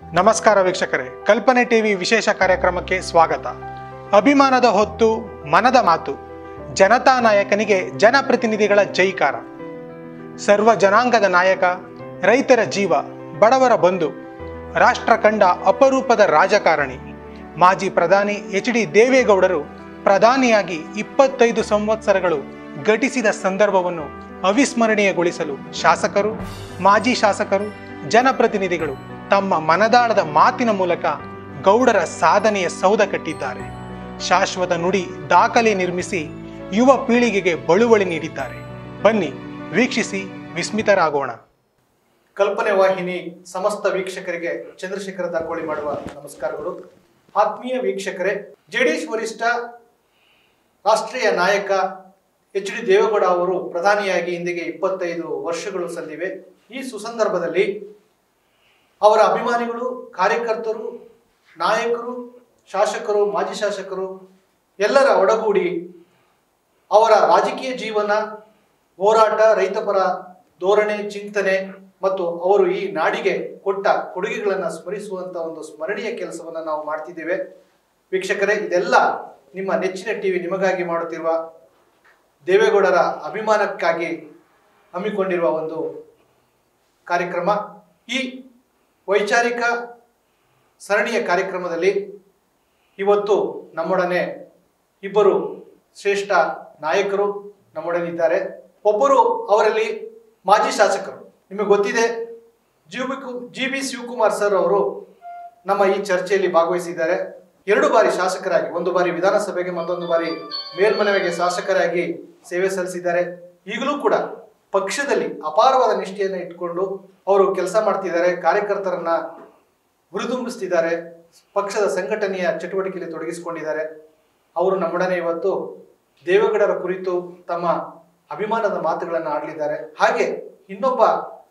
ನಮಸ್ಕಾರ ವೀಕ್ಷಕರೇ ಕಲ್ಪನೆ ಟಿವಿ ವಿಶೇಷ ಕಾರ್ಯಕ್ರಮಕ್ಕೆ ಸ್ವಾಗತ ಅಭಿಮಾನದ ಹೊತ್ತು ಮನದ ಮಾತು ಜನತಾ ನಾಯಕನಿಗೆ ಜನಪ್ರತಿನಿಧಿಗಳ ಜೈಕಾರ ಸರ್ವ ಜನಾಂಗದ ನಾಯಕ ರೈತರ ಜೀವ ಬಡವರ ಬಂಧು ರಾಷ್ಟ್ರ ಕಂಡ ಅಪರೂಪದ ರಾಜಕಾರಣಿ ಮಾಜಿ ಪ್ರಧಾನಿ ಎಚ್ ಡಿ ದೇವೇಗೌಡರು ಪ್ರಧಾನಿಯಾಗಿ ಇಪ್ಪತ್ತೈದು ಸಂವತ್ಸರಗಳು ಘಟಿಸಿದ ಸಂದರ್ಭವನ್ನು ಅವಿಸ್ಮರಣೀಯಗೊಳಿಸಲು ಶಾಸಕರು ಮಾಜಿ ಶಾಸಕರು ಜನಪ್ರತಿನಿಧಿಗಳು ತಮ್ಮ ಮನದಾಳದ ಮಾತಿನ ಮೂಲಕ ಗೌಡರ ಸಾಧನೆಯ ಸೌಧ ಕಟ್ಟಿದ್ದಾರೆ ಶಾಶ್ವತ ನುಡಿ ದಾಖಲೆ ನಿರ್ಮಿಸಿ ಯುವ ಪೀಳಿಗೆಗೆ ಬಳುವಳಿ ನೀಡಿದ್ದಾರೆ ಬನ್ನಿ ವೀಕ್ಷಿಸಿ ವಿಸ್ಮಿತರಾಗೋಣ ಕಲ್ಪನೆ ವಾಹಿನಿ ಸಮಸ್ತ ವೀಕ್ಷಕರಿಗೆ ಚಂದ್ರಶೇಖರ ದಾಕೋಳಿ ಮಾಡುವ ನಮಸ್ಕಾರಗಳು ಆತ್ಮೀಯ ವೀಕ್ಷಕರೇ ಜೆಡಿಎಸ್ ವರಿಷ್ಠ ರಾಷ್ಟ್ರೀಯ ನಾಯಕ ಎಚ್ ಡಿ ದೇವೇಗೌಡ ಅವರು ಪ್ರಧಾನಿಯಾಗಿ ಇಂದಿಗೆ ಇಪ್ಪತ್ತೈದು ವರ್ಷಗಳು ಸಂದಿವೆ ಈ ಸುಸಂದರ್ಭದಲ್ಲಿ ಅವರ ಅಭಿಮಾನಿಗಳು ಕಾರ್ಯಕರ್ತರು ನಾಯಕರು ಶಾಸಕರು ಮಾಜಿ ಶಾಸಕರು ಎಲ್ಲರ ಒಡಗೂಡಿ ಅವರ ರಾಜಕೀಯ ಜೀವನ ಹೋರಾಟ ರೈತಪರ ಧೋರಣೆ ಚಿಂತನೆ ಮತ್ತು ಅವರು ಈ ನಾಡಿಗೆ ಕೊಟ್ಟ ಕೊಡುಗೆಗಳನ್ನು ಸ್ಮರಿಸುವಂತ ಒಂದು ಸ್ಮರಣೀಯ ಕೆಲಸವನ್ನು ನಾವು ಮಾಡ್ತಿದ್ದೇವೆ ವೀಕ್ಷಕರೇ ಇದೆಲ್ಲ ನಿಮ್ಮ ನೆಚ್ಚಿನ ಟಿವಿ ನಿಮಗಾಗಿ ಮಾಡುತ್ತಿರುವ ದೇವೇಗೌಡರ ಅಭಿಮಾನಕ್ಕಾಗಿ ಹಮ್ಮಿಕೊಂಡಿರುವ ಒಂದು ಕಾರ್ಯಕ್ರಮ ಈ ವೈಚಾರಿಕ ಸರಣಿಯ ಕಾರ್ಯಕ್ರಮದಲ್ಲಿ ಇವತ್ತು ನಮ್ಮೊಡನೆ ಇಬ್ಬರು ಶ್ರೇಷ್ಠ ನಾಯಕರು ನಮ್ಮೊಡನಿದ್ದಾರೆ ಒಬ್ಬರು ಅವರಲ್ಲಿ ಮಾಜಿ ಶಾಸಕರು ನಿಮಗೆ ಗೊತ್ತಿದೆ G B G B Shivakumar sir ಅವರು ನಮ್ಮ ಈ ಚರ್ಚೆಯಲ್ಲಿ ಭಾಗವಹಿಸಿದ್ದಾರೆ ಎರಡು ಬಾರಿ ಶಾಸಕರಾಗಿ ಒಂದು ಬಾರಿ ವಿಧಾನಸಭೆಗೆ ಮತ್ತೊಂದು ಬಾರಿ ಮೇಲ್ಮನವಿಗೆ ಶಾಸಕರಾಗಿ ಸೇವೆ ಸಲ್ಲಿಸಿದ್ದಾರೆ ಈಗಲೂ ಕೂಡ ಪಕ್ಷದಲ್ಲಿ ಅಪಾರವಾದ ನಿಷ್ಠೆಯನ್ನು ಇಟ್ಕೊಂಡು ಅವರು ಕೆಲಸ ಮಾಡ್ತಿದ್ದಾರೆ ಕಾರ್ಯಕರ್ತರನ್ನ ಹುರಿದುಂಬಿಸ್ತಿದ್ದಾರೆ ಪಕ್ಷದ ಸಂಘಟನೆಯ ಚಟುವಟಿಕೆಯಲ್ಲಿ ತೊಡಗಿಸಿಕೊಂಡಿದ್ದಾರೆ ಅವರು ನಮ್ಮೊಡನೆ ಇವತ್ತು ದೇವೇಗೌಡರ ಕುರಿತು ತಮ್ಮ ಅಭಿಮಾನದ ಮಾತುಗಳನ್ನು ಆಡಲಿದ್ದಾರೆ ಹಾಗೆ ಇನ್ನೊಬ್ಬ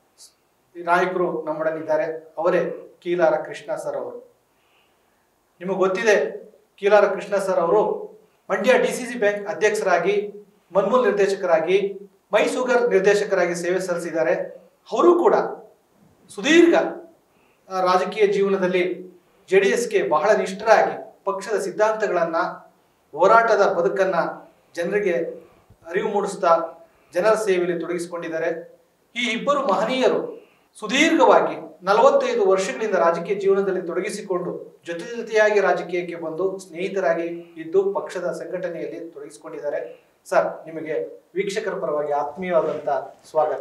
ನಾಯಕರು ನಮ್ಮೊಡನಿದ್ದಾರೆ ಅವರೇ ಕೀಲಾರ ಕೃಷ್ಣ ಸರ್ ಅವರು ನಿಮಗೆ ಗೊತ್ತಿದೆ ಕೀಲಾರ ಕೃಷ್ಣ ಸರ್ ಅವರು Mandya D C C bank ಅಧ್ಯಕ್ಷರಾಗಿ ಮನ್ಮೂಲ್ ನಿರ್ದೇಶಕರಾಗಿ ಮೈಸೂಗರ್ ನಿರ್ದೇಶಕರಾಗಿ ಸೇವೆ ಸಲ್ಲಿಸಿದ್ದಾರೆ ಅವರು ಕೂಡ ಸುದೀರ್ಘ ಆ, ರಾಜಕೀಯ ಜೀವನದಲ್ಲಿ ಜೆ ಡಿ ಎಸ್ಗೆ ಬಹಳ ನಿಷ್ಠರಾಗಿ ಪಕ್ಷದ ಸಿದ್ಧಾಂತಗಳನ್ನು ಹೋರಾಟದ ಬದುಕನ್ನು ಜನರಿಗೆ ಅರಿವು ಮೂಡಿಸ್ತಾ ಜನರ ಸೇವೆಯಲ್ಲಿ ತೊಡಗಿಸಿಕೊಂಡಿದ್ದಾರೆ ಈ ಇಬ್ಬರು ಮಹನೀಯರು ಸುದೀರ್ಘವಾಗಿ ನಲವತ್ತೈದು ವರ್ಷಗಳಿಂದ ರಾಜಕೀಯ ಜೀವನದಲ್ಲಿ ತೊಡಗಿಸಿಕೊಂಡು ಜೊತೆ ಜೊತೆಯಾಗಿ ರಾಜಕೀಯಕ್ಕೆ ಬಂದು ಸ್ನೇಹಿತರಾಗಿ ಇದ್ದು ಪಕ್ಷದ ಸಂಘಟನೆಯಲ್ಲಿ ತೊಡಗಿಸಿಕೊಂಡಿದ್ದಾರೆ ಸರ್ ನಿಮಗೆ ವೀಕ್ಷಕರ ಪರವಾಗಿ ಆತ್ಮೀಯವಾದಂತ ಸ್ವಾಗತ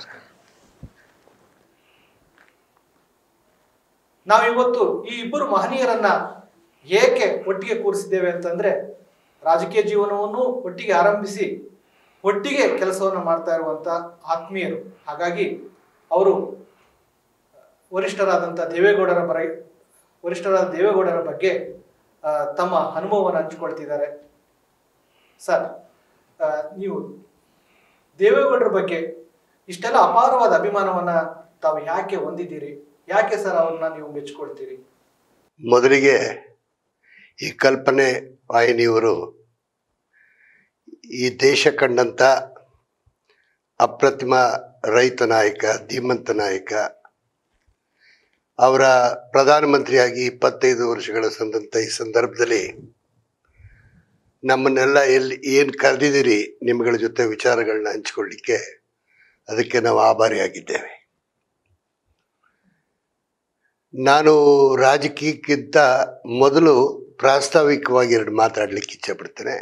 ನಾವಿವತ್ತು ಈ ಇಬ್ಬರು ಮಹನೀಯರನ್ನ ಏಕೆ ಒಟ್ಟಿಗೆ ಕೂರಿಸಿದ್ದೇವೆ ಅಂತಂದ್ರೆ ರಾಜಕೀಯ ಜೀವನವನ್ನು ಒಟ್ಟಿಗೆ ಆರಂಭಿಸಿ ಒಟ್ಟಿಗೆ ಕೆಲಸವನ್ನು ಮಾಡ್ತಾ ಇರುವಂತ ಆತ್ಮೀಯರು ಹಾಗಾಗಿ ಅವರು ವರಿಷ್ಠರಾದಂಥ ದೇವೇಗೌಡರ ಬರ ವರಿಷ್ಠರಾದ ದೇವೇಗೌಡರ ಬಗ್ಗೆ ಆ, ತಮ್ಮ ಅನುಭವವನ್ನು ಹಂಚಿಕೊಳ್ತಿದ್ದಾರೆ ಸರ್ ಆ, ನೀವು ದೇವೇಗೌಡರ ಬಗ್ಗೆ ಇಷ್ಟೆಲ್ಲ ಅಪಾರವಾದ ಅಭಿಮಾನವನ್ನ ತಾವು ಯಾಕೆ ಹೊಂದಿದ್ದೀರಿ ಯಾಕೆ ಸರ್ ಅವ್ರನ್ನ ನೀವು ಮೆಚ್ಕೊಳ್ತೀರಿ ಮೊದಲಿಗೆ ಈ ಕಲ್ಪನೆ ವಾಹಿನಿಯವರು ಈ ದೇಶ ಕಂಡಂಥ ಅಪ್ರತಿಮ ರೈತ ನಾಯಕ ಧೀಮಂತ ನಾಯಕ ಅವರ ಪ್ರಧಾನಮಂತ್ರಿಯಾಗಿ ಇಪ್ಪತ್ತೈದು ವರ್ಷಗಳ ಸಂದಂಥ ಈ ಸಂದರ್ಭದಲ್ಲಿ ನಮ್ಮನ್ನೆಲ್ಲ ಎಲ್ಲಿ ಏನು ಕರೆದಿದ್ದೀರಿ ನಿಮ್ಗಳ ಜೊತೆ ವಿಚಾರಗಳನ್ನ ಹಂಚಿಕೊಳ್ಳಿಕ್ಕೆ ಅದಕ್ಕೆ ನಾವು ಆಭಾರಿಯಾಗಿದ್ದೇವೆ ನಾನು ರಾಜಕೀಯಕ್ಕಿಂತ ಮೊದಲು ಪ್ರಾಸ್ತಾವಿಕವಾಗಿ ಎರಡು ಮಾತಾಡ್ಲಿಕ್ಕೆ ಇಚ್ಛೆ ಪಡ್ತೇನೆ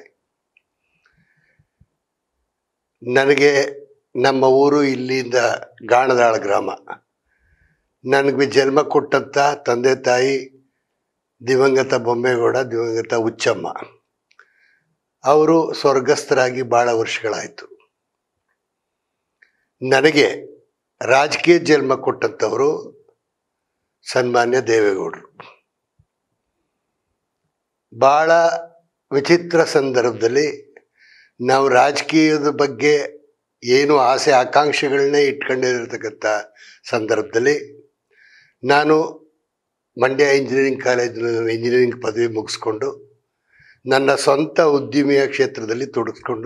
ನನಗೆ ನಮ್ಮ ಊರು ಇಲ್ಲಿಂದ ಗಾಣದಾಳ ಗ್ರಾಮ ನನಗೆ ಜನ್ಮ ಕೊಟ್ಟಂಥ ತಂದೆ ತಾಯಿ ದಿವಂಗತ ಬೊಮ್ಮೇಗೌಡ ದಿವಂಗತ ಹುಚ್ಚಮ್ಮ ಅವರು ಸ್ವರ್ಗಸ್ಥರಾಗಿ ಭಾಳ ವರ್ಷಗಳಾಯಿತು ನನಗೆ ರಾಜಕೀಯ ಜನ್ಮ ಕೊಟ್ಟಂಥವರು ಸನ್ಮಾನ್ಯ ದೇವೇಗೌಡರು ಭಾಳ ವಿಚಿತ್ರ ಸಂದರ್ಭದಲ್ಲಿ ನಾವು ರಾಜಕೀಯದ ಬಗ್ಗೆ ಏನು ಆಸೆ ಆಕಾಂಕ್ಷೆಗಳನ್ನೇ ಇಟ್ಕೊಂಡಿರತಕ್ಕಂಥ ಸಂದರ್ಭದಲ್ಲಿ ನಾನು ಮಂಡ್ಯ ಇಂಜಿನಿಯರಿಂಗ್ ಕಾಲೇಜಿನಲ್ಲಿ ಇಂಜಿನಿಯರಿಂಗ್ ಪದವಿ ಮುಗಿಸ್ಕೊಂಡು ನನ್ನ ಸ್ವಂತ ಉದ್ದಿಮೆಯ ಕ್ಷೇತ್ರದಲ್ಲಿ ತೊಡಗಿಸ್ಕೊಂಡು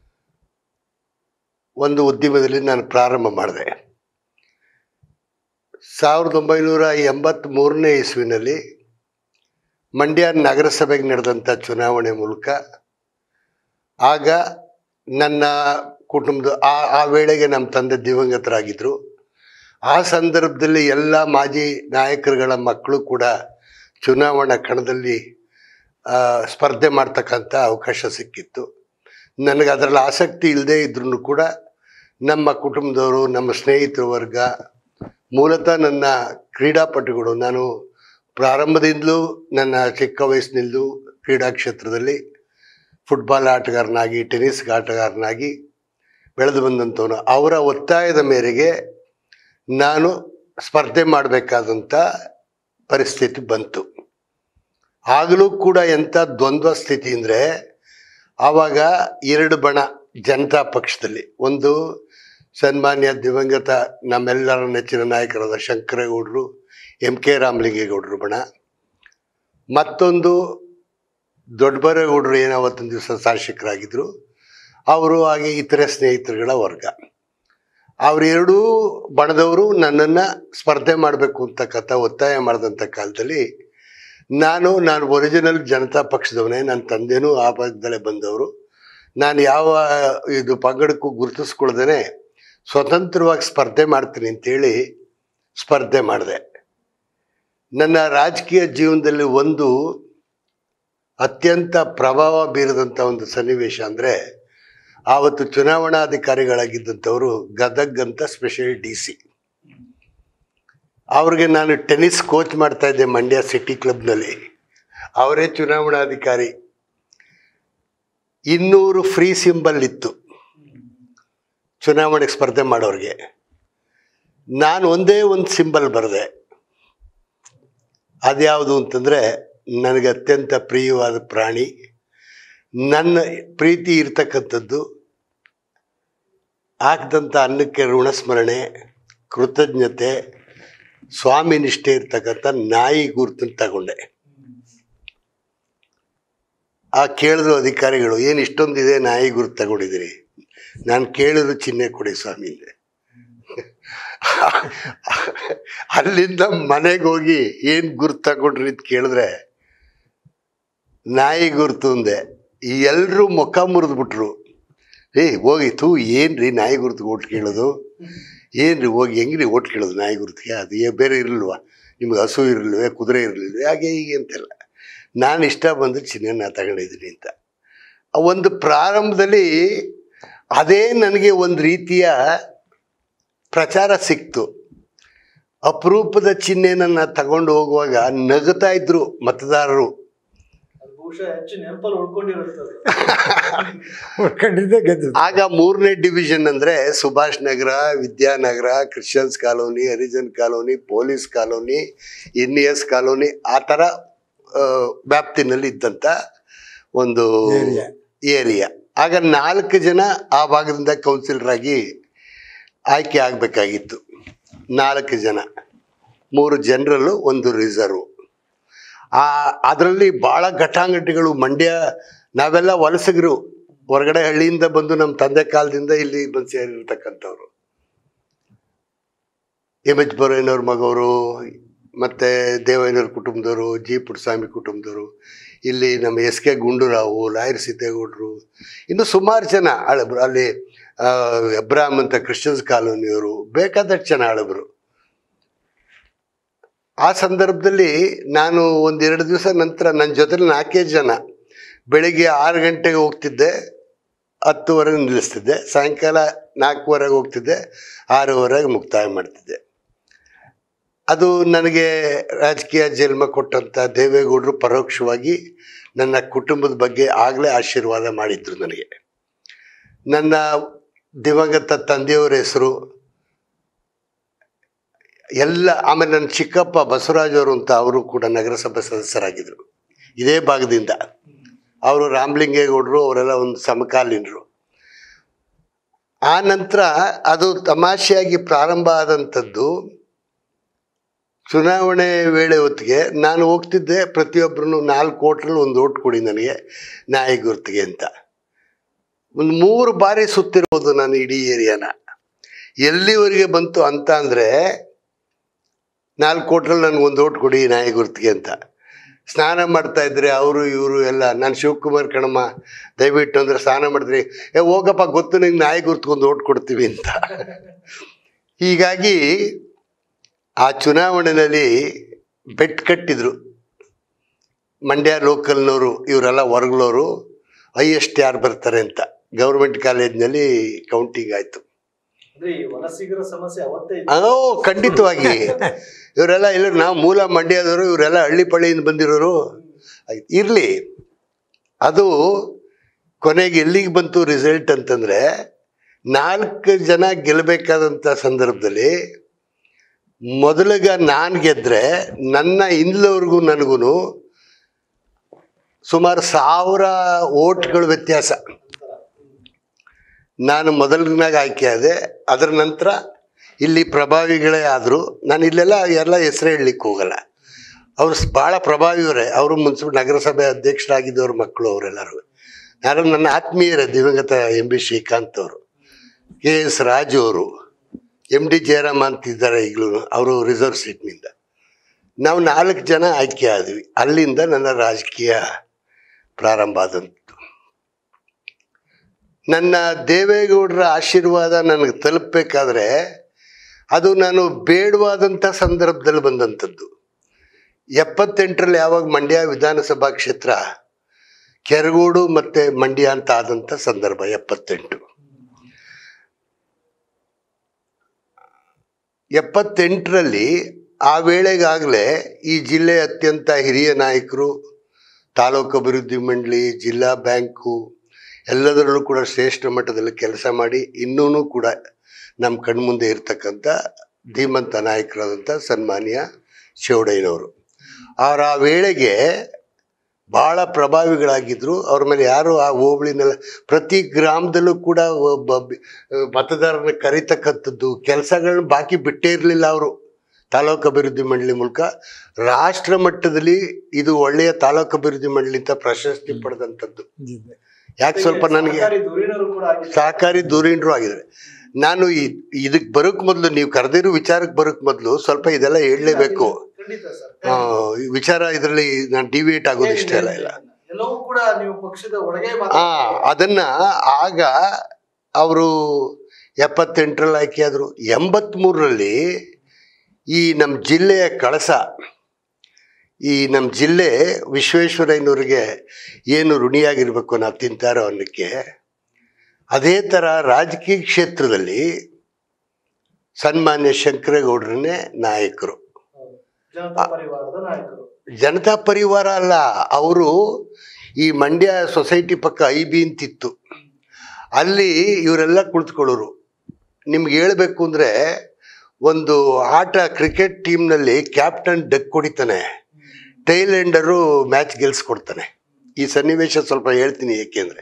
ಒಂದು ಉದ್ಯಮದಲ್ಲಿ ನಾನು ಪ್ರಾರಂಭ ಮಾಡಿದೆ ಸಾವಿರದ ಒಂಬೈನೂರ ಎಂಬತ್ತ್ಮೂರನೇ ಇಸ್ವಿನಲ್ಲಿ ಮಂಡ್ಯ ನಗರಸಭೆಗೆ ನಡೆದಂಥ ಚುನಾವಣೆ ಮೂಲಕ ಆಗ ನನ್ನ ಕುಟುಂಬದ ಆ ಆ ವೇಳೆಗೆ ನಮ್ಮ ತಂದೆ ದಿವಂಗತರಾಗಿದ್ದರು ಆ ಸಂದರ್ಭದಲ್ಲಿ ಎಲ್ಲ ಮಾಜಿ ನಾಯಕರುಗಳ ಮಕ್ಕಳು ಕೂಡ ಚುನಾವಣಾ ಕಣದಲ್ಲಿ ಆ, ಸ್ಪರ್ಧೆ ಮಾಡ್ತಕ್ಕಂಥ ಅವಕಾಶ ಸಿಕ್ಕಿತ್ತು ನನಗೆ ಅದರಲ್ಲಿ ಆಸಕ್ತಿ ಇಲ್ಲದೆ ಇದ್ರೂ ಕೂಡ ನಮ್ಮ ಕುಟುಂಬದವರು ನಮ್ಮ ಸ್ನೇಹಿತರ ವರ್ಗ ಮೂಲತಃ ನನ್ನ ಕ್ರೀಡಾಪಟುಗಳು ನಾನು ಪ್ರಾರಂಭದಿಂದಲೂ ನನ್ನ ಚಿಕ್ಕ ವಯಸ್ಸಿನಿಂದಲೂ ಕ್ರೀಡಾ ಕ್ಷೇತ್ರದಲ್ಲಿ ಫುಟ್ಬಾಲ್ ಆಟಗಾರನಾಗಿ ಟೆನ್ನಿಸ್ ಆಟಗಾರನಾಗಿ ಬೆಳೆದು ಬಂದಂಥವನು ಅವರ ಒತ್ತಾಯದ ಮೇರೆಗೆ ನಾನು ಸ್ಪರ್ಧೆ ಮಾಡಬೇಕಾದಂಥ ಪರಿಸ್ಥಿತಿ ಬಂತು ಆಗಲೂ ಕೂಡ ಎಂಥ ದ್ವಂದ್ವ ಸ್ಥಿತಿ ಅಂದರೆ ಆವಾಗ ಎರಡು ಬಣ ಜನತಾ ಪಕ್ಷದಲ್ಲಿ ಒಂದು ಸನ್ಮಾನ್ಯ ದಿವಂಗತ ನಮ್ಮೆಲ್ಲರ ನೆಚ್ಚಿನ ನಾಯಕರಾದ ಶಂಕರೇಗೌಡರು ಎಂ ಕೆ ರಾಮಲಿಂಗೇಗೌಡರು ಬಣ ಮತ್ತೊಂದು ದೊಡ್ಡಬರೇಗೌಡರು ಏನೋ ಅವತ್ತೊಂದು ದಿವಸ ಶಾಸಕರಾಗಿದ್ದರು ಅವರು ಹಾಗೆ ಇತರೆ ಸ್ನೇಹಿತರುಗಳ ವರ್ಗ ಅವರೆರಡೂ ಬಣದವರು ನನ್ನನ್ನು ಸ್ಪರ್ಧೆ ಮಾಡಬೇಕು ಅಂತಕ್ಕಂಥ ಒತ್ತಾಯ ಮಾಡಿದಂಥ ಕಾಲದಲ್ಲಿ ನಾನು ನಾನು ಒರಿಜಿನಲ್ ಜನತಾ ಪಕ್ಷದವನೇ ನನ್ನ ತಂದೆನೂ ಆ ಭಾಗದಲ್ಲೇ ಬಂದವರು ನಾನು ಯಾವ ಇದು ಪಂಗಡಕ್ಕೂ ಗುರುತಿಸ್ಕೊಳ್ದೇನೆ ಸ್ವತಂತ್ರವಾಗಿ ಸ್ಪರ್ಧೆ ಮಾಡ್ತೀನಿ ಅಂತೇಳಿ ಸ್ಪರ್ಧೆ ಮಾಡಿದೆ ನನ್ನ ರಾಜಕೀಯ ಜೀವನದಲ್ಲಿ ಒಂದು ಅತ್ಯಂತ ಪ್ರಭಾವ ಬೀರಿದಂಥ ಒಂದು ಸನ್ನಿವೇಶ ಅಂದರೆ ಆವತ್ತು ಚುನಾವಣಾಧಿಕಾರಿಗಳಾಗಿದ್ದಂಥವರು ಗದಗ್ ಅಂತ ಸ್ಪೆಷಲ್ ಡಿ ಸಿ ಅವ್ರಿಗೆ ನಾನು ಟೆನ್ನಿಸ್ ಕೋಚ್ ಮಾಡ್ತಾ ಇದ್ದೆ ಮಂಡ್ಯ ಸಿಟಿ ಕ್ಲಬ್ನಲ್ಲಿ ಅವರೇ ಚುನಾವಣಾಧಿಕಾರಿ ಇನ್ನೂರು ಫ್ರೀ ಸಿಂಬಲ್ ಇತ್ತು ಚುನಾವಣೆಗೆ ಸ್ಪರ್ಧೆ ಮಾಡೋರಿಗೆ ನಾನು ಒಂದೇ ಒಂದು ಸಿಂಬಲ್ ಬರೆದೆ ಅದ್ಯಾವುದು ಅಂತಂದರೆ ನನಗೆ ಅತ್ಯಂತ ಪ್ರಿಯವಾದ ಪ್ರಾಣಿ ನನ್ನ ಪ್ರೀತಿ ಇರ್ತಕ್ಕಂಥದ್ದು ಹಾಕಿದಂಥ ಅನ್ನಕ್ಕೆ ಋಣಸ್ಮರಣೆ ಕೃತಜ್ಞತೆ ಸ್ವಾಮಿ ನಿಷ್ಠೆ ಇರ್ತಕ್ಕಂಥ ನಾಯಿ ಗುರುತನ್ನು ತಗೊಂಡೆ ಆ ಕೇಳಿದ್ರು ಅಧಿಕಾರಿಗಳು ಏನು ಇಷ್ಟೊಂದಿದೆ ನಾಯಿ ಗುರುತು ತಗೊಂಡಿದ್ದೀರಿ ನಾನು ಕೇಳಿದ್ರು ಚಿಹ್ನೆ ಕೊಡಿ ಸ್ವಾಮಿ ಅಂದೆ. ಅಲ್ಲಿಂದ ಮನೆಗೆ ಹೋಗಿ ಏನು ಗುರುತು ತಗೊಂಡ್ರಿ ಅಂತ ಕೇಳಿದ್ರೆ ನಾಯಿ ಗುರುತು ಅಂದೆ ಎಲ್ಲರೂ ಮುಖ ಮುರಿದ್ಬಿಟ್ರು ಏ ಹೋಗಿ ತೂ ಏನ್ರಿ ನಾಯಿ ಗುರುತು ಓಟ್ ಕೇಳೋದು ಏನ್ರಿ ಹೋಗಿ ಹೆಂಗ್ರಿ ಓಟ್ ಕೇಳೋದು ನಾಯಿ ಗುರುತಿಗೆ ಅದು ಏ- ಬೇರೆ ಇರಲ್ವಾ ನಿಮ್ಗೆ ಹಸು ಇರಲ್ವೇ ಕುದುರೆ ಇರಲಿಲ್ವೇ ಹಾಗೆ ಹೀಗೆ ಅಂತೆಲ್ಲ ನಾನು ಇಷ್ಟ ಬಂದು ಚಿನ್ನ ತಗೊಂಡಿದ್ದೀನಿ ಅಂತ ಆ ಒಂದು ಪ್ರಾರಂಭದಲ್ಲಿ ಅದೇ ನನಗೆ ಒಂದು ರೀತಿಯ ಪ್ರಚಾರ ಸಿಕ್ತು ಅಪರೂಪದ ಚಿಹ್ನೆನ ತಗೊಂಡು ಹೋಗುವಾಗ ನಗುತ್ತಾ ಇದ್ರು ಮತದಾರರು ಅದು ಬಹುಶಃ ಹೆಚ್ಚು ನೆನಪಲ್ಲಿ ಉಳ್ಕೊಂಡಿರುತ್ತದೆ ಖಂಡಿತ ಗೆದ್ದು ಆಗ ಮೂರನೇ ಡಿವಿಷನ್ ಅಂದ್ರೆ Subhash Nagar Vidyanagar Christians colony Harijan colony police colony N S colony ಆ ಥರ ಆ, ವ್ಯಾಪ್ತಿನಲ್ಲಿ ಇದ್ದಂಥ ಒಂದು Area. ಏರಿಯಾ ಆಗ ನಾಲ್ಕು ಜನ ಆ ಭಾಗದಿಂದ ಕೌನ್ಸಿಲರ್ ಆಗಿ ಆಯ್ಕೆ ಆಗಬೇಕಾಗಿತ್ತು ನಾಲ್ಕು ಜನ ಮೂರು ಜನರಲ್ಲು ಒಂದು ರಿಸರ್ವ್ ಆ ಅದರಲ್ಲಿ ಭಾಳ ಘಟಾಂಘಟಿಗಳು ಮಂಡ್ಯ ನಾವೆಲ್ಲ ವಲಸಿಗರು ಹೊರಗಡೆ ಹಳ್ಳಿಯಿಂದ ಬಂದು ನಮ್ಮ ತಂದೆ ಕಾಲದಿಂದ ಇಲ್ಲಿ ಬಂದು ಸೇರಿರ್ತಕ್ಕಂಥವ್ರು ಎಮ್ ಎಚ್ ಬೊರೇನವ್ರ ಮಗವರು ಮತ್ತು ದೇವಯ್ಯನವ್ರ ಕುಟುಂಬದವರು ಜಿ ಪುಟ್ಟಸ್ವಾಮಿ ಕುಟುಂಬದವರು ಇಲ್ಲಿ ನಮ್ಮ ಎಸ್ ಕೆ ಗುಂಡೂರಾವು ಲಾಯರ್ ಸಿದ್ದೇಗೌಡರು ಇನ್ನು ಸುಮಾರು ಜನ ಹಳಬ್ರು ಅಲ್ಲಿ ಆ, ಅಬ್ರಾಮ್ ಅಂತ ಕ್ರಿಶ್ಚಿಯನ್ಸ್ ಕಾಲೋನಿಯವರು ಬೇಕಾದಷ್ಟು ಜನ ಹಳಬ್ರು ಆ ಸಂದರ್ಭದಲ್ಲಿ ನಾನು ಒಂದೆರಡು ದಿವಸ ನಂತರ ನನ್ನ ಜೊತೆಲಿ ನಾಲ್ಕೇ ಜನ ಬೆಳಿಗ್ಗೆ ಆರು ಗಂಟೆಗೆ ಹೋಗ್ತಿದ್ದೆ ಹತ್ತುವರೆಗೆ ನಿಲ್ಲಿಸ್ತಿದ್ದೆ ಸಾಯಂಕಾಲ ನಾಲ್ಕುವರೆಗೆ ಹೋಗ್ತಿದ್ದೆ ಆರೂವರೆಗೆ ಮುಕ್ತಾಯ ಮಾಡ್ತಿದ್ದೆ ಅದು ನನಗೆ ರಾಜಕೀಯ ಜನ್ಮ ಕೊಟ್ಟಂಥ ದೇವೇಗೌಡರು ಪರೋಕ್ಷವಾಗಿ ನನ್ನ ಕುಟುಂಬದ ಬಗ್ಗೆ ಆಗಲೇ ಆಶೀರ್ವಾದ ಮಾಡಿದ್ರು ನನಗೆ ನನ್ನ ದಿವಂಗತ ತಂದೆಯವರ ಹೆಸರು ಎಲ್ಲ ಆಮೇಲೆ ನನ್ನ ಚಿಕ್ಕಪ್ಪ ಬಸವರಾಜ್ ಅವರು ಅಂತ ಅವರು ಕೂಡ ನಗರಸಭೆ ಸದಸ್ಯರಾಗಿದ್ದರು ಇದೇ ಭಾಗದಿಂದ ಅವರು ರಾಮಲಿಂಗೇಗೌಡರು ಅವರೆಲ್ಲ ಒಂದು ಸಮಕಾಲೀನರು ಆ ನಂತರ ಅದು ತಮಾಷೆಯಾಗಿ ಪ್ರಾರಂಭ ಆದಂಥದ್ದು ಚುನಾವಣೆ ವೇಳೆ ಹೊತ್ತಿಗೆ ನಾನು ಹೋಗ್ತಿದ್ದೆ ಪ್ರತಿಯೊಬ್ಬರೂ ನಾಲ್ಕು ಓಟ್ರಲ್ಲಿ ಒಂದು ಓಟ್ ಕೊಡಿ ನನಗೆ ನಾಯಿ ಗುರ್ತಿಗೆ ಅಂತ ಒಂದು ಮೂರು ಬಾರಿ ಸುತ್ತಿರ್ಬೋದು ನಾನು ಇಡೀ ಏರಿಯಾನ ಎಲ್ಲಿವರೆಗೆ ಬಂತು ಅಂತ ಅಂದರೆ ನಾಲ್ಕು ಕೋಟ್ರಲ್ಲಿ ನನಗೆ ಒಂದು ಓಟ್ ಕೊಡಿ ನಾಯಿ ಗುರುತಿಗೆ ಅಂತ ಸ್ನಾನ ಮಾಡ್ತಾ ಇದ್ರೆ ಅವರು ಇವರು ಎಲ್ಲ ನಾನು ಶಿವಕುಮಾರ್ ಕಣಮ್ಮ ದಯವಿಟ್ಟು ಅಂದ್ರೆ ಸ್ನಾನ ಮಾಡಿದ್ರಿ ಏ ಹೋಗಪ್ಪ ಗೊತ್ತು ನಿಂಗೆ ನಾಯಿ ಗುರ್ತ್ಕೊಂಡು ಓಟ್ ಕೊಡ್ತೀವಿ ಅಂತ ಹೀಗಾಗಿ ಆ ಚುನಾವಣೆಯಲ್ಲಿ ಬೆಟ್ ಕಟ್ಟಿದ್ರು ಮಂಡ್ಯ ಲೋಕಲ್ನವರು ಇವರೆಲ್ಲ ಹೊರಗ್ಲೋರು ಹೈಯೆಸ್ಟ್ ಯಾರು ಬರ್ತಾರೆ ಅಂತ ಗೌರ್ಮೆಂಟ್ ಕಾಲೇಜ್ನಲ್ಲಿ ಕೌಂಟಿಂಗ್ ಆಯಿತು ಅಂದ್ರೆ ಈ ವಲಸಿಗರ ಸಮಸ್ಯೆ ಅವತ್ತೇ ಇತ್ತು. ಓ ಖಂಡಿತವಾಗಿ ಇವರೆಲ್ಲ ಇಲ್ಲ ನಾವು ಮೂಲ ಮಂಡ್ಯದವರು ಇವರೆಲ್ಲ ಹಳ್ಳಿ ಪಳ್ಳಿಯಿಂದ ಬಂದಿರೋರು ಇರಲಿ ಅದು ಕೊನೆಗೆ ಎಲ್ಲಿಗೆ ಬಂತು ರಿಸಲ್ಟ್ ಅಂತಂದರೆ ನಾಲ್ಕು ಜನ ಗೆಲ್ಲಬೇಕಾದಂಥ ಸಂದರ್ಭದಲ್ಲಿ ಮೊದಲಿಗ ನಾನು ಗೆದ್ದರೆ ನನ್ನ ಹಿಂದ್ಲವ್ರಿಗೂ ನನಗೂ ಸುಮಾರು ಸಾವಿರ ಓಟ್ಗಳ ವ್ಯತ್ಯಾಸ ನಾನು ಮೊದಲನಾಗ ಆಯ್ಕೆ ಆದೆ ಅದರ ನಂತರ ಇಲ್ಲಿ ಪ್ರಭಾವಿಗಳೇ ಆದರು ನಾನು ಇಲ್ಲೆಲ್ಲ ಎಲ್ಲ ಹೆಸರು ಹೇಳಲಿಕ್ಕೆ ಹೋಗಲ್ಲ ಅವರು ಭಾಳ ಪ್ರಭಾವಿಯವರೇ ಅವರು ಮುನ್ಸಿಪಲ್ ನಗರಸಭೆ ಅಧ್ಯಕ್ಷರಾಗಿದ್ದವ್ರ ಮಕ್ಕಳು ಅವರೆಲ್ಲರೂ ಯಾರು ನನ್ನ ಆತ್ಮೀಯರೇ ದಿವಂಗತ ಎಂ ಬಿ ಶ್ರೀಕಾಂತ್ ಅವರು ಕೆ ಎಸ್ ರಾಜು ಅವರು ಎಮ್ ಡಿ ಜಯರಾಮ್ ಅಂತಿದ್ದಾರೆ ಈಗಲೂ ಅವರು ರಿಸರ್ವ್ ಸೀಟ್ನಿಂದ ನಾವು ನಾಲ್ಕು ಜನ ಆಯ್ಕೆ ಆದ್ವಿ ಅಲ್ಲಿಂದ ನನ್ನ ರಾಜಕೀಯ ಪ್ರಾರಂಭ ಆದಂತು ನನ್ನ ದೇವೇಗೌಡರ ಆಶೀರ್ವಾದ ನನಗೆ ತಲುಪಬೇಕಾದ್ರೆ ಅದು ನಾನು ಬೇಡವಾದಂಥ ಸಂದರ್ಭದಲ್ಲಿ ಬಂದಂಥದ್ದು ಎಪ್ಪತ್ತೆಂಟರಲ್ಲಿ ಯಾವಾಗ ಮಂಡ್ಯ ವಿಧಾನಸಭಾ ಕ್ಷೇತ್ರ ಕೆರಗೋಡು ಮತ್ತು ಮಂಡ್ಯ ಅಂತ ಆದಂಥ ಸಂದರ್ಭ ಎಪ್ಪತ್ತೆಂಟು ಎಪ್ಪತ್ತೆಂಟರಲ್ಲಿ ಆ ವೇಳೆಗಾಗಲೇ ಈ ಜಿಲ್ಲೆ ಅತ್ಯಂತ ಹಿರಿಯ ನಾಯಕರು ತಾಲೂಕು ಅಭಿವೃದ್ಧಿ ಮಂಡಳಿ ಜಿಲ್ಲಾ ಬ್ಯಾಂಕು ಎಲ್ಲದರಲ್ಲೂ ಕೂಡ ಶ್ರೇಷ್ಠ ಮಟ್ಟದಲ್ಲಿ ಕೆಲಸ ಮಾಡಿ ಇನ್ನೂ ಕೂಡ ನಮ್ಮ ಕಣ್ಮುಂದೆ ಇರ್ತಕ್ಕಂಥ ಧೀಮಂತ ನಾಯಕರಾದಂಥ ಸನ್ಮಾನ್ಯ ಶಿವಡಯ್ಯನವರು ಅವರ ಆ ವೇಳೆಗೆ ಭಾಳ ಪ್ರಭಾವಿಗಳಾಗಿದ್ದರು ಅವ್ರ ಮೇಲೆ ಯಾರು ಆ ಹೋಬಳಿನೆಲ್ಲ ಪ್ರತಿ ಗ್ರಾಮದಲ್ಲೂ ಕೂಡ ಒಬ್ಬ ಬಿ- ಮತದಾರರನ್ನ ಕರಿತಕ್ಕಂಥದ್ದು ಕೆಲಸಗಳನ್ನ ಬಾಕಿ ಬಿಟ್ಟೇ ಇರಲಿಲ್ಲ ಅವರು ತಾಲೂಕು ಅಭಿವೃದ್ಧಿ ಮಂಡಳಿ ಮೂಲಕ ರಾಷ್ಟ್ರ ಮಟ್ಟದಲ್ಲಿ ಇದು ಒಳ್ಳೆಯ ತಾಲೂಕು ಅಭಿವೃದ್ಧಿ ಮಂಡಳಿ ಅಂತ ಪ್ರಶಸ್ತಿ ಪಡೆದಂಥದ್ದು ಯಾಕೆ ಸ್ವಲ್ಪ ನನಗೆ ಸರ್ಕಾರಿ ಧುರೀಣರು ಕೂಡ ಆಗಿದ್ದಾರೆ. ಸಹಕಾರಿ ಧುರೀಣರು ಆಗಿದ್ದಾರೆ ನಾನು ಈ ಇದಕ್ಕೆ ಬರೋಕ್ ಮೊದಲು ನೀವು ಕರೆದಿರೋ ವಿಚಾರಕ್ಕೆ ಬರೋಕ್ ಮೊದಲು ಸ್ವಲ್ಪ ಇದೆಲ್ಲ ಹೇಳಲೇಬೇಕು ಖಂಡಿತ ಸರ್ ಆ, ಈ ವಿಚಾರ ಇದರಲ್ಲಿ ನಾನು ಡಿವಿಯೇಟ್ ಆಗೋದು ಇಷ್ಟ ಇಲ್ಲ ಇಲ್ಲ ಎಲ್ಲವೂ ಕೂಡ ನೀವು ಪಕ್ಷದ ಒಳಗೆ ಆ ಮಾತಾಡ್ತೀರಾ. ಅದನ್ನ ಆಗ ಅವರು ಎಪ್ಪತ್ತೆಂಟರಲ್ಲಿ ಆಯ್ಕೆ ಆದರು ಎಂಬತ್ಮೂರರಲ್ಲಿ ಈ ನಮ್ಮ ಜಿಲ್ಲೆಯ ಕಳಸ ಈ ನಮ್ಮ ಜಿಲ್ಲೆ ವಿಶ್ವೇಶ್ವರಯ್ಯನವ್ರಿಗೆ ಏನು ಋಣಿಯಾಗಿರ್ಬೇಕು ನಾವು ತಿಂತಾರೋ ಅನ್ನಕ್ಕೆ ಅದೇ ಥರ ರಾಜಕೀಯ ಕ್ಷೇತ್ರದಲ್ಲಿ ಸನ್ಮಾನ್ಯ ಶಂಕರೇಗೌಡರನ್ನೇ ನಾಯಕರು ಹೌದು. ಜನತಾ ಪರಿವಾರದ ನಾಯಕರು ಜನತಾ ಪರಿವಾರ ಅಲ್ಲ ಅವರು ಈ ಮಂಡ್ಯ ಸೊಸೈಟಿ ಪಕ್ಕ ಐ ಬಿ ಅಂತಿತ್ತು ಅಲ್ಲಿ ಇವರೆಲ್ಲ ಕುಳಿತುಕೊಳ್ಳೋರು ನಿಮ್ಗೆ ಹೇಳಬೇಕು ಅಂದರೆ ಒಂದು ಆಟ ಕ್ರಿಕೆಟ್ ಟೀಮ್ನಲ್ಲಿ ಕ್ಯಾಪ್ಟನ್ ಡಕ್ ಹೊಡಿತಾನೆ ಟೈಲ್ ಎಂಡರು ಮ್ಯಾಚ್ ಗೆಲ್ಸ್ಕೊಡ್ತಾನೆ ಈ ಸನ್ನಿವೇಶ ಸ್ವಲ್ಪ ಹೇಳ್ತೀನಿ ಏಕೆಂದರೆ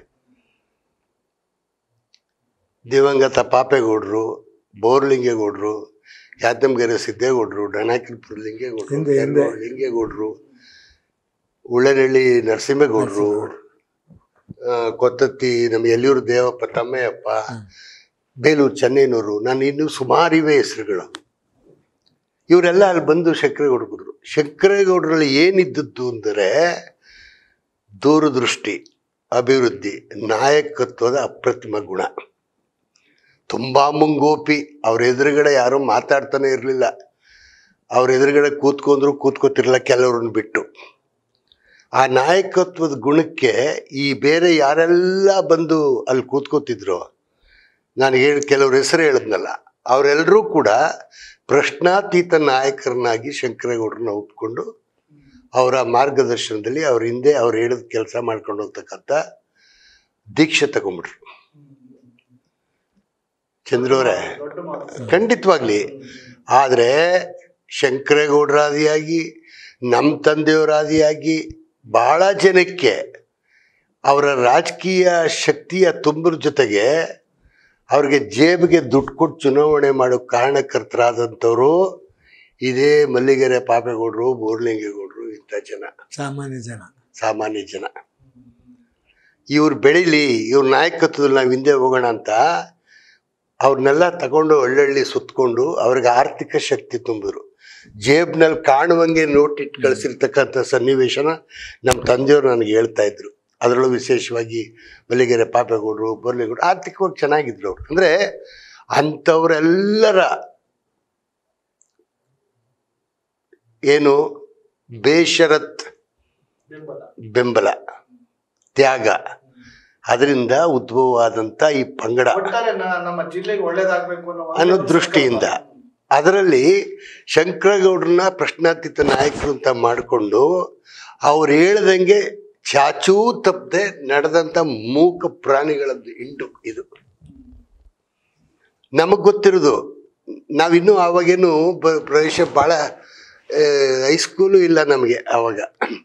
ದಿವಂಗತ ಪಾಪೇಗೌಡರು ಬೋರ್ಲಿಂಗೇಗೌಡರು ಯಾತಂಗೆರೆ ಸಿದ್ದೇಗೌಡರು ಡಣಾಕಿಲ್ಪುರ ಲಿಂಗೇಗೌಡರು ಹಿಂದೆ, ಹಿಂದೆ. ಕೆರಗೋಡು ಲಿಂಗೇಗೌಡರು ಉಳ್ಳನಹಳ್ಳಿ ನರಸಿಂಹೇಗೌಡರು ಆ, ಕೊತ್ತತ್ತಿ ನಮ್ಮ ಎಲ್ಲಿಯೂರು ದೇವಪ್ಪ ತಮ್ಮಯ್ಯಪ್ಪ ಬೇಲೂರು ಚೆನ್ನೈನವರು ನಾನು ಇನ್ನೂ ಸುಮಾರು ಇವೆ ಹೆಸರುಗಳು ಇವರೆಲ್ಲ ಅಲ್ಲಿ ಬಂದು ಶಂಕರೇಗೌಡರು ಬಂದರು ಶಂಕರೇಗೌಡರಲ್ಲಿ ಏನಿದ್ದದ್ದು ಅಂದರೆ ದೂರದೃಷ್ಟಿ ಅಭಿವೃದ್ಧಿ ನಾಯಕತ್ವದ ಅಪ್ರತಿಮ ಗುಣ ತುಂಬ ಮುಂಗೋಪಿ ಅವ್ರ ಎದುರುಗಡೆ ಯಾರೂ ಮಾತಾಡ್ತಾನೆ ಇರಲಿಲ್ಲ ಅವ್ರ ಎದುರುಗಡೆ ಕೂತ್ಕೊಂಡ್ರು ಕೂತ್ಕೋತಿರ್ಲಿಲ್ಲ ಕೆಲವ್ರನ್ನ ಬಿಟ್ಟು ಆ ನಾಯಕತ್ವದ ಗುಣಕ್ಕೆ ಈ ಬೇರೆ ಯಾರೆಲ್ಲ ಬಂದು ಅಲ್ಲಿ ಕೂತ್ಕೋತಿದ್ರು ನಾನು ಹೇಳಿ ಕೆಲವ್ರ ಹೆಸರು ಹೇಳಿದ್ನಲ್ಲ ಅವರೆಲ್ಲರೂ ಕೂಡ ಪ್ರಶ್ನಾತೀತ ನಾಯಕರನ್ನಾಗಿ ಶಂಕರೇಗೌಡರನ್ನ ಒಪ್ಕೊಂಡು ಅವರ ಮಾರ್ಗದರ್ಶನದಲ್ಲಿ ಅವ್ರ ಹಿಂದೆ ಅವ್ರು ಹೇಳಿದ ಕೆಲಸ ಮಾಡ್ಕೊಂಡು ಹೋಗ್ತಕ್ಕಂಥ ದೀಕ್ಷೆ ತಗೊಂಡ್ಬಿಟ್ರು ಚಂದ್ರವರೇ ದೊಡ್ಡ ಮಾತು ಖಂಡಿತವಾಗ್ಲಿ ಆದರೆ ಶಂಕರೇಗೌಡರಾದಿಯಾಗಿ ನಮ್ಮ ತಂದೆಯವರಾದಿಯಾಗಿ ಭಾಳ ಜನಕ್ಕೆ ಅವರ ರಾಜಕೀಯ ಶಕ್ತಿಯ ತುಂಬರ ಜೊತೆಗೆ ಅವ್ರಿಗೆ ಜೇಬಿಗೆ ದುಡ್ಡು ಕೊಟ್ಟು ಚುನಾವಣೆ ಮಾಡೋ ಕಾರಣಕರ್ತರಾದಂಥವರು ಇದೇ ಮಲ್ಲಿಗೆರೆ ಪಾಪೇಗೌಡರು ಬೋರ್ಲಿಂಗೇಗೌಡರು ಇಂಥ ಜನ ಸಾಮಾನ್ಯ ಜನ ಸಾಮಾನ್ಯ ಜನ ಇವ್ರು ಬೆಳೀಲಿ ಇವ್ರ ನಾಯಕತ್ವದಲ್ಲಿ ನಾವು ಹಿಂದೆ ಹೋಗೋಣ ಅಂತ ಅವ್ರನ್ನೆಲ್ಲ ತಗೊಂಡು ಒಳ್ಳೊಳ್ಳೆ ಸುತ್ತಕೊಂಡು ಅವ್ರಿಗೆ ಆರ್ಥಿಕ ಶಕ್ತಿ ತುಂಬಿದ್ರು ಜೇಬ್ನಲ್ಲಿ ಕಾಣುವಂಗೆ ನೋಟ್ ಇಟ್ಟು ಕಳಿಸಿರ್ತಕ್ಕಂಥ ಸನ್ನಿವೇಶನ ನಮ್ಮ ತಂದೆಯವರು ನನಗೆ ಹೇಳ್ತಾ ಇದ್ರು ಅದರಲ್ಲೂ ವಿಶೇಷವಾಗಿ ಮಲ್ಲಿಗೆರೆ ಪಾಪೇಗೌಡರು ಬೋರ್ಲಿಗೌಡರು ಆರ್ಥಿಕವಾಗಿ ಚೆನ್ನಾಗಿದ್ರು ಅವರು ಅಂದರೆ ಅಂಥವರೆಲ್ಲರ ಏನು ಬೇಷರತ್ ಬೆಂಬಲ ಬೆಂಬಲ ತ್ಯಾಗ ಅದರಿಂದ ಉದ್ಭವವಾದಂಥ ಈ ಪಂಗಡ ಒಟ್ಟಾರೆ ನ- ನಮ್ಮ ಜಿಲ್ಲೆಗೆ ಒಳ್ಳೇದಾಗ್ಬೇಕು ಅನ್ನೋ ಒಂದೇ ಅನ್ನೋ ಒಂದು ದೃಷ್ಟಿಯಿಂದ ಸಂಕಲ್ಪ. ಅದರಲ್ಲಿ ಶಂಕರಗೌಡ್ರನ್ನ ಪ್ರಶ್ನಾತೀತ ನಾಯಕರು ಅಂತ ಮಾಡಿಕೊಂಡು ಅವ್ರು ಹೇಳ್ದಂಗೆ ಚಾಚೂ ತಪ್ಪದೆ ನಡೆದಂಥ ಮೂಕ ಪ್ರಾಣಿಗಳದ್ದು ಇಂಡು ಇದು ನಮಗೆ ಗೊತ್ತಿರೋದು ನಾವಿನ್ನೂ ಆವಾಗೇನು ಬ- ಪ್ರವೇಶ ಭಾಳ ಹೈಸ್ಕೂಲು ಇಲ್ಲ ನಮಗೆ ಆವಾಗ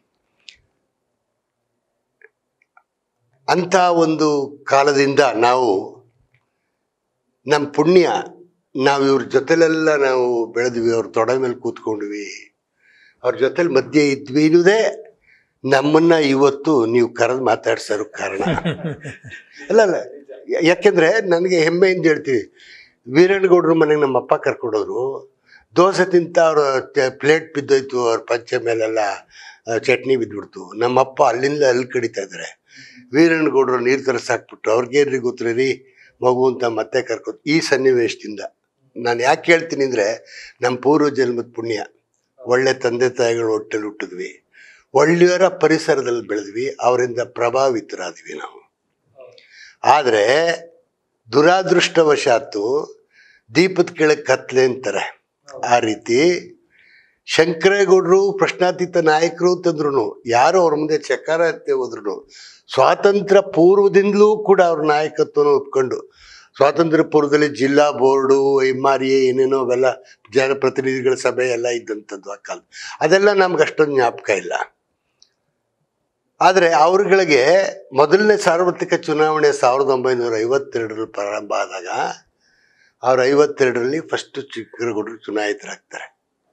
ಅಂಥ ಒಂದು ಕಾಲದಿಂದ ನಾವು ನಮ್ಮ ಪುಣ್ಯ ನಾವು ಇವ್ರ ಜೊತೆಲೆಲ್ಲ ನಾವು ಬೆಳೆದ್ವಿ ಅವ್ರ ತೊಡೆ ಮೇಲೆ ಕೂತ್ಕೊಂಡ್ವಿ ಅವ್ರ ಜೊತೆಲಿ ಮಧ್ಯೆ ಇದ್ವಿ ಅನ್ನೋದೇ ನಮ್ಮನ್ನ ಇವತ್ತು ನೀವು ಕರೆದು ಮಾತಾಡ್ಸೋರು ಕಾರಣ ಅಲ್ಲ ಅಲ್ಲ ಯಾ- ಯಾಕೆಂದ್ರೆ ನನಗೆ ಹೆಮ್ಮೆಯಿಂದ ಹೇಳ್ತೀವಿ ವೀರಣ್ಣಗೌಡ್ರ ಮನೆಗೆ ನಮ್ಮ ಅಪ್ಪ ಕರ್ಕೊಂಡೋದ್ರು ದೋಸೆ ತಿಂತ ಅವ್ರ ಪ್ಲೇಟ್ ಬಿದ್ದೋಯ್ತು ಅವ್ರ ಪಂಚೆ ಮೇಲೆಲ್ಲ ಆ, ಚಟ್ನಿ ಬಿದ್ದುಬಿಡ್ತು ನಮ್ಮಪ್ಪ ಅಲ್ಲಿಂದ ಅಲ್ಲಿ ಕಡಿತಾ ಇದ್ದಾರೆ ವೀರಣ್ಣಗೌಡರು ನೀರು ತರಿಸಾಕ್ಬಿಟ್ರು ಅವ್ರಿಗೇನ್ರಿ ಗೊತ್ತ್ರಿ ರೀ ಮಗು ಅಂತ ಮತ್ತೆ ಕರ್ಕೊ ಈ ಸನ್ನಿವೇಶದಿಂದ ನಾನು ಯಾಕೆ ಹೇಳ್ತೀನಿ ಅಂದರೆ ನಮ್ಮ ಪೂರ್ವ ಜನ್ಮದ ಪುಣ್ಯ ಒಳ್ಳೆ ತಂದೆ ತಾಯಿಗಳು ಹೊಟ್ಟೆಲಿ ಹುಟ್ಟಿದ್ವಿ ಒಳ್ಳೆಯವರ ಪರಿಸರದಲ್ಲಿ ಬೆಳೆದ್ವಿ ಅವರಿಂದ ಪ್ರಭಾವಿತರಾದ್ವಿ ನಾವು ಆದರೆ ದುರಾದೃಷ್ಟವಶಾತ್ತು ದೀಪದ ಕೆಳಗೆ ಕತ್ಲೆ ಅಂತಾರೆ ಆ ರೀತಿ ಶಂಕರೇಗೌಡರು ಪ್ರಶ್ನಾತೀತ ನಾಯಕರು ಅಂತಂದ್ರು ಯಾರು ಅವ್ರ ಮುಂದೆ ಚಕಾರ ಎತ್ತೆ ಹೋದ್ರು ಸ್ವಾತಂತ್ರ್ಯ ಪೂರ್ವದಿಂದಲೂ ಕೂಡ ಅವ್ರ ನಾಯಕತ್ವನ ಒಪ್ಕೊಂಡು ಸ್ವಾತಂತ್ರ್ಯ ಪೂರ್ವದಲ್ಲಿ ಜಿಲ್ಲಾ ಬೋರ್ಡು ಎಮ್ ಆರ್ ಎ ಏನೇನೋ ಅವೆಲ್ಲ ಜನಪ್ರತಿನಿಧಿಗಳ ಸಭೆ ಎಲ್ಲ ಇದ್ದಂಥದ್ದು ಆ ಕಾಲ ಅದೆಲ್ಲ ನಮ್ಗೆ ಅಷ್ಟೊಂದು ಜ್ಞಾಪಕ ಇಲ್ಲ ಆದರೆ ಅವ್ರುಗಳಿಗೆ ಮೊದಲನೇ ಸಾರ್ವತ್ರಿಕ ಚುನಾವಣೆ ಸಾವಿರದ ಒಂಬೈನೂರ ಐವತ್ತೆರಡರಲ್ಲಿ ಪ್ರಾರಂಭ ಆದಾಗ ಅವ್ರ ಐವತ್ತೆರಡರಲ್ಲಿ ಫಸ್ಟ್ ಚಿಕ್ಕರಗೌಡರು ಚುನಾಯಿತರಾಗ್ತಾರೆ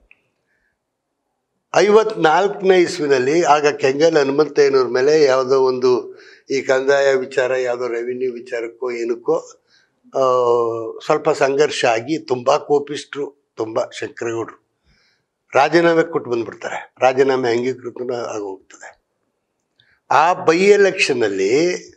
ಐವತ್ನಾಲ್ಕನೇ ಇಸ್ವಿನಲ್ಲಿ ಆಗ ಕೆಂಗಲ್ ಹನುಮಂತಯ್ಯನವ್ರ ಮೇಲೆ ಯಾವುದೋ ಒಂದು ಈ ಕಂದಾಯ ವಿಚಾರ ಯಾವುದೋ ರೆವಿನ್ಯೂ ವಿಚಾರಕ್ಕೋ ಏನಕ್ಕೋ ಆ, ಸ್ವಲ್ಪ ಸಂಘರ್ಷ ಆಗಿ ತುಂಬ ಕೋಪಿಸ್ಟ್ರು ತುಂಬ ಶಂಕರಗೌಡರು ರಾಜೀನಾಮೆ ಕೊಟ್ಟು ಬಂದ್ಬಿಡ್ತಾರೆ ರಾಜೀನಾಮೆ ಅಂಗೀಕೃತನ ಆಗೋಗ್ತದೆ ಆ ಬೈ ಎಲೆಕ್ಷನ್ನಲ್ಲಿ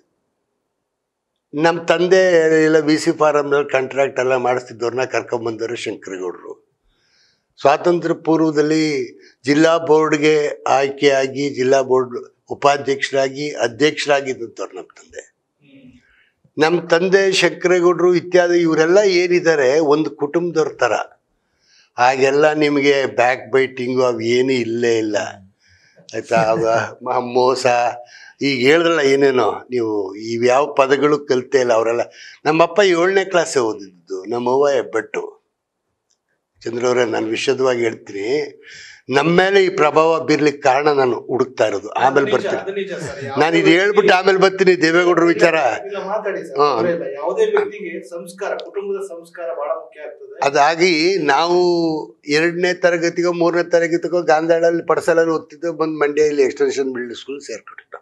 ನಮ್ಮ ತಂದೆ ಎಲ್ಲ ಬಿ ಸಿ ಫಾರಮ್ನಲ್ಲಿ ಕಾಂಟ್ರಾಕ್ಟ್ ಎಲ್ಲ ಮಾಡಿಸ್ತಿದ್ದವ್ರನ್ನ ಕರ್ಕೊಂಬಂದವರು ಶಂಕರಗೌಡರು ಸ್ವಾತಂತ್ರ್ಯ ಪೂರ್ವದಲ್ಲಿ ಜಿಲ್ಲಾ ಬೋರ್ಡ್ಗೆ ಆಯ್ಕೆಯಾಗಿ ಜಿಲ್ಲಾ ಬೋರ್ಡ್ ಉಪಾಧ್ಯಕ್ಷರಾಗಿ ಅಧ್ಯಕ್ಷರಾಗಿದ್ದಂಥವ್ರು ನಮ್ಮ ತಂದೆ ನಮ್ಮ ತಂದೆ ಶಂಕರೇಗೌಡರು ಇತ್ಯಾದಿ ಇವರೆಲ್ಲ ಏನಿದ್ದಾರೆ ಒಂದು ಕುಟುಂಬದವ್ರ ಥರ ಹಾಗೆಲ್ಲ ನಿಮಗೆ ಬ್ಯಾಕ್ ಬೈಟಿಂಗು ಅವು ಏನೂ ಇಲ್ಲೇ ಇಲ್ಲ ಆಯ್ತಾ ಅವ ಮ- ಮೋಸ ಈಗ ಹೇಳಿದ್ರಲ್ಲ ಏನೇನೋ ನೀವು ಇವ್ಯಾವ ಪದಗಳು ಕಲಿತೇ ಇಲ್ಲ ಅವರೆಲ್ಲ ನಮ್ಮಪ್ಪ ಏಳನೇ ಕ್ಲಾಸೇ ಓದಿದ್ದು ನಮ್ಮವ್ವ ಹೆಬ್ಬೆಟ್ಟು ಚಂದ್ರವ್ರೆ ನಾನು ವಿಶದವಾಗಿ ಹೇಳ್ತೀನಿ ನಮ್ಮ ಮೇಲೆ ಈ ಪ್ರಭಾವ ಬೀರ್ಲಿಕ್ಕೆ ಕಾರಣ ನಾನು ಹುಡುಕ್ತಾ ಇರೋದು ಆಮೇಲೆ ನಿಜ, ಬರ್ತೀನಿ ಅದು ನಿಜ ಸರ್. ಯಾವುದೇ ನಾನು ಇದು ಹೇಳ್ಬಿಟ್ಟು ಆಮೇಲೆ ಬರ್ತೀನಿ ದೇವೇಗೌಡರ ವಿಚಾರ ಇಲ್ಲ ಮಾತಾಡಿ ಸರ್ ಹಾ. ತೊಂದ್ರೆ ಇಲ್ಲ. ಯಾವುದೇ ವ್ಯಕ್ತಿಗೆ ಸಂಸ್ಕಾರ ಕುಟುಂಬದ ಸಂಸ್ಕಾರ ಬಹಳ ಮುಖ್ಯ ಆಗ್ತದೆ ಅದಾಗಿ ನಾವು ಎರಡನೇ ತರಗತಿಗೋ ಮೂರನೇ ತರಗತಿಗೋ ಗಾಂಧಾಳಲ್ಲಿ ಪಡಸಲಲ್ಲಿ ಓದ್ತಿದ್ದೋ ಬಂದು ಮಂಡ್ಯಲ್ಲಿ ಎಕ್ಸ್ಟೆನ್ಷನ್ ಮಿಡ್ಲ್ ಸ್ಕೂಲ್ ಸೇರ್ಕೊಂಡಿದ್ದು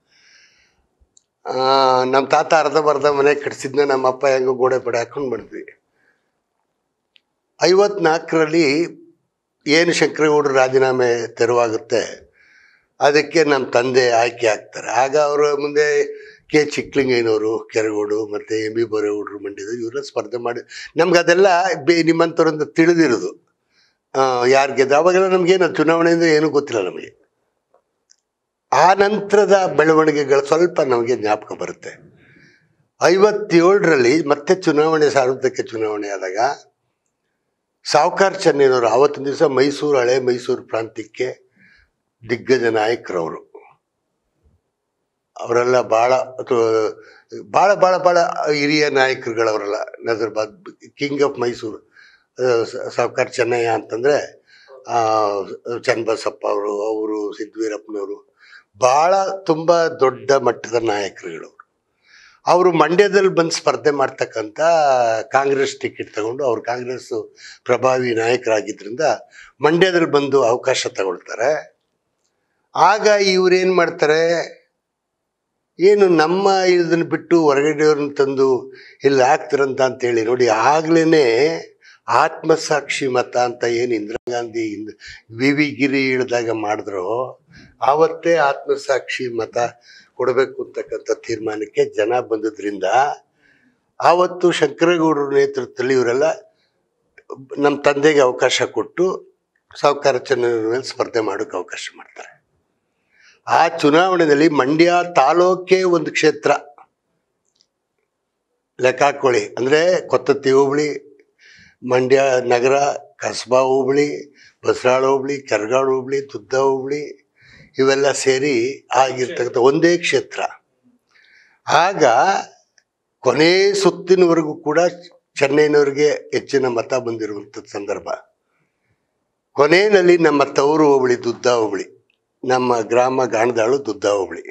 ನಮ್ಮ ತಾತ ಅರ್ಧಂಬರ್ಧ ಮನೆ ಕಟ್ಸಿದ್ನ ನಮ್ಮ ಅಪ್ಪ ಹೆಂಗೋ ಗೋಡೆ ಪಡೆ ಹಾಕೊಂಡು ಬಂದ್ವಿ ಐವತ್ನಾಲ್ಕರಲ್ಲಿ ಏನು ಶಂಕರೇಗೌಡರು ರಾಜೀನಾಮೆ ತೆರವಾಗುತ್ತೆ ಅದಕ್ಕೆ ನಮ್ಮ ತಂದೆ ಆಯ್ಕೆ ಆಗ್ತಾರೆ ಆಗ ಅವರ ಮುಂದೆ ಕೆ ಚಿಕ್ಕಲಿಂಗಯ್ಯನವರು ಕೆರಗೋಡು ಮತ್ತು ಎಂ ಬಿ ಬೋರೇಗೌಡರು ಮಂಡ್ಯದ ಇವರೆಲ್ಲ ಸ್ಪರ್ಧೆ ಮಾಡಿ ನಮ್ಗೆ ಅದೆಲ್ಲ ಬೇ ನಿಮ್ಮಂಥವ್ರಿಂದ ತಿಳಿದಿರೋದು ಯಾರು ಗೆದ್ದ ಅವಾಗೆಲ್ಲ ನಮಗೇನು ಚುನಾವಣೆಯಿಂದ ಏನೂ ಗೊತ್ತಿಲ್ಲ ನಮಗೆ ಆ ನಂತರದ ಬೆಳವಣಿಗೆಗಳು ಸ್ವಲ್ಪ ನಮಗೆ ಜ್ಞಾಪಕ ಬರುತ್ತೆ ಐವತ್ತೇಳರಲ್ಲಿ ಮತ್ತೆ ಚುನಾವಣೆ ಸಾರ್ವತ್ರಿಕ ಚುನಾವಣೆ ಆದಾಗ ಸಾವುಕಾರ್ ಚೆನ್ನೈನವರು ಆವತ್ತಿನ ದಿವಸ ಮೈಸೂರು ಹಳೆ ಮೈಸೂರು ಪ್ರಾಂತ್ಯಕ್ಕೆ ದಿಗ್ಗಜ ನಾಯಕರವರು ಅವರೆಲ್ಲ ಭಾಳ ಭಾಳ ಭಾಳ ಭಾಳ ಹಿರಿಯ ನಾಯಕರುಗಳವರೆಲ್ಲ ನಜರ್ಬಾದ್ ಕಿಂಗ್ ಆಫ್ ಮೈಸೂರು ಸಾವುಕಾರ್ ಚೆನ್ನಯ್ಯ ಅಂತಂದರೆ ಚನ್ನಬಸಪ್ಪ ಅವರು ಅವರು ಸಿದ್ದವೀರಪ್ಪನವರು ಭಾಳ ತುಂಬ ದೊಡ್ಡ ಮಟ್ಟದ ನಾಯಕರುಗಳವರು ಅವರು ಮಂಡ್ಯದಲ್ಲಿ ಬಂದು ಸ್ಪರ್ಧೆ ಮಾಡ್ತಕ್ಕಂಥ ಕಾಂಗ್ರೆಸ್ ಟಿಕೆಟ್ ತಗೊಂಡು ಅವ್ರು ಕಾಂಗ್ರೆಸ್ ಪ್ರಭಾವಿ ನಾಯಕರಾಗಿದ್ದರಿಂದ ಮಂಡ್ಯದಲ್ಲಿ ಬಂದು ಅವಕಾಶ ತಗೊಳ್ತಾರೆ ಆಗ ಇವ್ರೇನು ಮಾಡ್ತಾರೆ ಏನು ನಮ್ಮ ಇದನ್ನು ಬಿಟ್ಟು ಹೊರಗಡೆಯವ್ರನ್ನ ತಂದು ಇಲ್ಲಿ ಹಾಕ್ತಾರಂತ ಅಂತೇಳಿ ನೋಡಿ ಆಗ್ಲೇ ಆತ್ಮಸಾಕ್ಷಿ ಮತ ಅಂತ ಏನು ಇಂದಿರಾ ಗಾಂಧಿ ಇಂದ ವಿ ವಿ ಗಿರಿ ಇಳಿದಾಗ ಮಾಡಿದ್ರು ಆವತ್ತೇ ಆತ್ಮಸಾಕ್ಷಿ ಮತ ಕೊಡಬೇಕು ಅಂತಕ್ಕಂಥ ತೀರ್ಮಾನಕ್ಕೆ ಜನ ಬಂದದ್ರಿಂದ ಆವತ್ತು ಶಂಕರೇಗೌಡರ ನೇತೃತ್ವದಲ್ಲಿ ಇವರೆಲ್ಲ ನಮ್ಮ ತಂದೆಗೆ ಅವಕಾಶ ಕೊಟ್ಟು ಸಾವುಕಾರ ಚೆನ್ನೈನ ಮೇಲೆ ಸ್ಪರ್ಧೆ ಮಾಡೋಕ್ಕೆ ಅವಕಾಶ ಮಾಡ್ತಾರೆ ಆ ಚುನಾವಣೆಯಲ್ಲಿ ಮಂಡ್ಯ ತಾಲೂಕೇ ಒಂದು ಕ್ಷೇತ್ರ ಲೆಕ್ಕ ಹಾಕೊಳ್ಳಿ ಅಂದರೆ ಕೊತ್ತತ್ತಿ ಹೋಬಳಿ ಮಂಡ್ಯ ನಗರ ಕಸ್ಬಾ ಹೋಬಳಿ ಬಸರಾಳ ಹೋಬಳಿ ಕೆರಗಾಡು ಹೋಬಳಿ ತುದ್ದ ಹೋಬಳಿ ಇವೆಲ್ಲ ಸೇರಿ ಆಗಿರ್ತಕ್ಕಂಥ ಒಂದೇ ಕ್ಷೇತ್ರ ಆಗ ಕೊನೆ ಸುತ್ತಿನವರೆಗೂ ಕೂಡ ಚೆನ್ನೈನವ್ರಿಗೆ ಹೆಚ್ಚಿನ ಮತ ಬಂದಿರುವಂಥ ಸಂದರ್ಭ ಕೊನೆಯಲ್ಲಿ ನಮ್ಮ ತವರು ಹೋಬಳಿ ದುದ್ದ ಹೋಬಳಿ ನಮ್ಮ ಗ್ರಾಮ ಗಾಣದಾಳು ದುದ್ದ ಹೋಬಳಿ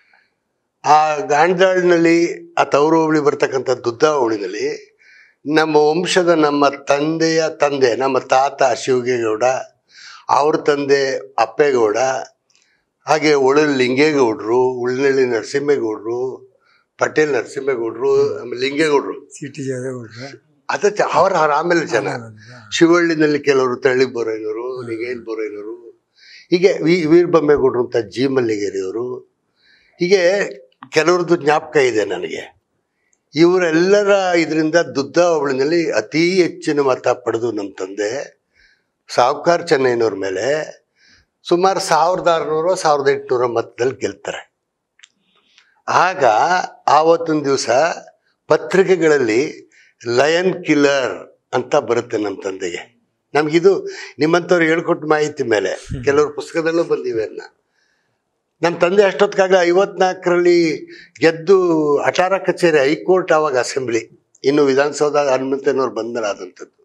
ಆ ಗಾಣದಾಳಿನಲ್ಲಿ ಆ ತವರು ಹೋಬಳಿ ಬರ್ತಕ್ಕಂಥ ದುದ್ದ ಹೋಬಳಿನಲ್ಲಿ ನಮ್ಮ ವಂಶದ ನಮ್ಮ ತಂದೆಯ ತಂದೆ ನಮ್ಮ ತಾತ ಶಿವಗೇಗೌಡ ಅವ್ರ ತಂದೆ ಅಪ್ಪೇಗೌಡ ಹಾಗೆ ಒಳಲ್ ಲಿಂಗೇಗೌಡರು ಉಳ್ನಳ್ಳಿ ನರಸಿಂಹೇಗೌಡರು ಪಟೇಲ್ ನರಸಿಂಹೇಗೌಡರು ಆಮೇಲೆ ಲಿಂಗೇಗೌಡರು ಸಿಟಿ ಜಗೌಡ್ರ ಅದ ಅವ್ರ ಅವ್ರ ಆಮೇಲೆ ಜನ ಶಿವಳ್ಳಿನಲ್ಲಿ ಕೆಲವರು ತಳ್ಳಿ ಬೋರೈನವರು ನಿಗೇನ್ ಬೋರೈನವರು ಹೀಗೆ ವಿ ವೀರಬೊಮ್ಮೇಗೌಡರು ಅಂತ ಜಿ ಮಲ್ಲಿಗೇರಿಯವರು ಹೀಗೆ ಕೆಲವ್ರದ್ದು ಜ್ಞಾಪಕ ಇದೆ ನನಗೆ ಇವರೆಲ್ಲರ ಇದರಿಂದ ದುದ್ದ ಹೋಬಳಿನಲ್ಲಿ ಅತಿ ಹೆಚ್ಚಿನ ಮತ ಪಡೆದು ನಮ್ಮ ತಂದೆ ಸಾವುಕಾರ್ ಚೆನ್ನೈನವ್ರ ಮೇಲೆ ಸುಮಾರು ಸಾವಿರದ ಆರುನೂರು ಸಾವಿರದ ಎಂಟುನೂರ ಮತದಲ್ಲಿ ಗೆಲ್ತಾರೆ ಆಗ ಆವತ್ತಿನ ದಿವಸ ಪತ್ರಿಕೆಗಳಲ್ಲಿ ಲಯನ್ ಕಿಲ್ಲರ್ ಅಂತ ಬರುತ್ತೆ ನಮ್ಮ ತಂದೆಗೆ ನಮಗಿದು ನಿಮ್ಮಂಥವ್ರು ಹೇಳ್ಕೊಟ್ಟ ಮಾಹಿತಿ ಮೇಲೆ ಕೆಲವ್ರ ಪುಸ್ತಕದಲ್ಲೂ ಬಂದಿವೆ ಅನ್ನ ನಮ್ಮ ತಂದೆ ಅಷ್ಟೊತ್ತಿಗಾಗಲೇ ಐವತ್ನಾಲ್ಕರಲ್ಲಿ ಗೆದ್ದು ಅಟಾರ ಕಚೇರಿ ಹೈಕೋರ್ಟ್ ಆವಾಗ ಅಸೆಂಬ್ಲಿ ಇನ್ನು ವಿಧಾನಸೌಧ ಹನುಮಂತನವ್ರು ಬಂದರ ಆದಂಥದ್ದು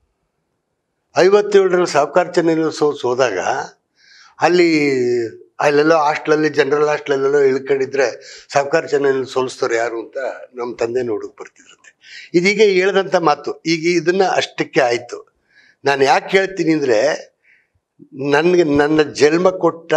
ಐವತ್ತೇಳರಲ್ಲಿ ಸಾವುಕಾರ ಚೆನ್ನೈನಲ್ಲಿ ಸೋಸ್ ಹೋದಾಗ ಅಲ್ಲಿ ಅಲ್ಲೆಲ್ಲೋ ಹಾಸ್ಟ್ಲಲ್ಲಿ ಜನರಲ್ ಹಾಸ್ಟ್ಲಲ್ಲೆಲ್ಲೋ ಇಳ್ಕೊಂಡಿದ್ರೆ ಸಾವುಕಾರ ಚೆನ್ನೈನಲ್ಲಿ ಸೋಲಿಸ್ತಾರೆ ಯಾರು ಅಂತ ನಮ್ಮ ತಂದೆ ನೋಡಕ್ಕೆ ಬರ್ತಿದ್ರಂತೆ ಇದೀಗ ಹೇಳ್ದಂಥ ಮಾತು ಈಗ ಇದನ್ನ ಅಷ್ಟಕ್ಕೆ ಆಯಿತು ನಾನು ಯಾಕೆ ಹೇಳ್ತೀನಿ ಅಂದರೆ ನನಗೆ ನನ್ನ ಜನ್ಮ ಕೊಟ್ಟ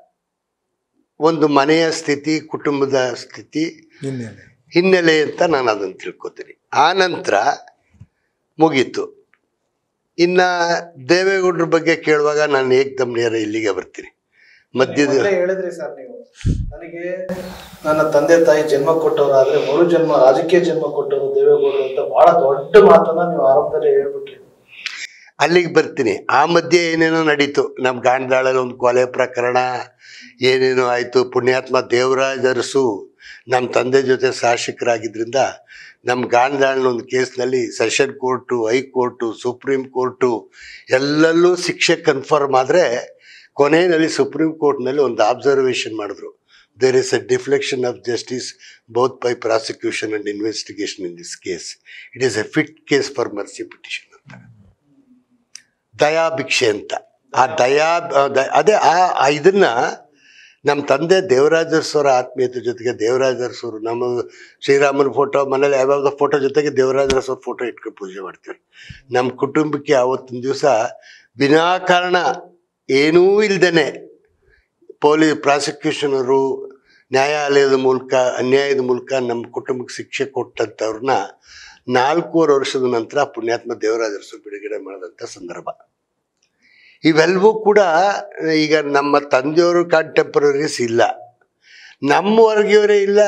ಒಂದು ಮನೆಯ ಸ್ಥಿತಿ ಕುಟುಂಬದ ಸ್ಥಿತಿ ಹಿನ್ನೆಲೆ ಹಿನ್ನೆಲೆ ಅಂತ ನಾನು ಅದನ್ನು ತಿಳ್ಕೊತೀನಿ ಆ ನಂತರ ಮುಗೀತು ಇನ್ನ ದೇವೇಗೌಡರ ಬಗ್ಗೆ ಕೇಳುವಾಗ ನಾನು ಏಕ್ದಮ್ ನೇರ ಇಲ್ಲಿಗೆ ಬರ್ತೀನಿ ಮಧ್ಯದ ಮೊದಲೇ ಹೇಳಿದ್ರಿ ಸರ್ ನೀವು ನನಗೆ ನನ್ನ ತಂದೆ ತಾಯಿ ಜನ್ಮ ಕೊಟ್ಟವರಾದ್ರೆ ಮರು ಜನ್ಮ ರಾಜಕೀಯ ಜನ್ಮ ಕೊಟ್ಟವರು ದೇವೇಗೌಡರು ಅಂತ ಬಹಳ ದೊಡ್ಡ ಮಾತನ್ನ ನೀವು ಆರಂಭದಲ್ಲೇ ಹೇಳ್ಬಿಟ್ರಿ ಅಲ್ಲಿಗೆ ಬರ್ತೀನಿ ಆ ಮಧ್ಯೆ ಏನೇನೋ ನಡೀತು ನಮ್ಮ ಗಾಂಡಾಳಲ್ಲಿ ಒಂದು ಕೊಲೆ ಪ್ರಕರಣ ಏನೇನೋ ಆಯಿತು ಪುಣ್ಯಾತ್ಮ ದೇವರಾಜ ಅರಸು ನಮ್ಮ ತಂದೆ ಜೊತೆ ಶಾಸಕರಾಗಿದ್ದರಿಂದ ನಮ್ಮ ಗಾಂಡಾಳ್ನ ಒಂದು ಕೇಸ್ನಲ್ಲಿ session court high court supreme court ಎಲ್ಲಲ್ಲೂ ಶಿಕ್ಷೆ ಕನ್ಫರ್ಮ್ ಆದರೆ ಕೊನೆಯಲ್ಲಿ ಸುಪ್ರೀಂ ಕೋರ್ಟ್ನಲ್ಲಿ ಒಂದು ಅಬ್ಸರ್ವೇಷನ್ ಮಾಡಿದ್ರು there is a deflection of justice both by prosecution and investigation in this case it is a fit case for mercy petition ಅಂತ ದಯಾಭಿಕ್ಷೆ ಅಂತ ಆ ದಯಾ ಆ ದ- ಅದೇ ಆ ಆ ಇದನ್ನ ನಮ್ಮ ತಂದೆ ದೇವರಾಜರ್ಸವರ ಆತ್ಮೀಯತೆ ಜೊತೆಗೆ ದೇವರಾಜರ್ಸವರು ನಮ್ಮ ಶ್ರೀರಾಮನ ಫೋಟೋ ಮನೇಲಿ ಯಾವ್ಯಾವ್ದೋ ಫೋಟೋ ಜೊತೆಗೆ ದೇವರಾಜರಸವ್ರ ಫೋಟೋ ಇಟ್ಕೊಂಡು ಪೂಜೆ ಮಾಡ್ತೀವಿ ನಮ್ಮ ಕುಟುಂಬಕ್ಕೆ ಆವತ್ತಿನ ದಿವಸ ವಿನಾಕಾರಣ ಏನೂ ಇಲ್ದೇನೆ ಪೊಲೀಸ್ ಪ್ರಾಸಿಕ್ಯೂಷನರು ನ್ಯಾಯಾಲಯದ ಮೂಲಕ ಅನ್ಯಾಯದ ಮೂಲಕ ನಮ್ಮ ಕುಟುಂಬಕ್ಕೆ ಶಿಕ್ಷೆ ಕೊಟ್ಟಂಥವ್ರನ್ನ ನಾಲ್ಕೂವರೆ ವರ್ಷದ ನಂತರ ಪುಣ್ಯಾತ್ಮ ದೇವರಾಜರಸು ಬಿಡುಗಡೆ ಮಾಡಿದಂಥ ಸಂದರ್ಭ ಇವೆಲ್ಲವೂ ಕೂಡ ಈಗ ನಮ್ಮ ತಂದೆಯವರು ಕಾಂಟೆಂಪರರೀಸ್ ಇಲ್ಲ ನಮ್ಮ ವರ್ಗೀಯವರೇ ಇಲ್ಲ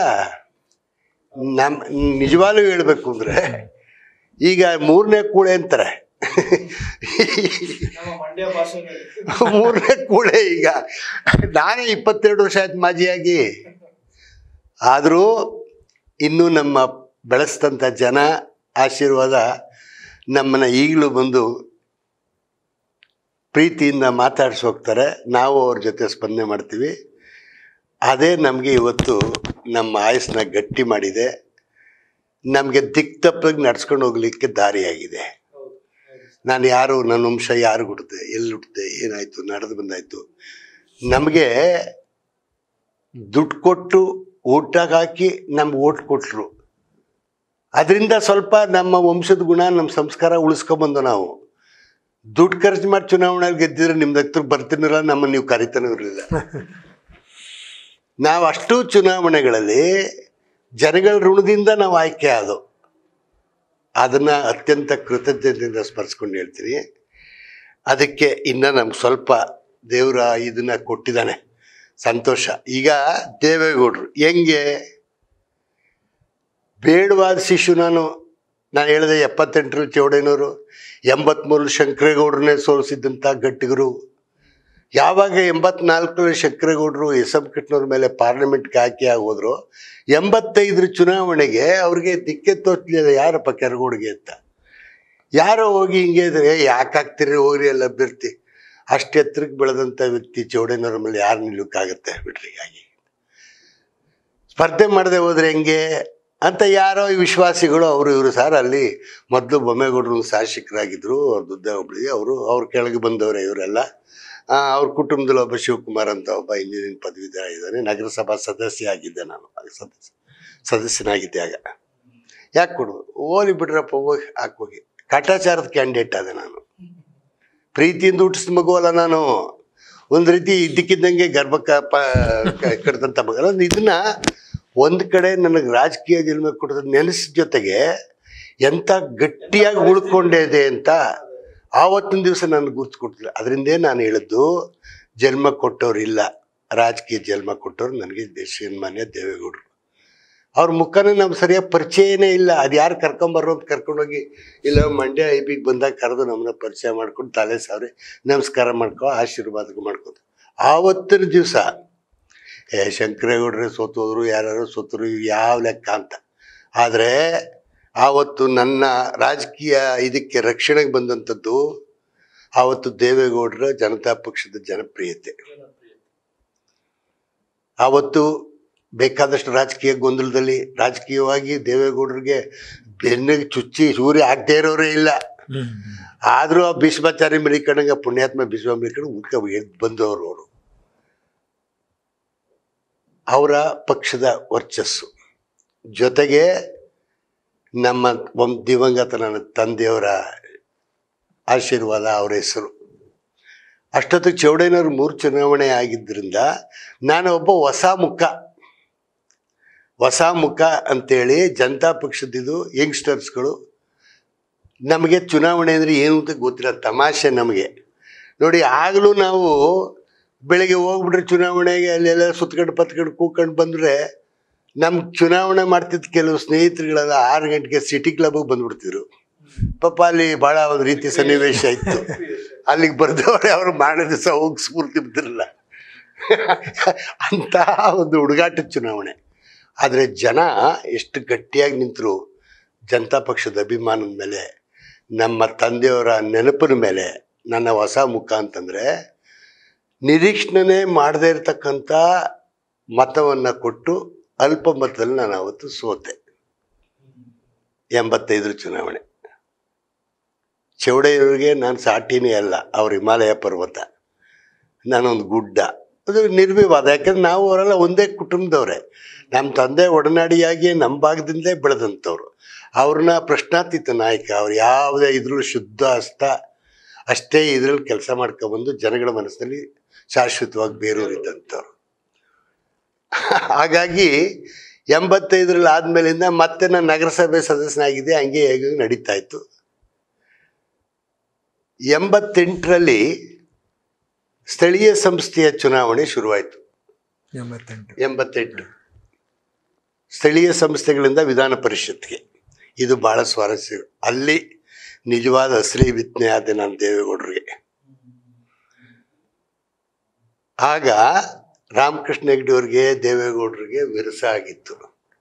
ನಮ್ಮ ನಿಜವಾಗ್ಲೂ ಹೇಳ್ಬೇಕು ಅಂದರೆ ಈಗ ಮೂರನೇ ಕೂಳೆ ಅಂತಾರೆ ನಮ್ಮ ಮಂಡ್ಯ ಭಾಷೆಯಲ್ಲಿ ಮೂರನೇ ಕೂಳೆ ಈಗ ನಾನೇ ಇಪ್ಪತ್ತೆರಡು ವರ್ಷ ಆಯ್ತು ಮಾಜಿಯಾಗಿ ಆದರೂ ಇನ್ನೂ ನಮ್ಮ ಬೆಳೆಸಿದಂಥ ಜನ ಆಶೀರ್ವಾದ ನಮ್ಮನ್ನು ಈಗಲೂ ಬಂದು ಪ್ರೀತಿಯಿಂದ ಮಾತಾಡ್ಸಿ ಹೋಗ್ತಾರೆ ನಾವು ಅವ್ರ ಜೊತೆ ಸ್ಪಂದನೆ ಮಾಡ್ತೀವಿ ಅದೇ ನಮಗೆ ಇವತ್ತು ನಮ್ಮ ಆಯಸ್ಸನ್ನ ಗಟ್ಟಿ ಮಾಡಿದೆ ನಮಗೆ ದಿಕ್ ತಪ್ಪಾಗಿ ನಡ್ಸ್ಕೊಂಡು ಹೋಗ್ಲಿಕ್ಕೆ ದಾರಿಯಾಗಿದೆ ಹೌದು ಹೌದು. ನಾನು ಯಾರು ನನ್ನ ವಂಶ ಯಾರು ಹುಟ್ಟಿದೆ ಎಲ್ಲಿ ಹುಟ್ಟಿದೆ ಏನಾಯಿತು ನಡೆದು ಬಂದಾಯಿತು ನಮಗೆ ದುಡ್ಡು ಕೊಟ್ಟು ಊಟ ಹಾಕಿ ನಮ್ಗೆ ಓಟ್ ಕೊಟ್ಟರು ಅದರಿಂದ ಸ್ವಲ್ಪ ನಮ್ಮ ವಂಶದ ಗುಣ ನಮ್ಮ ಸಂಸ್ಕಾರ ಉಳಿಸ್ಕೊಂಬಂದು ನಾವು ದುಡ್ಡು ಖರ್ಚು ಮಾಡಿ ಚುನಾವಣೆಯಲ್ಲಿ ಗೆದ್ದಿದ್ರೆ ನಿಮ್ದು ಹತ್ರ ಬರ್ತೀನಿರಲ್ಲ ನಮ್ಮನ್ನು ನೀವು ಕರಿತಾನೂ ಇರಲಿಲ್ಲ ನಾವು ಅಷ್ಟು ಚುನಾವಣೆಗಳಲ್ಲಿ ಜನಗಳ ಋಣದಿಂದ ನಾವು ಆಯ್ಕೆ ಆದವು ಅದನ್ನು ಅತ್ಯಂತ ಕೃತಜ್ಞತೆಯಿಂದ ಸ್ಮರಿಸ್ಕೊಂಡು ಹೇಳ್ತೀನಿ ಅದಕ್ಕೆ ಇನ್ನು ನಮ್ಗೆ ಸ್ವಲ್ಪ ದೇವರ ಇದನ್ನ ಕೊಟ್ಟಿದ್ದಾನೆ ಸಂತೋಷ ಈಗ ದೇವೇಗೌಡರು ಹೆಂಗೆ ಬೇಡವಾದ ಶಿಶು ನಾನು ನಾನು ಹೇಳಿದೆ ಎಪ್ಪತ್ತೆಂಟರಲ್ಲಿ ಚೌಡೇನವರು ಎಂಬತ್ಮೂರು ಶಂಕರೇಗೌಡರನ್ನೇ ಸೋಲಿಸಿದ್ದಂಥ ಗಟ್ಟಿಗರು ಯಾವಾಗ ಎಂಬತ್ನಾಲ್ಕರಲ್ಲಿ ಶಂಕರೇಗೌಡರು ಎಸ್ ಎಂ ಕಟ್ನವ್ರ ಮೇಲೆ ಪಾರ್ಲಿಮೆಂಟ್ಗೆ ಆಯ್ಕೆ ಆಗೋದ್ರು ಎಂಬತ್ತೈದರ ಚುನಾವಣೆಗೆ ಅವ್ರಿಗೆ ದಿಕ್ಕೆ ತೋಚಲಿಲ್ಲ ಯಾರಪ್ಪ ಕೆರಗೋಡಿಗೆ ಅಂತ ಯಾರೋ ಹೋಗಿ ಹಿಂಗೆ ಇದ್ರೆ ಯಾಕೆ ಹಾಕ್ತೀರಿ ಹೋಗ್ರಿ ಎಲ್ಲ ಅಭ್ಯರ್ಥಿ ಅಷ್ಟು ಎತ್ತರಕ್ಕೆ ಬೆಳೆದಂಥ ವ್ಯಕ್ತಿ ಚೌಡೇನವ್ರ ಮೇಲೆ ಯಾರು ನಿಲ್ಲಕ್ಕಾಗತ್ತೆ ಬಿಡ್ರಿ ಹಾಗೆ ಸ್ಪರ್ಧೆ ಮಾಡದೆ ಹೋದ್ರೆ ಹೆಂಗೆ ಅಂತ ಯಾರೋ ಈ ವಿಶ್ವಾಸಿಗಳು ಅವರು ಇವರು ಸರ್ ಅಲ್ಲಿ ಮೊದಲು ಬೊಮ್ಮೇಗೌಡರು ಶಾಸಕರಾಗಿದ್ದರು ಅವ್ರ ದುದ್ದ ಒಬ್ಳಿಗೆ ಅವರು ಅವ್ರ ಕೆಳಗೆ ಬಂದವರೇ ಇವರೆಲ್ಲ ಆ, ಅವ್ರ ಕುಟುಂಬದಲ್ಲಿ ಒಬ್ಬ ಶಿವಕುಮಾರ್ ಅಂತ ಒಬ್ಬ ಇಂಜಿನಿಯರಿಂಗ್ ಪದವೀಧರ ಇದ್ದಾನೆ ನಗರಸಭಾ ಸದಸ್ಯ ಆಗಿದ್ದೆ ನಾನು ಆಗ ಸದಸ್ಯ ಸದಸ್ಯನಾಗಿದ್ದೆ ಆಗ ಯಾಕೆ ಕೊಡು ಹೋಲಿ ಬಿಡ್ರಪ್ಪ ಹೋಗಿ ಹಾಕೋಗಿ ಕಾಟಾಚಾರದ ಕ್ಯಾಂಡಿಡೇಟ್ ಆದೆ ನಾನು ಪ್ರೀತಿಯಿಂದ ಹುಟ್ಟಿಸಿದ ಮಗು ಅಲ್ಲ ನಾನು ಒಂದು ರೀತಿ ಇದ್ದಕ್ಕಿದ್ದಂಗೆ ಗರ್ಭಕ್ಕ ಪ ಕ- ಕಡ್ದಂಥ ಮಗ ಅಂದ್ರೆ ಇದನ್ನ ಒಂದು ಕಡೆ ನನಗೆ ರಾಜಕೀಯ ಜನ್ಮ ಕೊಡೋದು ನೆನೆಸಿದ ಜೊತೆಗೆ ಎಂಥ ಗಟ್ಟಿಯಾಗಿ ಉಳ್ಕೊಂಡಿದೆ ಅಂತ ಆವತ್ತಿನ ದಿವಸ ನನಗೆ ಗುರ್ತು ಕೊಡ್ತಿಲ್ಲ ಅದರಿಂದೇ ನಾನು ಹೇಳಿದ್ದು ಜನ್ಮ ಕೊಟ್ಟವ್ರು ಇಲ್ಲ ರಾಜಕೀಯ ಜನ್ಮ ಕೊಟ್ಟವ್ರು ನನಗೆ ಶ್ರೀಮಾನ್ಯ ದೇವೇಗೌಡರು ಅವ್ರ ಮುಖನೇ ನಮ್ಗೆ ಸರಿಯಾಗಿ ಪರಿಚಯನೇ ಇಲ್ಲ ಅದು ಯಾರು ಕರ್ಕೊಂಬರೋ ಅಂತ ಕರ್ಕೊಂಡೋಗಿ ಇಲ್ಲ ಮಂಡ್ಯ ಐ ಬಿಗೆ ಬಂದಾಗ ಕರೆದು ನಮ್ಮನ್ನ ಪರಿಚಯ ಮಾಡ್ಕೊಂಡು ತಲೆ ಸಾವಿರ ನಮಸ್ಕಾರ ಮಾಡ್ಕೊ ಆಶೀರ್ವಾದ ಮಾಡ್ಕೊಂಡು ಆವತ್ತಿನ ದಿವಸ ಏ ಶಂಕರೇಗೌಡ್ರೆ ಸೋತೋದ್ರು ಯಾರು ಸೋತರು ಇವು ಯಾವ ಲೆಕ್ಕ ಅಂತ ಆದರೆ ಆವತ್ತು ನನ್ನ ರಾಜಕೀಯ ಇದಕ್ಕೆ ರಕ್ಷಣೆಗೆ ಬಂದಂಥದ್ದು ಆವತ್ತು ದೇವೇಗೌಡರ ಜನತಾ ಪಕ್ಷದ ಜನಪ್ರಿಯತೆ ಆವತ್ತು ಬೇಕಾದಷ್ಟು ರಾಜಕೀಯ ಗೊಂದಲದಲ್ಲಿ ರಾಜಕೀಯವಾಗಿ ದೇವೇಗೌಡರಿಗೆ ಬೆನ್ನಿಗೆ ಚುಚ್ಚಿ ಸೂರ್ಯ ಆಗದೆ ಇರೋರೇ ಇಲ್ಲ ಆದರೂ ಆ ಭೀಷ್ಮಾಚಾರ್ಯ ಮಲಿಕಣ್ಣಂಗೆ ಪುಣ್ಯಾತ್ಮ ಭೀಷ್ಮ ಮಲಿಕಣ್ಣ ಉದ್ಕ ಎದ್ದು ಬಂದವರು ಅವರು ಅವರ ಪಕ್ಷದ ವರ್ಚಸ್ಸು ಜೊತೆಗೆ ನಮ್ಮ ಒಂದು ದಿವಂಗತ ನನ್ನ ತಂದೆಯವರ ಆಶೀರ್ವಾದ ಅವರ ಹೆಸರು ಅಷ್ಟೊತ್ತಿಗೆ ಚೌಡೇನವ್ರು ಮೂರು ಚುನಾವಣೆ ಆಗಿದ್ದರಿಂದ ನಾನು ಒಬ್ಬ ಹೊಸ ಮುಖ ಹೊಸ ಮುಖ ಅಂತೇಳಿ ಜನತಾ ಪಕ್ಷದಿದು ಯಂಗ್ಸ್ಟರ್ಸ್ಗಳು ನಮಗೆ ಚುನಾವಣೆ ಅಂದರೆ ಏನು ಅಂತ ಗೊತ್ತಿಲ್ಲ ತಮಾಷೆ ನಮಗೆ ನೋಡಿ ಆಗಲೂ ನಾವು ಬೆಳಿಗ್ಗೆ ಹೋಗ್ಬಿಟ್ರೆ ಚುನಾವಣೆಗೆ ಅಲ್ಲೆಲ್ಲ ಸುತ್ಕೊಂಡು ಪತ್ಕೊಂಡು ಕೂಕೊಂಡು ಬಂದರೆ ನಮ್ಮ ಚುನಾವಣೆ ಮಾಡ್ತಿದ್ದ ಕೆಲವು ಸ್ನೇಹಿತರುಗಳೆಲ್ಲ ಆರು ಗಂಟೆಗೆ ಸಿಟಿ ಕ್ಲಬ್ಗೆ ಬಂದ್ಬಿಡ್ತಿದ್ರು ಪಾಪ ಅಲ್ಲಿ ಭಾಳ ಒಂದು ರೀತಿ ಸನ್ನಿವೇಶ ಇತ್ತು ಅಲ್ಲಿಗೆ ಬರ್ದವ್ರೆ ಅವರು ಮಾಡೋ ದಿವಸ ಹೋಗಿ ಸ್ಫೂರ್ತಿ ಬಿದ್ದಿರಲ್ಲ ಅಂತಹ ಒಂದು ಹುಡುಗಾಟದ ಚುನಾವಣೆ ಆದರೆ ಜನ ಎಷ್ಟು ಗಟ್ಟಿಯಾಗಿ ನಿಂತರು ಜನತಾ ಪಕ್ಷದ ಅಭಿಮಾನದ ಮೇಲೆ ನಮ್ಮ ತಂದೆಯವರ ನೆನಪಿನ ಮೇಲೆ ನನ್ನ ಹೊಸ ಮುಖ ಅಂತಂದರೆ ನಿರೀಕ್ಷಣೆ ಮಾಡದೇ ಇರತಕ್ಕಂಥ ಮತವನ್ನು ಕೊಟ್ಟು ಅಲ್ಪ ಮತದಲ್ಲಿ ನಾನು ಅವತ್ತು ಸೋತೆ ಎಂಬತ್ತೈದರ ಚುನಾವಣೆ ಚೌಡೆಯವರಿಗೆ ನಾನು ಸಾಟಿನೇ ಅಲ್ಲ ಅವ್ರ ಹಿಮಾಲಯ ಪರ್ವತ ನಾನೊಂದು ಗುಡ್ಡ ಅದು ನಿರ್ವಿವಾದ ಯಾಕಂದ್ರೆ ನಾವು ಅವರೆಲ್ಲ ಒಂದೇ ಕುಟುಂಬದವ್ರೆ ನಮ್ಮ ತಂದೆ ಒಡನಾಡಿಯಾಗಿ ನಮ್ಮ ಭಾಗದಿಂದಲೇ ಬೆಳೆದಂಥವ್ರು ಅವ್ರನ್ನ ಪ್ರಶ್ನಾತೀತ ನಾಯಕ ಅವ್ರು ಯಾವುದೇ ಇದ್ರೂ ಶುದ್ಧ ಹಸ್ತ ಅಷ್ಟೇ ಇದ್ರಲ್ಲಿ ಕೆಲಸ ಮಾಡ್ಕೊಬಂದು ಜನಗಳ ಮನಸ್ಸಿನಲ್ಲಿ ಶಾಶ್ವತವಾಗಿ ಬೇರೂರಿದ್ದಂಥವ್ರು ಹಾಗಾಗಿ ಎಂಬತ್ತೈದರಲ್ಲಿ ಆದಮೇಲಿಂದ ಮತ್ತೆ ನಾನು ನಗರಸಭೆ ಸದಸ್ಯನಾಗಿದ್ದೆ ಹಂಗೆ ಹೇಗೆ ನಡೀತಾ ಇತ್ತು ಎಂಬತ್ತೆಂಟರಲ್ಲಿ ಸ್ಥಳೀಯ ಸಂಸ್ಥೆಯ ಚುನಾವಣೆ ಶುರುವಾಯಿತು ಎಂಬತ್ತೆಂಟು ಎಂಬತ್ತೆಂಟು ಸ್ಥಳೀಯ ಸಂಸ್ಥೆಗಳಿಂದ ವಿಧಾನ ಪರಿಷತ್ಗೆ ಇದು ಭಾಳ ಸ್ವಾರಸ್ಯ ಅಲ್ಲಿ ನಿಜವಾದ ಅಸಲಿ ವಿಜ್ಞೆ ಆದ ನಾನು ದೇವೇಗೌಡರಿಗೆ ಆಗ ರಾಮಕೃಷ್ಣ ಹೆಗ್ಡೆ ಅವ್ರಿಗೆ ದೇವೇಗೌಡರಿಗೆ ವಿರಸ ಆಗಿತ್ತು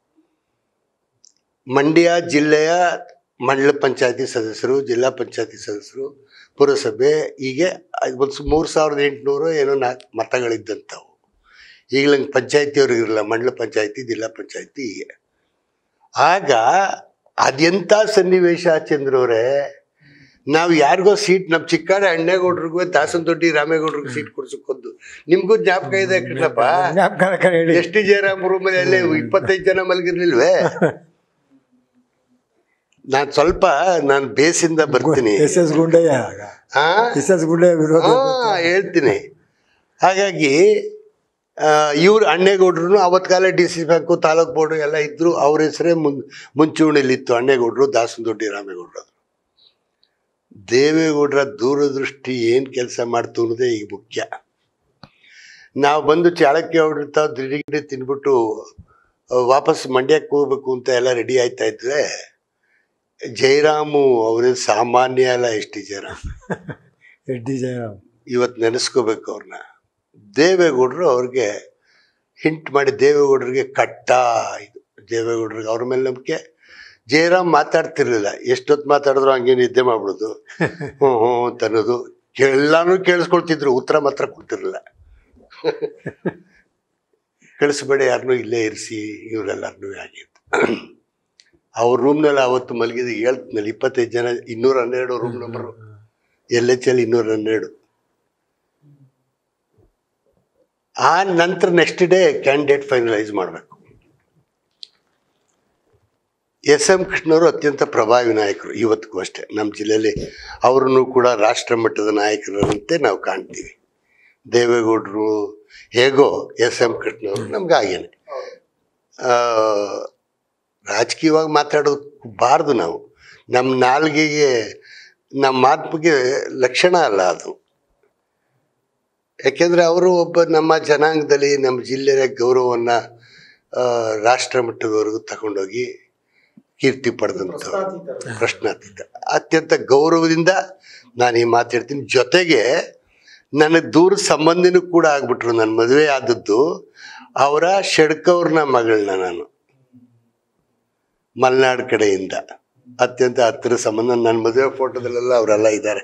ಮಂಡ್ಯ ಜಿಲ್ಲೆಯ ಮಂಡಲ ಪಂಚಾಯತಿ ಸದಸ್ಯರು ಜಿಲ್ಲಾ ಪಂಚಾಯತಿ ಸದಸ್ಯರು ಪುರಸಭೆ ಹೀಗೆ ಒಂದು ಮೂರು ಸಾವಿರದ ಎಂಟುನೂರು ಏನೋ ನಾಲ್ಕು ಮತಗಳಿದ್ದಂಥವು ಈಗಲಂಗೆ ಪಂಚಾಯತಿಯವ್ರಿಗೆ ಇರಲ್ಲ ಮಂಡಲ ಪಂಚಾಯತಿ ಜಿಲ್ಲಾ ಪಂಚಾಯತಿ ಹೀಗೆ ಆಗ ಅದೆಂಥ ಸನ್ನಿವೇಶ ಚಂದ್ರವ್ರೆ ನಾವು ಯಾರಿಗೋ ಸೀಟ್ ನಮ್ಮ ಚಿಕ್ಕಾಡ ಅಣ್ಣೇಗೌಡ್ರಿಗೂ ದಾಸನದೊಡ್ಡಿ ರಾಮೇಗೌಡ್ರಿಗೆ ಸೀಟ್ ಕೊಡ್ಸಕ್ಕೊಂದು ನಿಮ್ಗೂ ಜ್ಞಾಪಕ ಇದೆ ಕೃಷ್ಣಪ್ಪ ಜ್ಞಾಪಕ ಹೇಳಿ ಎಸ್ ಟಿ ಜಯರಾಮ್ ರೂಮಲ್ಲಿ ಅಲ್ಲೇ ಇಪ್ಪತ್ತೈದು ಜನ ಮಲಗಿರ್ಲಿಲ್ವೇ ನಾನು ಸ್ವಲ್ಪ ನಾನು ಬೇಸಿಂದ ಬರ್ತೀನಿ ಎಸ್ ಎಸ್ ಗುಂಡಯ್ಯ ಆ ಎಸ್ ಎಸ್ ಗುಂಡಯ್ಯ ವಿರೋಧ ಹಾ ಹೇಳ್ತೀನಿ ಹಾಗಾಗಿ ಇವ್ರು ಅಣ್ಣೇಗೌಡ್ರು ಅವತ್ತು ಕಾಲ D C bank taluk board ಎಲ್ಲ ಇದ್ರು ಅವ್ರ ಹೆಸರೇ ಮುನ್ ಮುಂಚೂಣಿಲಿತ್ತು ಅಣ್ಣೇಗೌಡರು ದಾಸನದೊಡ್ಡಿ ರಾಮೇಗೌಡರು ದೇವೇಗೌಡರ ದೂರದೃಷ್ಟಿ ಏನು ಕೆಲಸ ಮಾಡ್ತು ಅನ್ನೋದೇ ಈಗ ಮುಖ್ಯ ನಾವು ಬಂದು ಚಾಳಕ್ಯ ಹೊಡಿತ ದಿಢೀರ್ ತಿನ್ಬಿಟ್ಟು ಆ, ವಾಪಸ್ ಮಂಡ್ಯಕ್ಕೆ ಹೋಗ್ಬೇಕು ಅಂತ ಎಲ್ಲ ರೆಡಿ ಆಯ್ತಾ ಇದ್ರೆ ಜಯರಾಮು ಅವ್ರೇನು ಸಾಮಾನ್ಯ ಅಲ್ಲ ಎಷ್ಟು ಜನ ರೆಡ್ಡಿ ಜಯರಾಮ್ ಇವತ್ತು ನೆನೆಸ್ಕೋಬೇಕು ಅವ್ರನ್ನ ದೇವೇಗೌಡರು ಅವ್ರಿಗೆ ಹಿಂಟ್ ಮಾಡಿ ದೇವೇಗೌಡರಿಗೆ ಕಟ್ಟ ಇದು ದೇವೇಗೌಡರಿಗೆ ಅವ್ರ ಮೇಲೆ ನಂಬಿಕೆ ಜಯರಾಮ್ ಮಾತಾಡ್ತಿರ್ಲಿಲ್ಲ ಎಷ್ಟೊತ್ತು ಮಾತಾಡಿದ್ರು ಹಂಗೆ ನಿದ್ದೆ ಮಾಡ್ಬಿಡೋದು ಹ್ಞೂ ಹ್ಞೂ ಅಂತ ಅನ್ನೋದು ಎಲ್ಲಾನು ಕೇಳಿಸ್ಕೊಳ್ತಿದ್ರು ಉತ್ತರ ಮಾತ್ರ ಕೊಡ್ತಿರ್ಲಿಲ್ಲ ಕಳಿಸ್ಬೇಡಿ ಯಾರನ್ನೂ ಇಲ್ಲೇ ಇರಿಸಿ ಇವರೆಲ್ಲರನ್ನೂ ಆಗಿತ್ತು ಅವ್ರ ರೂಮ್ನಲ್ಲಿ ಅವತ್ತು ಮಲಗಿದ ಹೇಳ್ತಿನಲ್ಲಿ ಇಪ್ಪತ್ತೈದು ಜನ ಇನ್ನೂರ ಹನ್ನೆರಡು room number L H L ಇನ್ನೂರ ಹನ್ನೆರಡು ಆ ನಂತರ ನೆಕ್ಸ್ಟ್ ಡೇ ಕ್ಯಾಂಡಿಡೇಟ್ ಫೈನಲೈಸ್ ಮಾಡಬೇಕು ಎಸ್ ಎಂ ಕೃಷ್ಣವರು ಅತ್ಯಂತ ಪ್ರಭಾವಿ ನಾಯಕರು ಇವತ್ತಿಗೂ ಅಷ್ಟೇ ನಮ್ಮ ಜಿಲ್ಲೆಯಲ್ಲಿ ಅವರನ್ನು ಕೂಡ ರಾಷ್ಟ್ರ ಮಟ್ಟದ ನಾಯಕರಂತೆ ನಾವು ಕಾಣ್ತೀವಿ ದೇವೇಗೌಡರು ಹೇಗೋ ಎಸ್ ಎಂ ಕೃಷ್ಣವರು ನಮ್ಗೆ ಹಾಗೇನೆ ಆ, ರಾಜಕೀಯವಾಗಿ ಮಾತಾಡೋದು ಬಾರ್ದು ನಾವು ನಮ್ಮ ನಾಲ್ಗೆಗೆ ನಮ್ಮ ಮಾತಿಗೆ ಲಕ್ಷಣ ಅಲ್ಲ ಅದು ಯಾಕೆಂದರೆ ಅವರು ಒಬ್ಬ ನಮ್ಮ ಜನಾಂಗದಲ್ಲಿ ನಮ್ಮ ಜಿಲ್ಲೆಯ ಗೌರವವನ್ನು ರಾಷ್ಟ್ರ ಮಟ್ಟದವರೆಗೂ ತಗೊಂಡೋಗಿ ಕೀರ್ತಿ ಪಡೆದಂಥವ್ರು ಪ್ರಶ್ನಾತೀತ. ಪ್ರಶ್ನಾತೀತ ಅತ್ಯಂತ ಗೌರವದಿಂದ ನಾನು ಈ ಮಾತಾಡ್ತೀನಿ ಜೊತೆಗೆ ನನಗೆ ದೂರ ಸಂಬಂಧಿನೂ ಕೂಡ ಆಗ್ಬಿಟ್ರು ನನ್ನ ಮದುವೆ ಆದದ್ದು ಅವರ ಷಡ್ಕವ್ರನ ಮಗಳನ್ನ ನಾನು ಮಲೆನಾಡು ಕಡೆಯಿಂದ ಅತ್ಯಂತ ಹತ್ತಿರ ಸಂಬಂಧ ನನ್ನ ಮದುವೆ ಫೋಟೋದಲ್ಲೆಲ್ಲ ಅವರೆಲ್ಲ ಇದ್ದಾರೆ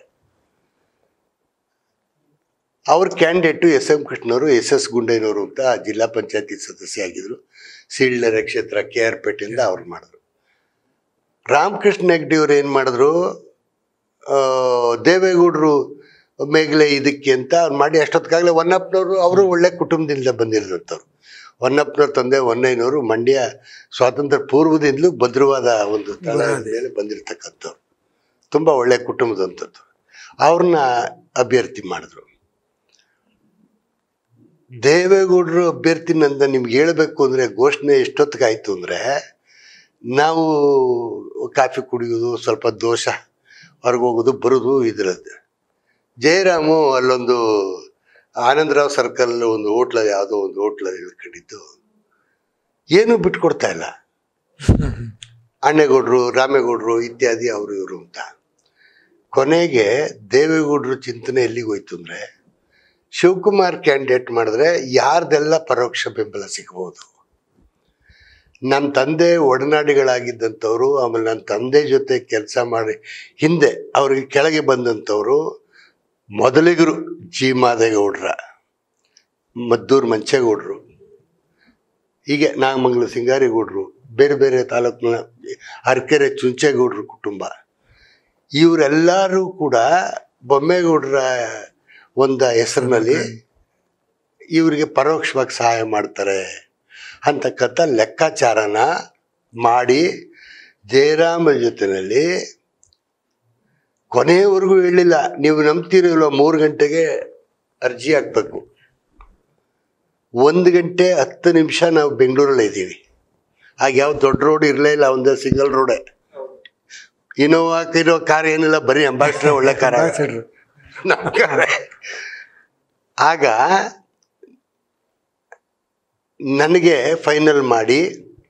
ಅವ್ರ ಕ್ಯಾಂಡಿಡೇಟು ಎಸ್ ಎಂ ಕೃಷ್ಣವರು ಎಸ್ ಎಸ್ ಗುಂಡಯ್ಯನವರು ಅಂತ ಜಿಲ್ಲಾ ಪಂಚಾಯತಿ ಸದಸ್ಯ ಆಗಿದ್ರು ಸೀಳ್ಳೆರೆ ಕ್ಷೇತ್ರ ಕೆ ಆರ್ ಪೇಟೆಯಿಂದ ಅವ್ರು ಮಾಡಿದ್ರು ರಾಮಕೃಷ್ಣ ಹೆಗ್ಡೆ ಅವ್ರು ಏನು ಮಾಡಿದ್ರು ಆ, ದೇವೇಗೌಡರು ಮೇಘಲೆ ಇದಕ್ಕೆ ಅಂತ ಅವ್ರು ಮಾಡಿ ಅಷ್ಟೊತ್ತಿಗಾಗಲೇ ಹೊನ್ನಪ್ಪನವರು ಅವರು ಒಳ್ಳೆ ಕುಟುಂಬದಿಂದ ಬಂದಿರೋದಂಥವ್ರು ಹೊನ್ನಪ್ಪನವ್ರ ತಂದೆ ಹೊನ್ನಯ್ಯನವರು ಮಂಡ್ಯ ಸ್ವಾತಂತ್ರ್ಯ ಪೂರ್ವದಿಂದಲೂ ಭದ್ರವಾದ ಒಂದು ತಳದ ಮೇಲೆ ಬಂದಿರತಕ್ಕಂಥವ್ರು ತುಂಬ ಒಳ್ಳೆ ಕುಟುಂಬದಂಥದ್ದು ಅವ್ರನ್ನ ಅಭ್ಯರ್ಥಿ ಮಾಡಿದ್ರು ದೇವೇಗೌಡರು ಅಭ್ಯರ್ಥಿ ನಂದ ನಿಮ್ಗೆ ಹೇಳಬೇಕು ಅಂದರೆ ಘೋಷಣೆ ಎಷ್ಟೊತ್ತಿಗಾಯ್ತು ಅಂದರೆ ನಾವು ಕಾಫಿ ಕುಡಿಯೋದು ಸ್ವಲ್ಪ ದೋಷ ಹೊರಗೆ ಹೋಗೋದು ಬರೋದು ಇದ್ರದ್ದು ಜಯರಾಮು ಅಲ್ಲೊಂದು ಆನಂದರಾವ್ ಸರ್ಕಲ್ ಒಂದು ಹೋಟ್ಲ ಯಾವುದೋ ಒಂದು ಹೋಟ್ಲ ಇಳ್ಕೊಂಡಿದ್ದು ಏನೂ ಬಿಟ್ಕೊಡ್ತಾ ಇಲ್ಲ ಅಣ್ಣೇಗೌಡರು ರಾಮೇಗೌಡರು ಇತ್ಯಾದಿ ಅವರು ಇವರು ಅಂತ ಕೊನೆಗೆ ದೇವೇಗೌಡರು ಚಿಂತನೆ ಎಲ್ಲಿಗೆ ಹೋಯ್ತು ಅಂದರೆ ಶಿವಕುಮಾರ್ ಕ್ಯಾಂಡಿಡೇಟ್ ಮಾಡಿದ್ರೆ ಯಾರ್ದೆಲ್ಲ ಪರೋಕ್ಷ ಬೆಂಬಲ ಸಿಗ್ಬೋದು ನಮ್ಮ ತಂದೆ ಒಡನಾಡಿಗಳಾಗಿದ್ದಂಥವ್ರು ಆಮೇಲೆ ನನ್ನ ತಂದೆ ಜೊತೆ ಕೆಲಸ ಮಾಡಿ ಹಿಂದೆ ಅವ್ರಿಗೆ ಕೆಳಗೆ ಬಂದಂಥವ್ರು ಮೊದಲಿಗರು ಜಿ ಮಾದೇಗೌಡ್ರ ಮದ್ದೂರು ಮಂಚೇಗೌಡರು ಹೀಗೆ ನಾಗಮಂಗಲ ಸಿಂಗಾರಿಗೌಡರು ಬೇರೆ ಬೇರೆ ತಾಲೂಕಿನ ಅರಕೆರೆ ಚುಂಚೇಗೌಡರು ಕುಟುಂಬ ಇವರೆಲ್ಲರೂ ಕೂಡ ಬೊಮ್ಮೇಗೌಡರ ಒಂದು ಹೆಸರಿನಲ್ಲಿ ಇವರಿಗೆ ಪರೋಕ್ಷವಾಗಿ ಸಹಾಯ ಮಾಡ್ತಾರೆ ಅಂತಕ್ಕಂಥ ಲೆಕ್ಕಾಚಾರನ ಮಾಡಿ ಜಯರಾಮ ಜೊತೆಯಲ್ಲಿ ಕೊನೆಯವರೆಗೂ ಹೇಳಿಲ್ಲ ನೀವು ನಂಬ್ತಿರಲಿಲ್ಲ ಮೂರು ಗಂಟೆಗೆ ಅರ್ಜಿ ಹಾಕ್ಬೇಕು ಒಂದು ಗಂಟೆ ಹತ್ತು ನಿಮಿಷ ನಾವು ಬೆಂಗಳೂರಲ್ಲಿ ಇದ್ದೀವಿ ಆಗ ಯಾವ ದೊಡ್ಡ ರೋಡ್ ಇರಲೇ ಇಲ್ಲ ಒಂದೇ ಸಿಂಗಲ್ ರೋಡೇ ಇನೋವಾ ಇರೋ ಕಾರ್ ಏನಿಲ್ಲ ಬರೀ ಅಂಬಾಸಿಡರ್ ಒಳ್ಳೆ ಕಾರ್ ಅಂಬಾಸಿಡರ್. ನಮ್ಮ ಕಾರೇ ಆಗ ನನಗೆ ಫೈನಲ್ ಮಾಡಿ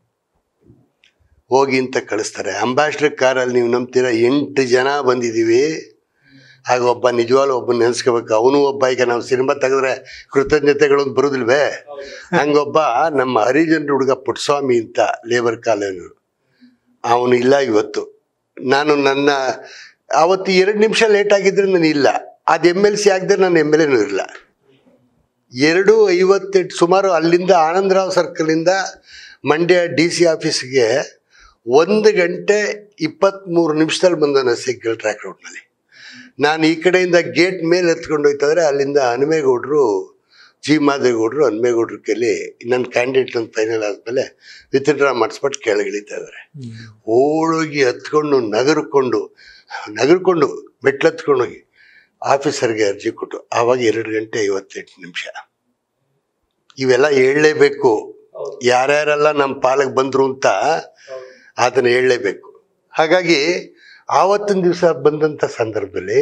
ಹೋಗಿ ಅಂತ ಕಳಿಸ್ತಾರೆ ಅಂಬಾಸಿಡರ್ ಕಾರಲ್ಲಿ ನೀವು ನಂಬ್ತೀರ ಎಂಟು ಜನ ಬಂದಿದ್ದೀವಿ ಆಗ ಒಬ್ಬ ನಿಜವಾಗ್ಲೂ ಒಬ್ಬ ನೆನೆಸ್ಕೋಬೇಕು ಅವನು ಒಬ್ಬ ಈಗ ನಾವು ಸಿನಿಮಾ ತೆಗೆದ್ರೆ ಕೃತಜ್ಞತೆಗಳೊಂದು ಬರೋದಿಲ್ವೇ ಹಂಗೊಬ್ಬ ನಮ್ಮ ಹರಿಜನ ಹುಡುಗ ಪುಟ್ಟಸ್ವಾಮಿ ಅಂತ ಲೇಬರ್ ಕಾಲೋನಿ ಅವನು ಇಲ್ಲ ಇವತ್ತು ನಾನು ನನ್ನ ಅವತ್ತು ಎರಡು ನಿಮಿಷ ಲೇಟ್ ಆಗಿದ್ರೆ ನಾನು ಇಲ್ಲ ಅದು ಎಮ್ ಎಲ್ ಸಿ ಆಗದೆ ನಾನು ಎಮ್ ಎಲ್ ಎನೂ ಇರಲ್ಲ ಎರಡು ಐವತ್ತೆಂಟು ಸುಮಾರು ಅಲ್ಲಿಂದ ಆನಂದರಾವ್ ಸರ್ಕಲಿಂದ ಮಂಡ್ಯ ಡಿ ಸಿ ಆಫೀಸ್ಗೆ ಒಂದು ಗಂಟೆ ಇಪ್ಪತ್ತ್ಮೂರು ನಿಮಿಷದಲ್ಲಿ ಬಂದನು ಸಿಗ್ಗಲ್ ಟ್ರ್ಯಾಕ್ ರೋಡ್ನಲ್ಲಿ ನಾನು ಈ ಕಡೆಯಿಂದ ಗೇಟ್ ಮೇಲೆ ಎತ್ಕೊಂಡು ಹೋಯ್ತಾದ್ರೆ ಅಲ್ಲಿಂದ ಹನುಮೇಗೌಡರು ಜಿ ಮಾದೇಗೌಡರು ಹನುಮೇಗೌಡ್ರ ಕೈಲಿ ನನ್ನ ಕ್ಯಾಂಡಿಡೇಟ್ ಅಂತ ಫೈನಲ್ ಆದಮೇಲೆ ವಿತ್ಡ್ರಾ ಮಾಡಿಸ್ಬಿಟ್ಟು ಕೆಳಗಿಳಿತಾ ಇದ್ದಾರೆ ಓಡೋಗಿ ಹತ್ಕೊಂಡು ನಗರ್ಕೊಂಡು ನಗರ್ಕೊಂಡು ಮೆಟ್ಲು ಹತ್ಕೊಂಡೋಗಿ ಆಫೀಸರ್ಗೆ ಅರ್ಜಿ ಕೊಟ್ಟು ಆವಾಗ ಎರಡು ಗಂಟೆ ಐವತ್ತೆಂಟು ನಿಮಿಷ ಇವೆಲ್ಲ ಹೇಳಲೇಬೇಕು ಹೌದು ಯಾರ್ಯಾರೆಲ್ಲ ನಮ್ಮ ಪಾಲಿಗೆ ಬಂದರು ಅಂತ ಹೌದು ಅದನ್ನು ಹೇಳಲೇಬೇಕು ಹಾಗಾಗಿ ಆವತ್ತಿನ ದಿವಸ ಬಂದಂಥ ಸಂದರ್ಭದಲ್ಲಿ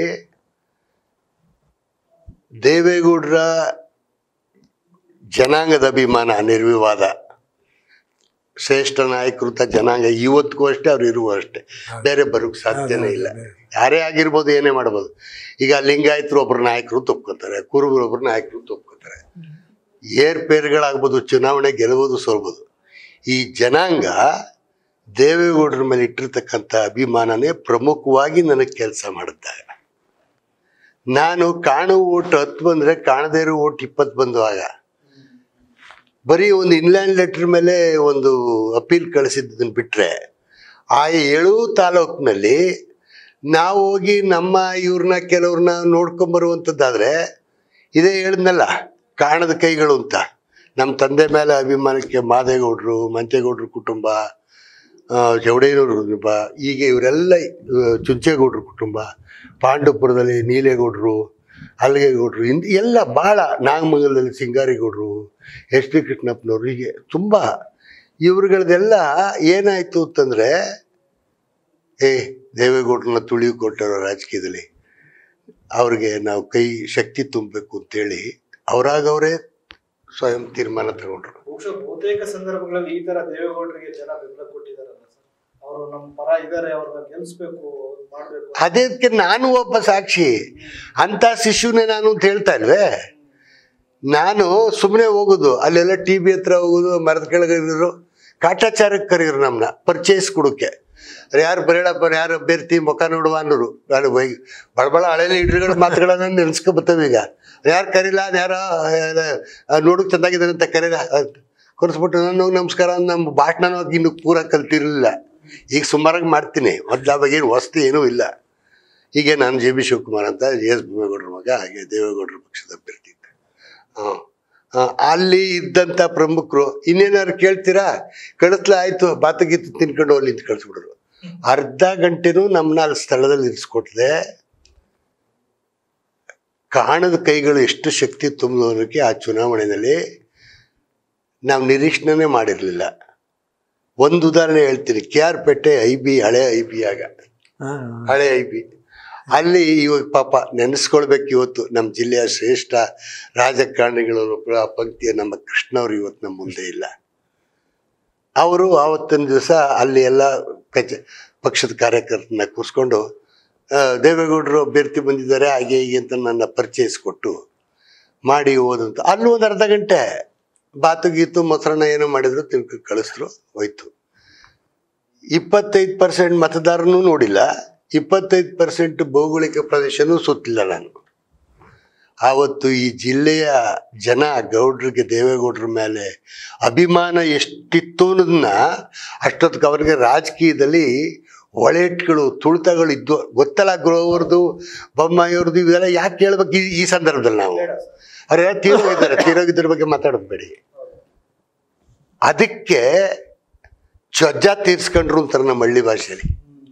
ದೇವೇಗೌಡರ ಜನಾಂಗದ ಅಭಿಮಾನ ನಿರ್ವಿವಾದ ಶ್ರೇಷ್ಠ ನಾಯಕೃತ ಜನಾಂಗ ಇವತ್ತಿಗೂ ಅಷ್ಟೇ ಅವ್ರು ಇರುವ ಅಷ್ಟೇ ಬೇರೆ ಬರೋಕ್ಕೆ ಸಾಧ್ಯನೇ ಇಲ್ಲ ಯಾರೇ ಆಗಿರ್ಬೋದು ಏನೇ ಮಾಡ್ಬೋದು ಈಗ ಲಿಂಗಾಯತರು ಒಬ್ಬರು ನಾಯಕರು ತಪ್ಕೋತಾರೆ ಕುರುಬರು ಒಬ್ಬರು ನಾಯಕರು ತಪ್ಕೋತಾರೆ ಏರ್ಪೇರ್ಗಳಾಗ್ಬೋದು ಚುನಾವಣೆ ಗೆಲ್ಲಬಹುದು ಸೋಲ್ಬೋದು ಈ ಜನಾಂಗ ದೇವೇಗೌಡರ ಮೇಲೆ ಇಟ್ಟಿರ್ತಕ್ಕಂಥ ಅಭಿಮಾನನೇ ಪ್ರಮುಖವಾಗಿ ನನಗೆ ಕೆಲಸ ಮಾಡುತ್ತೆ ನಾನು ಕಾಣುವ ಓಟ್ ಹತ್ತು ಬಂದರೆ ಕಾಣದೇ ಇರೋ ಓಟ್ ಇಪ್ಪತ್ತು ಬಂದುವಾಗ ಬರೀ ಒಂದು ಇನ್ಲ್ಯಾಂಡ್ ಲೆಟ್ರ್ ಮೇಲೆ ಒಂದು ಅಪೀಲ್ ಕಳಿಸಿದ್ದನ್ನು ಬಿಟ್ಟರೆ ಆ ಏಳು ತಾಲೂಕಿನಲ್ಲಿ ನಾವು ಹೋಗಿ ನಮ್ಮ ಇವ್ರನ್ನ ಕೆಲವ್ರನ್ನ ನೋಡ್ಕೊಂಬರುವಂಥದ್ದಾದರೆ ಇದೇ ಹೇಳಿದ್ನಲ್ಲ ಕಾಣದ ಕೈಗಳು ಅಂತ ನಮ್ಮ ತಂದೆ ಮೇಲೆ ಅಭಿಮಾನಕ್ಕೆ ಮಾದೇಗೌಡರು ಮಂಚೇಗೌಡರು ಕುಟುಂಬ ಆ, ಚೌಡೇನೂರು ಕುಟುಂಬ ಹೀಗೆ ಇವರೆಲ್ಲ ಆ, ಚುಂಚೇಗೌಡರು ಕುಟುಂಬ ಪಾಂಡವಪುರದಲ್ಲಿ ನೀಲೇಗೌಡರು ಅಲ್ಲಿಗೆಗೌಡರು ಇಂದ ಎಲ್ಲ ಭಾಳ ನಾಗಮಂಗಲದಲ್ಲಿ ಸಿಂಗಾರಿಗೌಡರು ಎಸ್ ಟಿ ಕೃಷ್ಣಪ್ಪನವ್ರು ಹೀಗೆ ತುಂಬ ಇವ್ರುಗಳದೆಲ್ಲ ಏನಾಯಿತು ಅಂತಂದರೆ ಏ ದೇವೇಗೌಡರನ್ನ ತುಳಿಯು ಕೊಟ್ಟರು ರಾಜಕೀಯದಲ್ಲಿ ಅವ್ರಿಗೆ ನಾವು ಕೈ ಶಕ್ತಿ ತುಂಬಬೇಕು ಅಂತೇಳಿ ಅವರಾಗವರೇ ಸ್ವಯಂ ತೀರ್ಮಾನ ತಗೊಂಡ್ರು ಬಹುಶಃ ಬಹುತೇಕ ಸಂದರ್ಭಗಳಲ್ಲಿ ಈ ತರ ದೇವೇಗೌಡರಿಗೆ ಜನ ಬೆಂಬಲ ಕೊಟ್ಟಿದಾರಲ್ಲ ಸರ್ ಅವರು ನಮ್ಮ ಪರ ಇದಾರೆ ಅವ್ರನ್ನ ಗೆಲ್ಸ್ಬೇಕು ಮಾಡ್ಬೇಕು ಅದಕ್ಕೆ ನಾನು ಒಬ್ಬ ಸಾಕ್ಷಿ ಅಂತ ಶಿಶುನೇ ನಾನು ಅಂತ ಹೇಳ್ತಾ ಇಲ್ವೇ ನಾನು ಸುಮ್ಮನೆ ಹೋಗೋದು ಅಲ್ಲೆಲ್ಲ ಟಿ ಬಿ ಹತ್ರ ಹೋಗೋದು ಮರದ ಕೆಳಗೆ ಇರೋರು ಕಾಟಾಚಾರಕ್ಕೆ ಕರೆಯೋರು ನಮ್ಮನ್ನ ಪರ್ಚೇಸ್ ಕೊಡೋಕ್ಕೆ ಯಾರು ಬರೇಳಪ್ಪ ಯಾರು ಅಭ್ಯರ್ಥಿ ಮುಖ ನೋಡುವ ಅನ್ನೋರು ನಾನು ಬೈ ಬಳಬಳ ಹಳೆ ಲೀಡ್ರ್ಗಳ ಮಾತುಗಳನ್ನ ನೆನೆಸ್ಕೊ ಬರ್ತವೆ ಈಗ ಯಾರು ಕರೀಲ ಯಾರೋ ನೋಡೋಕೆ ಚೆಂದಾಗಿದ್ದಾರೆ ಅಂತ ಕರೀಲ ಕೊರಿಸ್ಬಿಟ್ಟು ನಾನು ಹೋಗಿ ನಮಸ್ಕಾರ ಅಂದ್ ನಮ್ಮ ಭಾಷಣನೂ ಇನ್ನು ಪೂರ ಕಲ್ತಿರಲಿಲ್ಲ ಈಗ ಸುಮಾರಾಗಿ ಮಾಡ್ತೀನಿ ಮೊದಲು ಅವಾಗ ಏನು ವಸ್ತು ಏನೂ ಇಲ್ಲ ಹೀಗೆ ನಾನು ಜೆ ಬಿ ಶಿವಕುಮಾರ್ ಅಂತ ಜೆ ಎಸ್ ಭೀಮೇಗೌಡರ ಮಗ ಹಾಗೆ ದೇವೇಗೌಡರ ಪಕ್ಷದ ಅಭ್ಯರ್ಥಿ ಇದ್ದೆ. ಹಾಂ ಅಲ್ಲಿ ಇದ್ದಂಥ ಪ್ರಮುಖರು ಇನ್ನೇನಾದ್ರು ಕೇಳ್ತೀರಾ ಕಳಿಸ್ಲ ಆಯ್ತು ಬಾತಗೀತು ತಿನ್ಕೊಂಡು ಹೋಗ್ಲಿ ಅಂತ ಕಳಿಸ್ಬಿಡ್ರು ಅರ್ಧ ಗಂಟೆನೂ ನಮ್ಮನ್ನ ಅಲ್ಲಿ ಸ್ಥಳದಲ್ಲಿ ಇರಿಸ್ಕೊಟ್ಟಿದೆ ಕಾಣದ ಕೈಗಳು ಎಷ್ಟು ಶಕ್ತಿ ತುಂಬಿದೋದಕ್ಕೆ ಆ ಚುನಾವಣೆಯಲ್ಲಿ ನಾವು ನಿರೀಕ್ಷಣೆ ಮಾಡಿರಲಿಲ್ಲ ಒಂದು ಉದಾಹರಣೆ ಹೇಳ್ತೀನಿ K R Pete I B ಹಳೆ ಐ ಬಿ ಆಗ ಹಾಂ ಹಳೆ ಐ ಬಿ ಅಲ್ಲಿ ಇವಾಗ ಪಾಪ ನೆನೆಸ್ಕೊಳ್ಬೇಕು ಇವತ್ತು ನಮ್ಮ ಜಿಲ್ಲೆಯ ಶ್ರೇಷ್ಠ ರಾಜಕಾರಣಿಗಳು ಆ ಪಂಕ್ತಿಯ ನಮ್ಮ ಕೃಷ್ಣವ್ರು ಇವತ್ತು ನಮ್ಮ ಮುಂದೆ ಇಲ್ಲ ಅವರು ಆವತ್ತಿನ ದಿವಸ ಅಲ್ಲಿ ಎಲ್ಲ ಕಚ ಪಕ್ಷದ ಕಾರ್ಯಕರ್ತರನ್ನ ಕೂರಿಸ್ಕೊಂಡು ಆ, ದೇವೇಗೌಡರು ಅಭ್ಯರ್ಥಿ ಬಂದಿದ್ದಾರೆ ಹಾಗೆ ಹೀಗೆ ಅಂತ ನನ್ನ ಪರಿಚಯಿಸ್ಕೊಟ್ಟು ಮಾಡಿ ಹೋದಂತ ಅಲ್ಲೂ ಒಂದು ಅರ್ಧ ಗಂಟೆ ಬಾತು ಗೀತು ಮೊಸರನ್ನ ಏನೋ ಮಾಡಿದ್ರು ತಿನ್ಕೊಂಡು ಕಳಿಸಿದ್ರು ಹೋಯ್ತು ಇಪ್ಪತ್ತೈದು ಪರ್ಸೆಂಟ್ ಮತದಾರನೂ ನೋಡಿಲ್ಲ ಇಪ್ಪತ್ತೈದು ಪರ್ಸೆಂಟ್ ಭೌಗೋಳಿಕ ಪ್ರದೇಶನೂ ಸುತ್ತಿಲ್ಲ ನಾನು ಆವತ್ತು ಈ ಜಿಲ್ಲೆಯ ಜನ ಗೌಡ್ರಿಗೆ ದೇವೇಗೌಡರ ಮೇಲೆ ಅಭಿಮಾನ ಎಷ್ಟಿತ್ತು ಅನ್ನೋದನ್ನ ಅಷ್ಟೊತ್ತಿಗೆ ಅವ್ರಿಗೆ ರಾಜಕೀಯದಲ್ಲಿ ಒಳೆಟ್ಗಳು ತುಳಿತಗಳು ಇದ್ವು ಗೊತ್ತಲ್ಲ ಗ್ರೋವರ್ದು ಬೊಮ್ಮಾಯಿಯವ್ರದ್ದು ಇವೆಲ್ಲ ಯಾಕೆ ಹೇಳ್ಬೇಕು ಈ- ಈ ಸಂದರ್ಭದಲ್ಲಿ ನಾವು ಬೇಡ ಸರ್ ಅವರೆಲ್ಲ ತೀರೋಗಿದ್ದಾರೆ ತೀರೋಗಿದ್ರ ಬಗ್ಗೆ ಮಾತಾಡೋದು ಬೇಡಿ ಅದಕ್ಕೆ ಚೊಜ್ಜ ತೀರ್ಸ್ಕೊಂಡ್ರು ಅಂತಾರೆ ನಮ್ಮ ಹಳ್ಳಿ ಭಾಷೆಯಲ್ಲಿ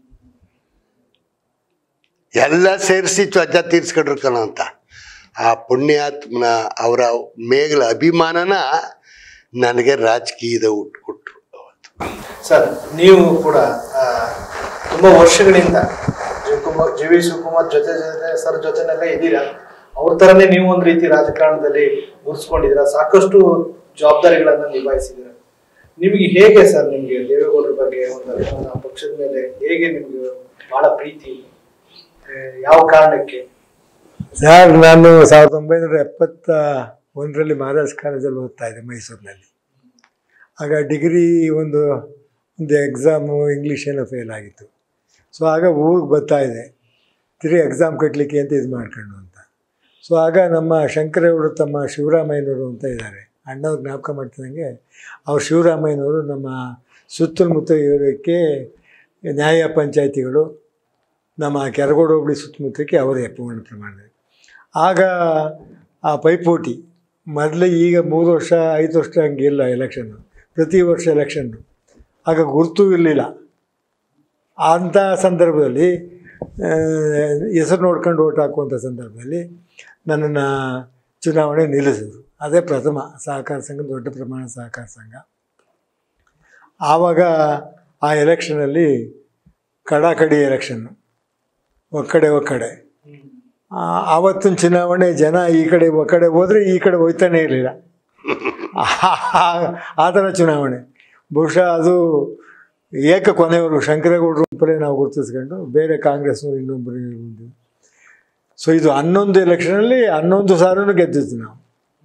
ಎಲ್ಲ ಸೇರಿಸಿ ಚೊಜ್ಜ ತೀರ್ಸ್ಕೊಂಡ್ರು ಕಣ ಅಂತ ಆ ಪುಣ್ಯಾತ್ಮನ ಅವರ ಮೇಗಲ ಅಭಿಮಾನನ ನನಗೆ ರಾಜಕೀಯದ ಊಟ ಕೊಟ್ಟರು ಅವತ್ತು ಸರ್ ನೀವು ಕೂಡ ಆ, ತುಂಬಾ ವರ್ಷಗಳಿಂದ ಶಿವಕುಮಾರ್ ಜಿ ವಿ ಶಿವಕುಮಾರ್ ಜೊತೆ ಜೊತೆ ಸರ್ ಜೊತೆನೆಲ್ಲ ಇದ್ದೀರಾ ಅವ್ರ ತರನೇ ನೀವು ಒಂದ್ ರೀತಿ ರಾಜಕಾರಣದಲ್ಲಿ ಗುರ್ಸ್ಕೊಂಡಿದ್ದೀರಾ ಸಾಕಷ್ಟು ಜವಾಬ್ದಾರಿಗಳನ್ನ ನಿಭಾಯಿಸಿದ್ದೀರಾ ನಿಮಗೆ ಹೇಗೆ ಸರ್ ನಿಮ್ಗೆ ದೇವೇಗೌಡರ ಬಗ್ಗೆ ಒಂದು ಅಭಿಮಾನ ಪಕ್ಷದ ಮೇಲೆ ಹೇಗೆ ನಿಮ್ಗೆ ಬಹಳ ಪ್ರೀತಿ ಆ, ಯಾವ ಕಾರಣಕ್ಕೆ ಸರ್ ನಾನು ಸಾವಿರದ ಒಂಬೈನೂರ ಎಪ್ಪತ್ತ ಒಂದರಲ್ಲಿ ಮಹಾರಾಜ್ ಕಾಲೇಜಲ್ಲಿ ಓದ್ತಾ ಇದ್ದೆ ಮೈಸೂರಿನಲ್ಲಿ ಆಗ ಡಿಗ್ರಿ ಒಂದು ಒಂದು ಎಕ್ಸಾಮು ಇಂಗ್ಲೀಷ್ ಏನೋ ಫೇಲ್ ಆಗಿತ್ತು ಸೊ ಆಗ ಊರಿಗೆ ಬರ್ತಾ ಇದೆ ತಿರುಗಿ ಎಕ್ಸಾಮ್ ಕಟ್ಟಲಿಕ್ಕೆ ಅಂತ ಇದು ಮಾಡ್ಕೊಂಡು ಅಂತ ಸೊ ಆಗ ನಮ್ಮ ಶಂಕರೇಗೌಡರು ತಮ್ಮ ಶಿವರಾಮಯ್ಯನವರು ಅಂತ ಇದ್ದಾರೆ ಅಣ್ಣವ್ರು ಜ್ಞಾಪಕ ಮಾಡ್ತಿದ್ದಂಗೆ ಅವ್ರು ಶಿವರಾಮಯ್ಯನವರು ನಮ್ಮ ಸುತ್ತಮುತ್ತ ಇರೋಕ್ಕೆ ನ್ಯಾಯ ಪಂಚಾಯಿತಿಗಳು ನಮ್ಮ ಕೆರಗೋಡು ಹೋಬಳಿ ಸುತ್ತಮುತ್ತಕ್ಕೆ ಅವರೇ ಪೂರ್ಣ ಪ್ರಮಾಣದಲ್ಲಿ ಆಗ ಆ ಪೈಪೋಟಿ ಮೊದಲು ಈಗ ಮೂರು ವರ್ಷ ಐದು ವರ್ಷ ಹಂಗಿಲ್ಲ ಎಲೆಕ್ಷನ್ನು ಪ್ರತಿ ವರ್ಷ ಎಲೆಕ್ಷನ್ನು ಆಗ ಗುರುತು ಇರಲಿಲ್ಲ ಅಂಥ ಸಂದರ್ಭದಲ್ಲಿ ಆ, ಹೆಸರು ನೋಡ್ಕೊಂಡು ಓಟ್ ಹಾಕುವಂಥ ಸಂದರ್ಭದಲ್ಲಿ ನನ್ನನ್ನು ಚುನಾವಣೆ ನಿಲ್ಲಿಸಿದ್ರು ಅದೇ ಪ್ರಥಮ ಸಹಕಾರ ಸಂಘ ದೊಡ್ಡ ಪ್ರಮಾಣ ಸಹಕಾರ ಸಂಘ ಆವಾಗ ಆ ಎಲೆಕ್ಷನಲ್ಲಿ ಕಡಾಕಡಿ ಎಲೆಕ್ಷನ್ನು ಒಕ್ಕಡೆ ಒಕ್ಕಡೆ ಆ, ಆವತ್ತಿನ ಚುನಾವಣೆ ಜನ ಈ ಕಡೆ ಒಕ್ಕಡೆ ಹೋದರೆ ಈ ಕಡೆ ಹೋಯ್ತಾನೆ ಇರಲಿಲ್ಲ ಆ ಥರ ಚುನಾವಣೆ ಬಹುಶಃ ಅದು ಏಕ ಕೊನೆಯವರು ಶಂಕರೇಗೌಡರು ಒಬ್ಬರೇ ನಾವು ಗುರುತಿಸ್ಕೊಂಡು ಬೇರೆ ಕಾಂಗ್ರೆಸ್ನವ್ರು ಇನ್ನೊಬ್ಬರು ಬಂದಿದ್ದು ಸೊ ಇದು ಹನ್ನೊಂದು ಎಲೆಕ್ಷನಲ್ಲಿ ಹನ್ನೊಂದು ಸಾರನು ಗೆದ್ದಿದ್ದು ನಾವು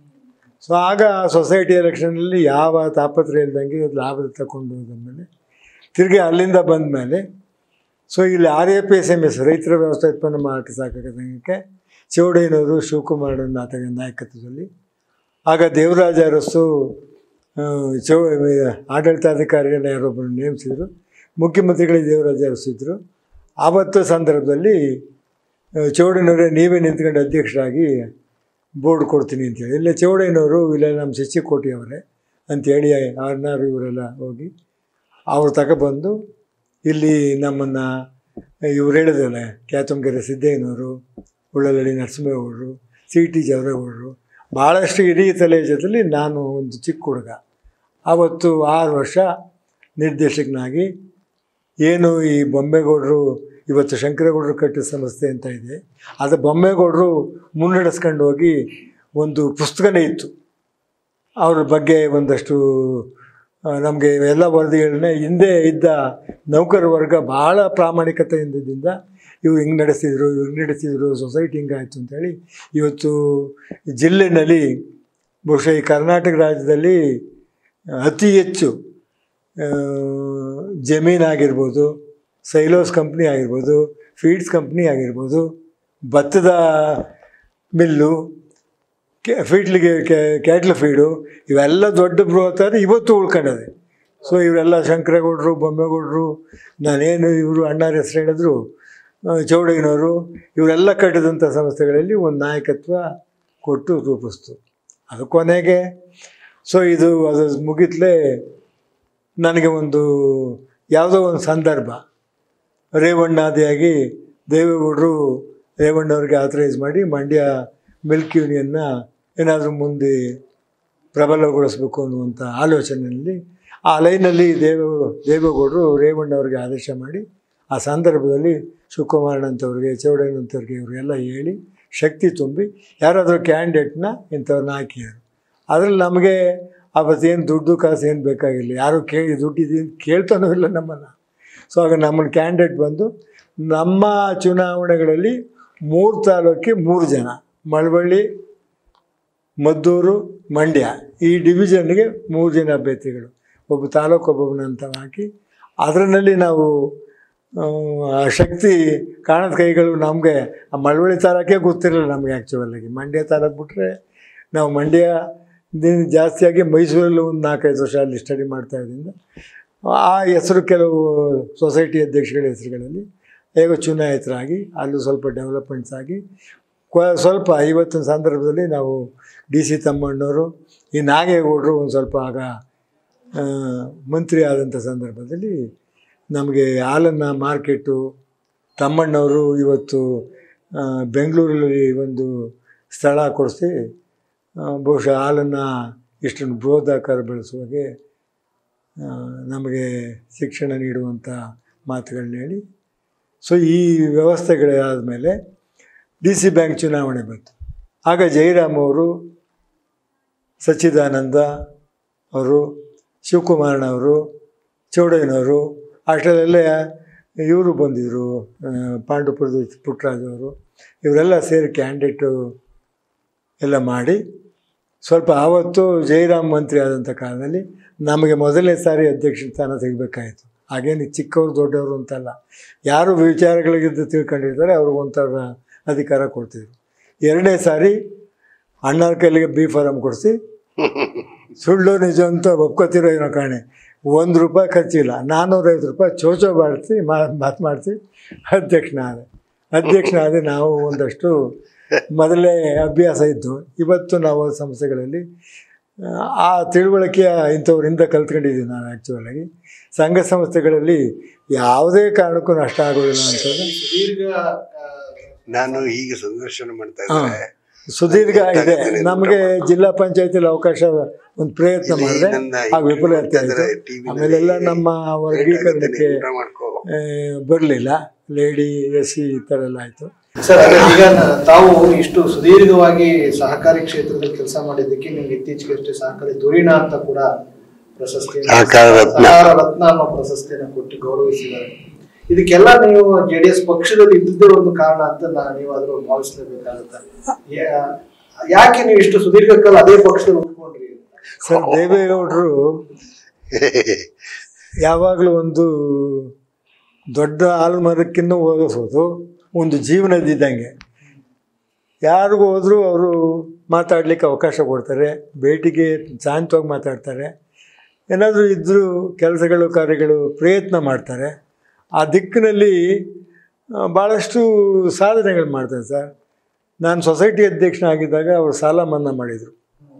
ಸೊ ಆಗ ಸೊಸೈಟಿ ಎಲೆಕ್ಷನಲ್ಲಿ ಯಾವ ತಾಪತ್ರೆ ಇಲ್ದಂಗೆ ಲಾಭ ತಗೊಂಡು ಹೋದ್ಮೇಲೆ ತಿರುಗಿ ಅಲ್ಲಿಂದ ಬಂದ ಮೇಲೆ ಸೊ ಇಲ್ಲಿ R A P S M S ರೈತರ ವ್ಯವಸ್ಥೋತ್ಪನ್ನ ಮಾರಾಟ ಸಹಕಾರ ಸಂಘಕ್ಕೆ ಚೌಡಯ್ಯನವರು ಶಿವಕುಮಾರ್ ನಾಥ ನಾಯಕತ್ವದಲ್ಲಿ ಆಗ ದೇವರಾಜ ಅರಸು ಆ, ಚೌ ಆಡಳಿತಾಧಿಕಾರಿಗಳನ್ನ ಯಾರೊಬ್ಬರು ನೇಮಿಸಿದರು ಮುಖ್ಯಮಂತ್ರಿಗಳಿಗೆ ದೇವರಾಜ ಅರಸು ಇದ್ದರು ಆವತ್ತು ಸಂದರ್ಭದಲ್ಲಿ ಆ, ಚೌಡಯ್ಯನವರೇ ನೀವೇ ನಿಂತ್ಕೊಂಡು ಅಧ್ಯಕ್ಷರಾಗಿ ಬೋರ್ಡ್ ಕೊಡ್ತೀನಿ ಅಂತೇಳಿ ಇಲ್ಲ ಚೌಡಯ್ಯನವರು ಇಲ್ಲ ನಮ್ಮ ಶಿಷ್ಯಕೋಟಿ ಅವರೇ ಅಂತೇಳಿ ಆರ್ನಾರು ಇವರೆಲ್ಲ ಹೋಗಿ ಅವ್ರು ತಗೊಬಂದು ಇಲ್ಲಿ ನಮ್ಮನ್ನು ಇವ್ರು ಹೇಳಿದಲ್ಲ ಕ್ಯಾತಂಗೆರೆ ಸಿದ್ದಯ್ಯನವರು ಉಳ್ಳಲಳ್ಳಿ ನರಸಿಂಹೇಗೌಡರು ಸಿ ಟಿ ಜವರೇಗೌಡರು ಭಾಳಷ್ಟು ಇಡೀ ತಲೆಯ ಜೊತೆಲಿ ನಾನು ಒಂದು ಚಿಕ್ಕ ಹುಡುಗ ಆವತ್ತು ಆರು ವರ್ಷ ನಿರ್ದೇಶಕನಾಗಿ ಏನು ಈ ಬೊಂಬೆಗೌಡರು ಇವತ್ತು ಶಂಕರೇಗೌಡರು ಕಟ್ಟಿದ ಸಂಸ್ಥೆ ಅಂತ ಇದೆ ಅದು ಬೊಂಬೆಗೌಡರು ಮುನ್ನಡೆಸ್ಕೊಂಡು ಹೋಗಿ ಒಂದು ಪುಸ್ತಕನೇ ಇತ್ತು ಅವ್ರ ಬಗ್ಗೆ ಒಂದಷ್ಟು ನಮಗೆ ಎಲ್ಲ ವರದಿಗಳನ್ನ ಹಿಂದೆ ಇದ್ದ ನೌಕರ ವರ್ಗ ಭಾಳ ಪ್ರಾಮಾಣಿಕತೆಯಿಂದ ಇವ್ರು ಹಿಂಗೆ ನಡೆಸ್ತಿದ್ರು ಇವ್ರು ಹಿಂಗೆ ನಡೆಸ್ತಿದ್ರು ಸೊಸೈಟಿ ಹಿಂಗಾಯ್ತು ಅಂತೇಳಿ ಇವತ್ತು ಜಿಲ್ಲೆನಲ್ಲಿ ಬಹುಶಃ ಈ ಕರ್ನಾಟಕ ರಾಜ್ಯದಲ್ಲಿ ಅತಿ ಹೆಚ್ಚು ಆ, ಜಮೀನಾಗಿರ್ಬೋದು ಸೈಲೋಸ್ ಕಂಪ್ನಿ ಆಗಿರ್ಬೋದು ಫೀಡ್ಸ್ ಕಂಪ್ನಿ ಆಗಿರ್ಬೋದು ಭತ್ತದ ಮಿಲ್ಲು ಕೆ ಫೀಡ್ಲಿಗೆ ಕ್ಯಾಟ್ಲ್ ಫೀಡು ಇವೆಲ್ಲ ದೊಡ್ಡ ಬೃಹತ್ ಆದರೆ ಇವತ್ತು ಉಳ್ಕೊಂಡದೆ ಸೊ ಇವರೆಲ್ಲ ಶಂಕರೇಗೌಡರು ಬೊಮ್ಮೇಗೌಡರು ನಾನೇನು ಇವರು ಅಣ್ಣಾರ ಹೆಸರು ಹೇಳಿದ್ರು ಆ, ಚೌಡಯ್ಯನವರು ಇವರೆಲ್ಲ ಕಟ್ಟಿದಂಥ ಸಂಸ್ಥೆಗಳಲ್ಲಿ ಒಂದು ನಾಯಕತ್ವ ಕೊಟ್ಟು ರೂಪಿಸ್ತು ಅದು ಕೊನೆಗೆ ಸೊ ಇದು ಅದು ಮುಗಿತ್ಲೇ ನನಗೆ ಒಂದು ಯಾವುದೋ ಒಂದು ಸಂದರ್ಭ ರೇವಣ್ಣಾದಿಯಾಗಿ ದೇವೇಗೌಡರು ರೇವಣ್ಣವ್ರಿಗೆ ಆಥರೈಸ್ ಮಾಡಿ ಮಂಡ್ಯ ಮಿಲ್ಕ್ ಯೂನಿಯನ್ನ ಏನಾದರೂ ಮುಂದೆ ಪ್ರಬಲಗೊಳಿಸಬೇಕು ಅನ್ನುವಂಥ ಆಲೋಚನೆಯಲ್ಲಿ ಆ ಲೈನಲ್ಲಿ ದೇವ ದೇವೇಗೌಡರು ರೇವಣ್ಣವ್ರಿಗೆ ಆದೇಶ ಮಾಡಿ ಆ ಸಂದರ್ಭದಲ್ಲಿ ಶಿವಕುಮಾರನಂತವ್ರಿಗೆ ಚೌಡಯ್ಯನಂತವ್ರಿಗೆ ಇವರೆಲ್ಲ ಹೇಳಿ ಶಕ್ತಿ ತುಂಬಿ ಯಾರಾದರೂ ಕ್ಯಾಂಡಿಡೇಟ್ನ ಇಂಥವ್ರನ್ನ ಹಾಕಿದ್ರು ಅದರಲ್ಲಿ ನಮಗೆ ಅವತ್ತೇನು ದುಡ್ಡು ಕಾಸು ಏನು ಬೇಕಾಗಿಲ್ಲ ಯಾರು ಕೇಳಿ ದುಡ್ಡಿದ್ದೀನಿ ಕೇಳ್ತಾನೂ ಇಲ್ಲ ನಮ್ಮನ್ನು ಸೊ ಆಗ ನಮ್ಮನ್ನು ಕ್ಯಾಂಡಿಡೇಟ್ ಬಂದು ನಮ್ಮ ಚುನಾವಣೆಗಳಲ್ಲಿ ಮೂರು ತಾಲೂಕಿಗೆ ಮೂರು ಜನ ಮಳವಳ್ಳಿ ಮದ್ದೂರು ಮಂಡ್ಯ ಈ ಡಿವಿಷನ್ಗೆ ಮೂರು ಜನ ಅಭ್ಯರ್ಥಿಗಳು ಒಬ್ಬ ತಾಲೂಕು ಒಬ್ಬೊಬ್ಬನ ಅಂತ ಹಾಕಿ ಅದರಲ್ಲಿ ನಾವು ಆ, ಆ ಶಕ್ತಿ ಕಾಣದ ಕೈಗಳು ನಮಗೆ ಆ ಮಳವಳ್ಳಿ ತಾಲೂಕೇ ಗೊತ್ತಿರಲಿಲ್ಲ ನಮಗೆ ಆ್ಯಕ್ಚುಲಾಗಿ ಮಂಡ್ಯ ತಾಲೂಕು ಬಿಟ್ಟರೆ ನಾವು ಮಂಡ್ಯ ದಿ- ಜಾಸ್ತಿಯಾಗಿ ಮೈಸೂರಲ್ಲಿ ಒಂದು ನಾಲ್ಕೈದು ವರ್ಷ ಅಲ್ಲಿ ಸ್ಟಡಿ ಮಾಡ್ತಾ ಇದ್ದರಿಂದ ಆ ಹೆಸರು ಕೆಲವು ಸೊಸೈಟಿ ಅಧ್ಯಕ್ಷಗಳ ಹೆಸರುಗಳಲ್ಲಿ ಹೇಗೋ ಚುನಾಯಿತರಾಗಿ ಅಲ್ಲೂ ಸ್ವಲ್ಪ ಡೆವಲಪ್ಮೆಂಟ್ಸ್ ಆಗಿ ಕ್ವ ಸ್ವಲ್ಪ ಇವತ್ತಿನ ಸಂದರ್ಭದಲ್ಲಿ ನಾವು ಡಿ ಸಿ ತಮ್ಮಣ್ಣವರು ಈ ನಾಗೇಗೌಡರು ಒಂದು ಸ್ವಲ್ಪ ಆಗ ಆ, ಮಂತ್ರಿ ಆದಂಥ ಸಂದರ್ಭದಲ್ಲಿ ನಮಗೆ ಹಾಲನ್ನು ಮಾರ್ಕೆಟು ತಮ್ಮಣ್ಣವರು ಇವತ್ತು ಆ, ಬೆಂಗಳೂರಲ್ಲಿ ಒಂದು ಸ್ಥಳ ಕೊಡಿಸಿ ಆ, ಬಹುಶಃ ಹಾಲನ್ನು ಇಷ್ಟೊಂದು ಬೃಹದಾಕಾರ ಬೆಳೆಸುವಾಗೆ ಆ, ನಮಗೆ ಶಿಕ್ಷಣ ನೀಡುವಂಥ ಮಾತುಗಳನ್ನ ಹೇಳಿ ಸೊ ಈ ವ್ಯವಸ್ಥೆಗಳಾದಮೇಲೆ ಡಿ ಸಿ ಬ್ಯಾಂಕ್ ಚುನಾವಣೆ ಬಂತು ಆಗ ಜಯರಾಮ್ ಅವರು ಸಚ್ಚಿದಾನಂದ ಅವರು ಶಿವಕುಮಾರನವರು ಚೌಡಯ್ಯನವರು ಅಷ್ಟರಲ್ಲೇ ಇವರು ಬಂದಿದ್ದರು ಆ, ಪಾಂಡುಪುರದ ಪುಟ್ಟರಾಜ್ ಅವರು ಇವರೆಲ್ಲ ಸೇರಿ ಕ್ಯಾಂಡಿಡೇಟು ಎಲ್ಲ ಮಾಡಿ ಸ್ವಲ್ಪ ಆವತ್ತು ಜಯರಾಮ್ ಮಂತ್ರಿ ಆದಂಥ ಕಾಲದಲ್ಲಿ ನಮಗೆ ಮೊದಲನೇ ಸಾರಿ ಅಧ್ಯಕ್ಷ ಸ್ಥಾನ ಸಿಗಬೇಕಾಯಿತು ಹಾಗೇನು ಚಿಕ್ಕವರು ದೊಡ್ಡವರು ಅಂತಲ್ಲ ಯಾರು ವಿಚಾರಗಳಿಗಿದ್ದು ತಿಳ್ಕೊಂಡಿರ್ತಾರೆ ಅವ್ರಿಗೆ ಒಂಥರ ಅಧಿಕಾರ ಕೊಡ್ತಿದ್ರು ಎರಡನೇ ಸಾರಿ ಅಣ್ಣರ ಕೈಲಿಗೆ ಬಿ ಫಾರಮ್ ಕೊಡಿಸಿ ಸುಳ್ಳು ನಿಜ ಅಂತ ಒಪ್ಕೋತಿರೋ ಏನೋ ಕಾಣೆ ಒಂದು ರೂಪಾಯಿ ಖರ್ಚಿಲ್ಲ ನಾನ್ನೂರೈವತ್ತು ರೂಪಾಯಿ ಚೋಚೋ ಮಾಡಿಸಿ ಮಾತು ಮಾಡಿಸಿ ಅಧ್ಯಕ್ಷನಾದೆ ಅಧ್ಯಕ್ಷನಾದೆ ನಾವು ಒಂದಷ್ಟು ಮೊದಲೇ ಅಭ್ಯಾಸ ಇದ್ದು ಇವತ್ತು ನಾವು ಸಂಸ್ಥೆಗಳಲ್ಲಿ ಆ, ಆ ತಿಳುವಳಿಕೆಯ ಇಂಥವ್ರಿಂದ ಕಲ್ತ್ಕೊಂಡಿದ್ದೀವಿ ನಾನು ಆ್ಯಕ್ಚುಲಾಗಿ ಸಂಘ ಸಂಸ್ಥೆಗಳಲ್ಲಿ ಯಾವುದೇ ಕಾರಣಕ್ಕೂ ನಷ್ಟ ಆಗೋದಿಲ್ಲ ಅಂತಂದ್ರೆ ಸುದೀರ್ಘ ಆ, ನಾನು ಈಗ ಸಂದರ್ಶನ ಮಾಡ್ತಾ ಹಾ. ಇದ್ದೆ ಸುದೀರ್ಘ ಇದೆ ನಮಗೆ ಜಿಲ್ಲಾ ಪಂಚಾಯತಿಲಿ ಅವಕಾಶ ಒಂದು ಪ್ರಯತ್ನ ಇಲ್ಲಿ ಮಾಡಿದ್ರೆ ನನ್ನ ಆ ವಿಫಲತೆ ನೋಡ್ತಾ ಇದ್ದಾರೆ ಆಯಿತು TV ನಲ್ಲಿ. ಆಮೇಲೆಲ್ಲ ನಮ್ಮ ವರ್ಗೀಕರಣಕ್ಕೆ ಊಟ ಮಾಡ್ಕೋ ಬರಲಿಲ್ಲ ಲೇಡಿ ಎಸ್ ಸಿ ಈ ಥರ ಎಲ್ಲ ಆಯಿತು ಸರ್ ಅದೇ ಈಗ ನ- ತಾವು ಇಷ್ಟು ಸುದೀರ್ಘವಾಗಿ ಸಹಕಾರಿ ಕ್ಷೇತ್ರದಲ್ಲಿ ಕೆಲಸ ಮಾಡಿದ್ದಕ್ಕೆ ನಿಮ್ಗೆ ಇತ್ತೀಚೆಗೆ ಅಷ್ಟೇ ಸಹಕಾರಿ ಧುರೀಣ ಅಂತ ಕೂಡ ಪ್ರಶಸ್ತಿ ಸಹಕಾರ ರತ್ನ. ಸಹಕಾರ ರತ್ನ ಅನ್ನೋ ಪ್ರಶಸ್ತಿಯನ್ನು ಕೊಟ್ಟು ಗೌರವಿಸಿದ್ದಾರೆ ಇದಕ್ಕೆಲ್ಲ ನೀವು ಜೆ ಡಿ ಎಸ್ ಪಕ್ಷದಲ್ಲಿ ಇದ್ದಿದ್ದೇ ಒಂದು ಕಾರಣ ಅಂತ ನಾ- ನೀವಾದ್ರೂ ಭಾವಿಸಲೇಬೇಕಾಗುತ್ತೆ ಯಾ- ಯಾಕೆ ನೀವು ಇಷ್ಟು ಸುದೀರ್ಘ ಕಾಲ ಅದೇ ಪಕ್ಷದಲ್ಲಿ ಉಳ್ಕೊಂಡ್ರಿ ಸರ್ ದೇವೇಗೌಡರು ಯಾವಾಗಲೂ ಒಂದು ದೊಡ್ಡ ಆಲ್ಮರಕ್ಕಿನ್ನೂ ಹೋಗಿಸೋದು ಒಂದು ಜೀವನದಿದ್ದಂಗೆ ಯಾರಿಗೂ ಹೋದರೂ ಅವರು ಮಾತಾಡಲಿಕ್ಕೆ ಅವಕಾಶ ಕೊಡ್ತಾರೆ ಭೇಟಿಗೆ ಶಾಂತವಾಗಿ ಮಾತಾಡ್ತಾರೆ ಏನಾದರೂ ಇದ್ದರೂ ಕೆಲಸಗಳು ಕಾರ್ಯಗಳು ಪ್ರಯತ್ನ ಮಾಡ್ತಾರೆ ಆ ದಿಕ್ಕಿನಲ್ಲಿ ಆ, ಭಾಳಷ್ಟು ಸಾಧನೆಗಳು ಮಾಡ್ತಾರೆ ಸರ್ ನಾನು ಸೊಸೈಟಿ ಅಧ್ಯಕ್ಷನಾಗಿದ್ದಾಗ ಅವರು ಸಾಲ ಮನ್ನಾ ಮಾಡಿದರು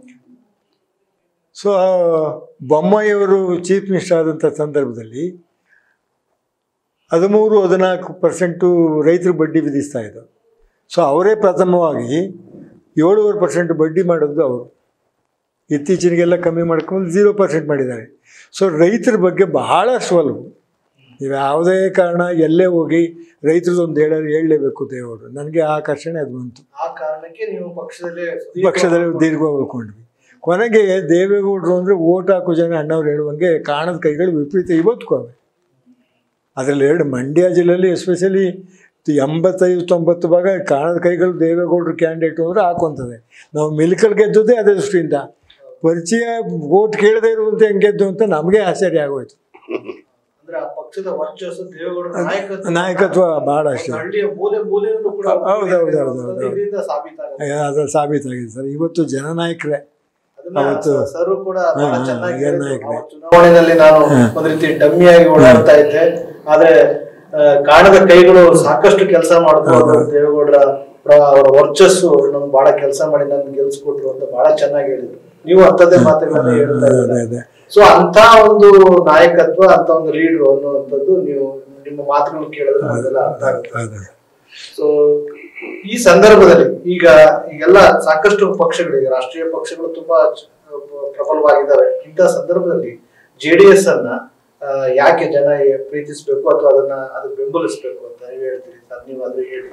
ಸೊ ಬೊಮ್ಮಾಯಿಯವರು ಚೀಫ್ ಮಿನಿಸ್ಟರ್ ಆದಂಥ ಸಂದರ್ಭದಲ್ಲಿ ಹದಿಮೂರು ಹದಿನಾಲ್ಕು ಪರ್ಸೆಂಟು ರೈತರು ಬಡ್ಡಿ ವಿಧಿಸ್ತಾ ಇದ್ರು ಸೊ ಅವರೇ ಪ್ರಥಮವಾಗಿ ಏಳುವರೆ ಪರ್ಸೆಂಟ್ ಬಡ್ಡಿ ಮಾಡೋದು ಅವರು ಇತ್ತೀಚೆಗೆಲ್ಲ ಕಮ್ಮಿ ಮಾಡ್ಕೊಂಡು ಝೀರೋ ಪರ್ಸೆಂಟ್ ಮಾಡಿದ್ದಾರೆ ಸೊ ರೈತರ ಬಗ್ಗೆ ಬಹಳಷ್ಟು ಒಲವು ನೀವು ಯಾವುದೇ ಕಾರಣ ಎಲ್ಲೇ ಹೋಗಿ ರೈತರದ್ದು ಒಂದು ಹೇಳ ಹೇಳಲೇಬೇಕು ದೇವರು ನನಗೆ ಆಕರ್ಷಣೆ ಅದು ಬಂತು ಆ ಕಾರಣಕ್ಕೆ ನೀವು ಪಕ್ಷದಲ್ಲೇ ಸುದೀರ್ಘ- ಪಕ್ಷದಲ್ಲಿ ದೀರ್ಘ ಉಳ್ಕೊಂಡ್ವಿ ಕೊನೆಗೆ ದೇವೇಗೌಡರು ಅಂದರೆ ಓಟ್ ಹಾಕೋ ಜನ ಅಣ್ಣವ್ರು ಹೇಳುವಂಗೆ ಕಾಣದ ಕೈಗಳು ವಿಪರೀತ ಇವತ್ತಿಗೂ ಅವೆ ಅದರಲ್ಲಿ ಎರಡು ಮಂಡ್ಯ ಜಿಲ್ಲೆಯಲ್ಲಿ ಎಸ್ಪೆಷಲಿ ಎಂಬತ್ತೈದು ತೊಂಬತ್ತು ಭಾಗ ಕಾಣದ ಕೈಗಳು ದೇವೇಗೌಡರು ಕ್ಯಾಂಡಿಡೇಟ್ ಅಂದರೆ ಹಾಕೊಂತದೆ ನಾವು ಮಿಲ್ಕಲ್ ಗೆದ್ದದ್ದೇ ಅದೇ ದೃಷ್ಟಿಯಿಂದ ಪರಿಚಯ ಓಟ್ ಕೇಳದೇ ಇರುವಂತೆ ಹೆಂಗೆ ಗೆದ್ದು ಅಂತ ನಮಗೆ ಆಶ್ಚರ್ಯ ಆಗೋಯ್ತು ಅಂದ್ರೆ ಆ ಪಕ್ಷದ ವರ್ಚಸ್ಸು ದೇವೇಗೌಡರ ನಾಯಕತ್ವ ನಾಯಕತ್ವ ಭಾಳ ಅಷ್ಟೇ ಹಳ್ಳಿಯ ಮೂಲೆ ಮೂಲೆಯಲ್ಲೂ ಕೂಡ ಹೌದು, ಹೌದು, ಹೌದು, ಹೌದು. ಇದರಿಂದ ಸಾಬೀತಾಗುತ್ತೆ ಅದು ಸಾಬೀತಾಗಿದೆ ಸರ್ ಇವತ್ತು ಜನನಾಯಕರೇ ಅದನ್ನ ಅವತ್ತು ಸರ್ ಕೂಡ ಬಹಳ ಹಾ, ಚೆನ್ನಾಗಿ ಹಾ, ಹೇಳಿದ್ರು. ನಾಯಕರೇ. ಅವ್ರ ಚುನಾವಣೆಯಲ್ಲಿ ನಾನು ಒಂದ್ ರೀತಿ ಡಮ್ಮಿಯಾಗಿ ಓಡಾಡ್ತಾ ಇದ್ದೆ ಆದ್ರೆ ಆ, ಕಾಣದ ಕೈಗಳು ಸಾಕಷ್ಟು ಕೆಲಸ ಮಾಡಿದ್ರು ಹೌದು. ಅವರು ದೇವೇಗೌಡರ ಪ್ರ- ಅವರ ವರ್ಚಸ್ಸು ನಮ್ಗೆ ಬಹಳ ಕೆಲಸ ಮಾಡಿ ನನ್ ಗೆಲ್ಸ್ಕೊಟ್ರು ಅಂತ ಬಹಳ ಚೆನ್ನಾಗಿ ಹೇಳಿದ್ರು ನೀವು ಅಂತದೇ ಮಾತುಗಳನ್ನ ಹೇಳ್ತಾ ಅದೇ ಇದ್ದೀರಾ ಅದೇ ಸೊ ಅಂತ ಒಂದು ನಾಯಕತ್ವ ಅಂತ ಒಂದು ಲೀಡರ್ ಅನ್ನುವಂಥದ್ದು ನೀವು ನಿಮ್ಮ ಮಾತುಗಳು ಕೇಳಿದ್ರೆ ನಮಗೆಲ್ಲ ಅರ್ಥ ಆಗುತ್ತೆ ಅದೇ ಸೊ ಈ ಸಂದರ್ಭದಲ್ಲಿ ಈಗ ಈಗೆಲ್ಲ ಸಾಕಷ್ಟು ಪಕ್ಷಗಳಿವೆ ರಾಷ್ಟ್ರೀಯ ಪಕ್ಷಗಳು ತುಂಬಾ ಚ- ಪ್ರಬಲವಾಗಿದ್ದಾವೆ ಇಂಥ ಸಂದರ್ಭದಲ್ಲಿ ಜೆ ಡಿ ಎಸ್ ಅನ್ನ ಆ, ಯಾಕೆ ಜನ ಎ- ಪ್ರೀತಿಸ್ಬೇಕು ಅಥವಾ ಅದನ್ನ ಅದಕ್ಕೆ ಬೆಂಬಲಿಸ್ಬೇಕು ಅಂತ ನೀವು ಹೇಳ್ತೀರಿ ಸರ್ ನೀವು ಅದು ಹೇಳಿ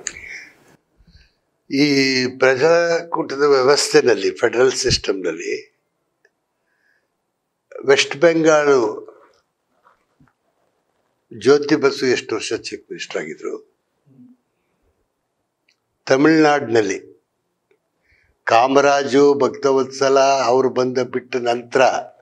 ಈ ಪ್ರಜಾಕೂಟದ ವ್ಯವಸ್ಥೆನಲ್ಲಿ ಫೆಡರಲ್ ಸಿಸ್ಟಮ್ನಲ್ಲಿ ವೆಸ್ಟ್ ಬೆಂಗಾಲು ಜ್ಯೋತಿ ಬಸು ಎಷ್ಟು ವರ್ಷ ಚೀಫ್ ಮಿನಿಸ್ಟರ್ ಆಗಿದ್ರು ತಮಿಳ್ನಾಡಿನಲ್ಲಿ ಕಾಮರಾಜು ಭಕ್ತವತ್ಸಲ ಅವರು ಬಂದ ಬಿಟ್ಟ ನಂತರ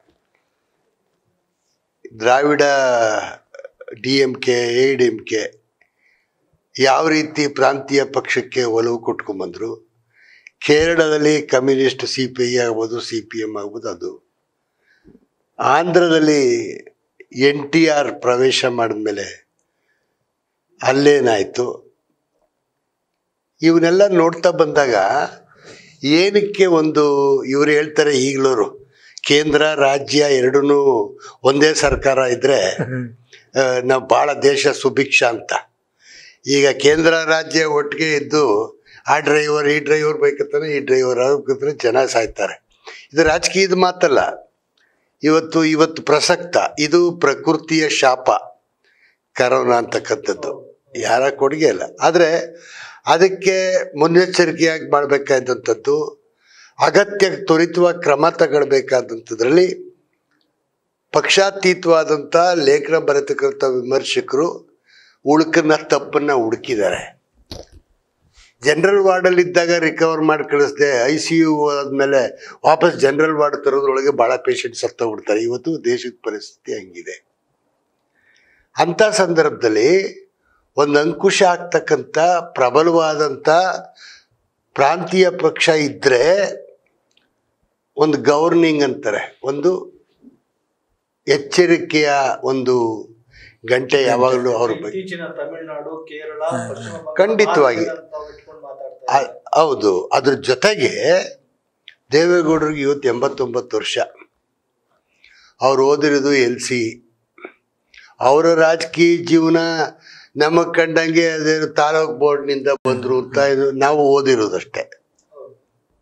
Dravida D M K A D M K ಯಾವ ರೀತಿ ಪ್ರಾಂತೀಯ ಪಕ್ಷಕ್ಕೆ ಒಲವು ಕೊಟ್ಕೊಂಬಂದ್ರು ಕೇರಳದಲ್ಲಿ ಕಮ್ಯುನಿಸ್ಟ್ ಸಿ ಪಿ ಐ ಆಗ್ಬೋದು ಸಿ ಪಿ ಎಮ್ ಆಗ್ಬೋದು ಅದು ಆಂಧ್ರದಲ್ಲಿ ಎನ್ ಟಿ ಆರ್ ಪ್ರವೇಶ ಮಾಡಿದ್ಮೇಲೆ ಅಲ್ಲೇನಾಯಿತು ಇವನ್ನೆಲ್ಲ ನೋಡ್ತಾ ಬಂದಾಗ ಏನಕ್ಕೆ ಒಂದು ಇವರು ಹೇಳ್ತಾರೆ ಈಗಲೂರು ಕೇಂದ್ರ ರಾಜ್ಯ ಎರಡೂ ಒಂದೇ ಸರ್ಕಾರ ಇದ್ದರೆ ನಾವು ಭಾಳ ದೇಶ ಸುಭಿಕ್ಷ ಅಂತ ಈಗ ಕೇಂದ್ರ ರಾಜ್ಯ ಒಟ್ಟಿಗೆ ಇದ್ದು ಆ ಡ್ರೈವರ್ ಈ ಡ್ರೈವರ್ ಬೇಕಂತಾನೆ ಈ ಡ್ರೈವರ್ ಬೇಕಂತಾನೆ ಜನ ಸಾಯ್ತಾರೆ ಇದು ರಾಜಕೀಯದ ಮಾತಲ್ಲ ಇವತ್ತು ಇವತ್ತು ಪ್ರಸಕ್ತ ಇದು ಪ್ರಕೃತಿಯ ಶಾಪ ಕರೋನಾ ಅಂತಕ್ಕಂಥದ್ದು ಯಾರ ಕೊಡುಗೆ ಇಲ್ಲ ಆದರೆ ಅದಕ್ಕೆ ಮುನ್ನೆಚ್ಚರಿಕೆಯಾಗಿ ಮಾಡಬೇಕಾದಂಥದ್ದು ಅಗತ್ಯ ತ್ವರಿತವಾಗಿ ಕ್ರಮ ತಗೊಳ್ಬೇಕಾದಂಥದ್ರಲ್ಲಿ ಪಕ್ಷಾತೀತವಾದಂಥ ಲೇಖನ ಬರೆತಕ್ಕಂಥ ವಿಮರ್ಶಕರು ಉಳುಕನ್ನ ತಪ್ಪನ್ನ ಹುಡುಕಿದ್ದಾರೆ ಜನರಲ್ ವಾರ್ಡಲ್ಲಿ ಇದ್ದಾಗ ರಿಕವರ್ ಮಾಡಿ ಕಳಿಸ್ದೆ ಐ ಸಿ ಯು ಆದಮೇಲೆ ವಾಪಸ್ ಜನರಲ್ ವಾರ್ಡ್ ತರೋದ್ರೊಳಗೆ ಭಾಳ ಪೇಷಂಟ್ ಸತ್ತೋಗ್ಬಿಡ್ತಾರೆ ಇವತ್ತು ದೇಶದ ಪರಿಸ್ಥಿತಿ ಹಂಗಿದೆ ಅಂಥ ಸಂದರ್ಭದಲ್ಲಿ ಒಂದು ಅಂಕುಶ ಆಗ್ತಕ್ಕಂಥ ಪ್ರಬಲವಾದಂಥ ಪ್ರಾಂತೀಯ ಪಕ್ಷ ಇದ್ದರೆ ಒಂದು ಗವರ್ನಿಂಗ್ ಅಂತಾರೆ ಒಂದು ಎಚ್ಚರಿಕೆಯ ಒಂದು ಗಂಟೆ ಯಾವಾಗಲೂ ಅವ್ರ ಬಗ್ಗೆ ಇತ್ತೀಚಿನ ತಮಿಳುನಾಡು ಕೇರಳ ಪಶ್ಚಿಮ ಬಂಗಾಳ, ಖಂಡಿತವಾಗಿ. ಭಾರತದಲ್ಲಿ ತಾವು ಇಟ್ಕೊಂಡು ಮಾತಾಡ್ತಾ ಆ- ಇದ್ದಾರೆ. ಹೌದು ಅದ್ರ ಜೊತೆಗೆ ದೇವೇಗೌಡರಿಗೆ ಇವತ್ತು ಎಂಬತ್ತೊಂಬತ್ತು ವರ್ಷ ಅವ್ರು ಓದಿರೋದು ಎಲ್ ಸಿ ಅವರ ರಾಜಕೀಯ ಜೀವನ ನಮಗೆ ಕಂಡಂಗೆ ಅದೇನು ತಾಲೂಕ್ ಬೋರ್ಡ್ನಿಂದ ಬಂದರು ಅಂತ ಇದು ನಾವು ಓದಿರೋದಷ್ಟೇ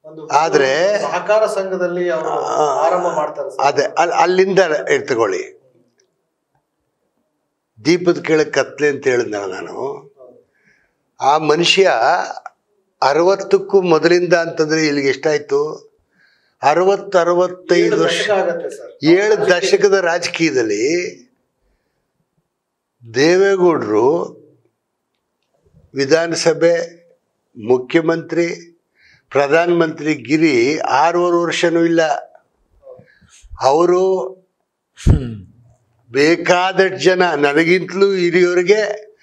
ಒಂದು ಆದ್ರೆ ಸಹಕಾರ ಸಂಘದಲ್ಲಿ ಅವರು ಆ, ಆರಂಭ ಮಾಡ್ತಾರೆ ಸರ್. ಅದೇ ಅಲ್ಲಿ ಅಲ್ಲಿಂದ ಇದ್ ತಗೊಳ್ಳಿ ದೀಪದ ಕೆಳಗೆ ಕತ್ಲೆ ಅಂತ ಹೇಳಿದ್ನಲ್ಲ ನಾನು ಆ ಮನುಷ್ಯ ಅರವತ್ತಕ್ಕೂ ಮೊದಲಿಂದ ಅಂತಂದ್ರೆ ಇಲ್ಲಿಗೆ ಎಷ್ಟಾಯ್ತು ಅರವತ್ತು ಅರವತ್ತೈದು ಏಳು ವರ್ಷ ದಶಕ ಆಗತ್ತೆ ಸರ್ ಏಳು ದಶಕದ ರಾಜಕೀಯದಲ್ಲಿ ದೇವೇಗೌಡರು ವಿಧಾನಸಭೆ ಮುಖ್ಯಮಂತ್ರಿ ಪ್ರಧಾನಮಂತ್ರಿ ಗಿರಿ ಆರೂವರೆ ವರ್ಷನೂ ಇಲ್ಲ ಅವರು ಬೇಕಾದಷ್ಟು ಜನ ನನಗಿಂತಲೂ ಹಿರಿಯವರಿಗೆ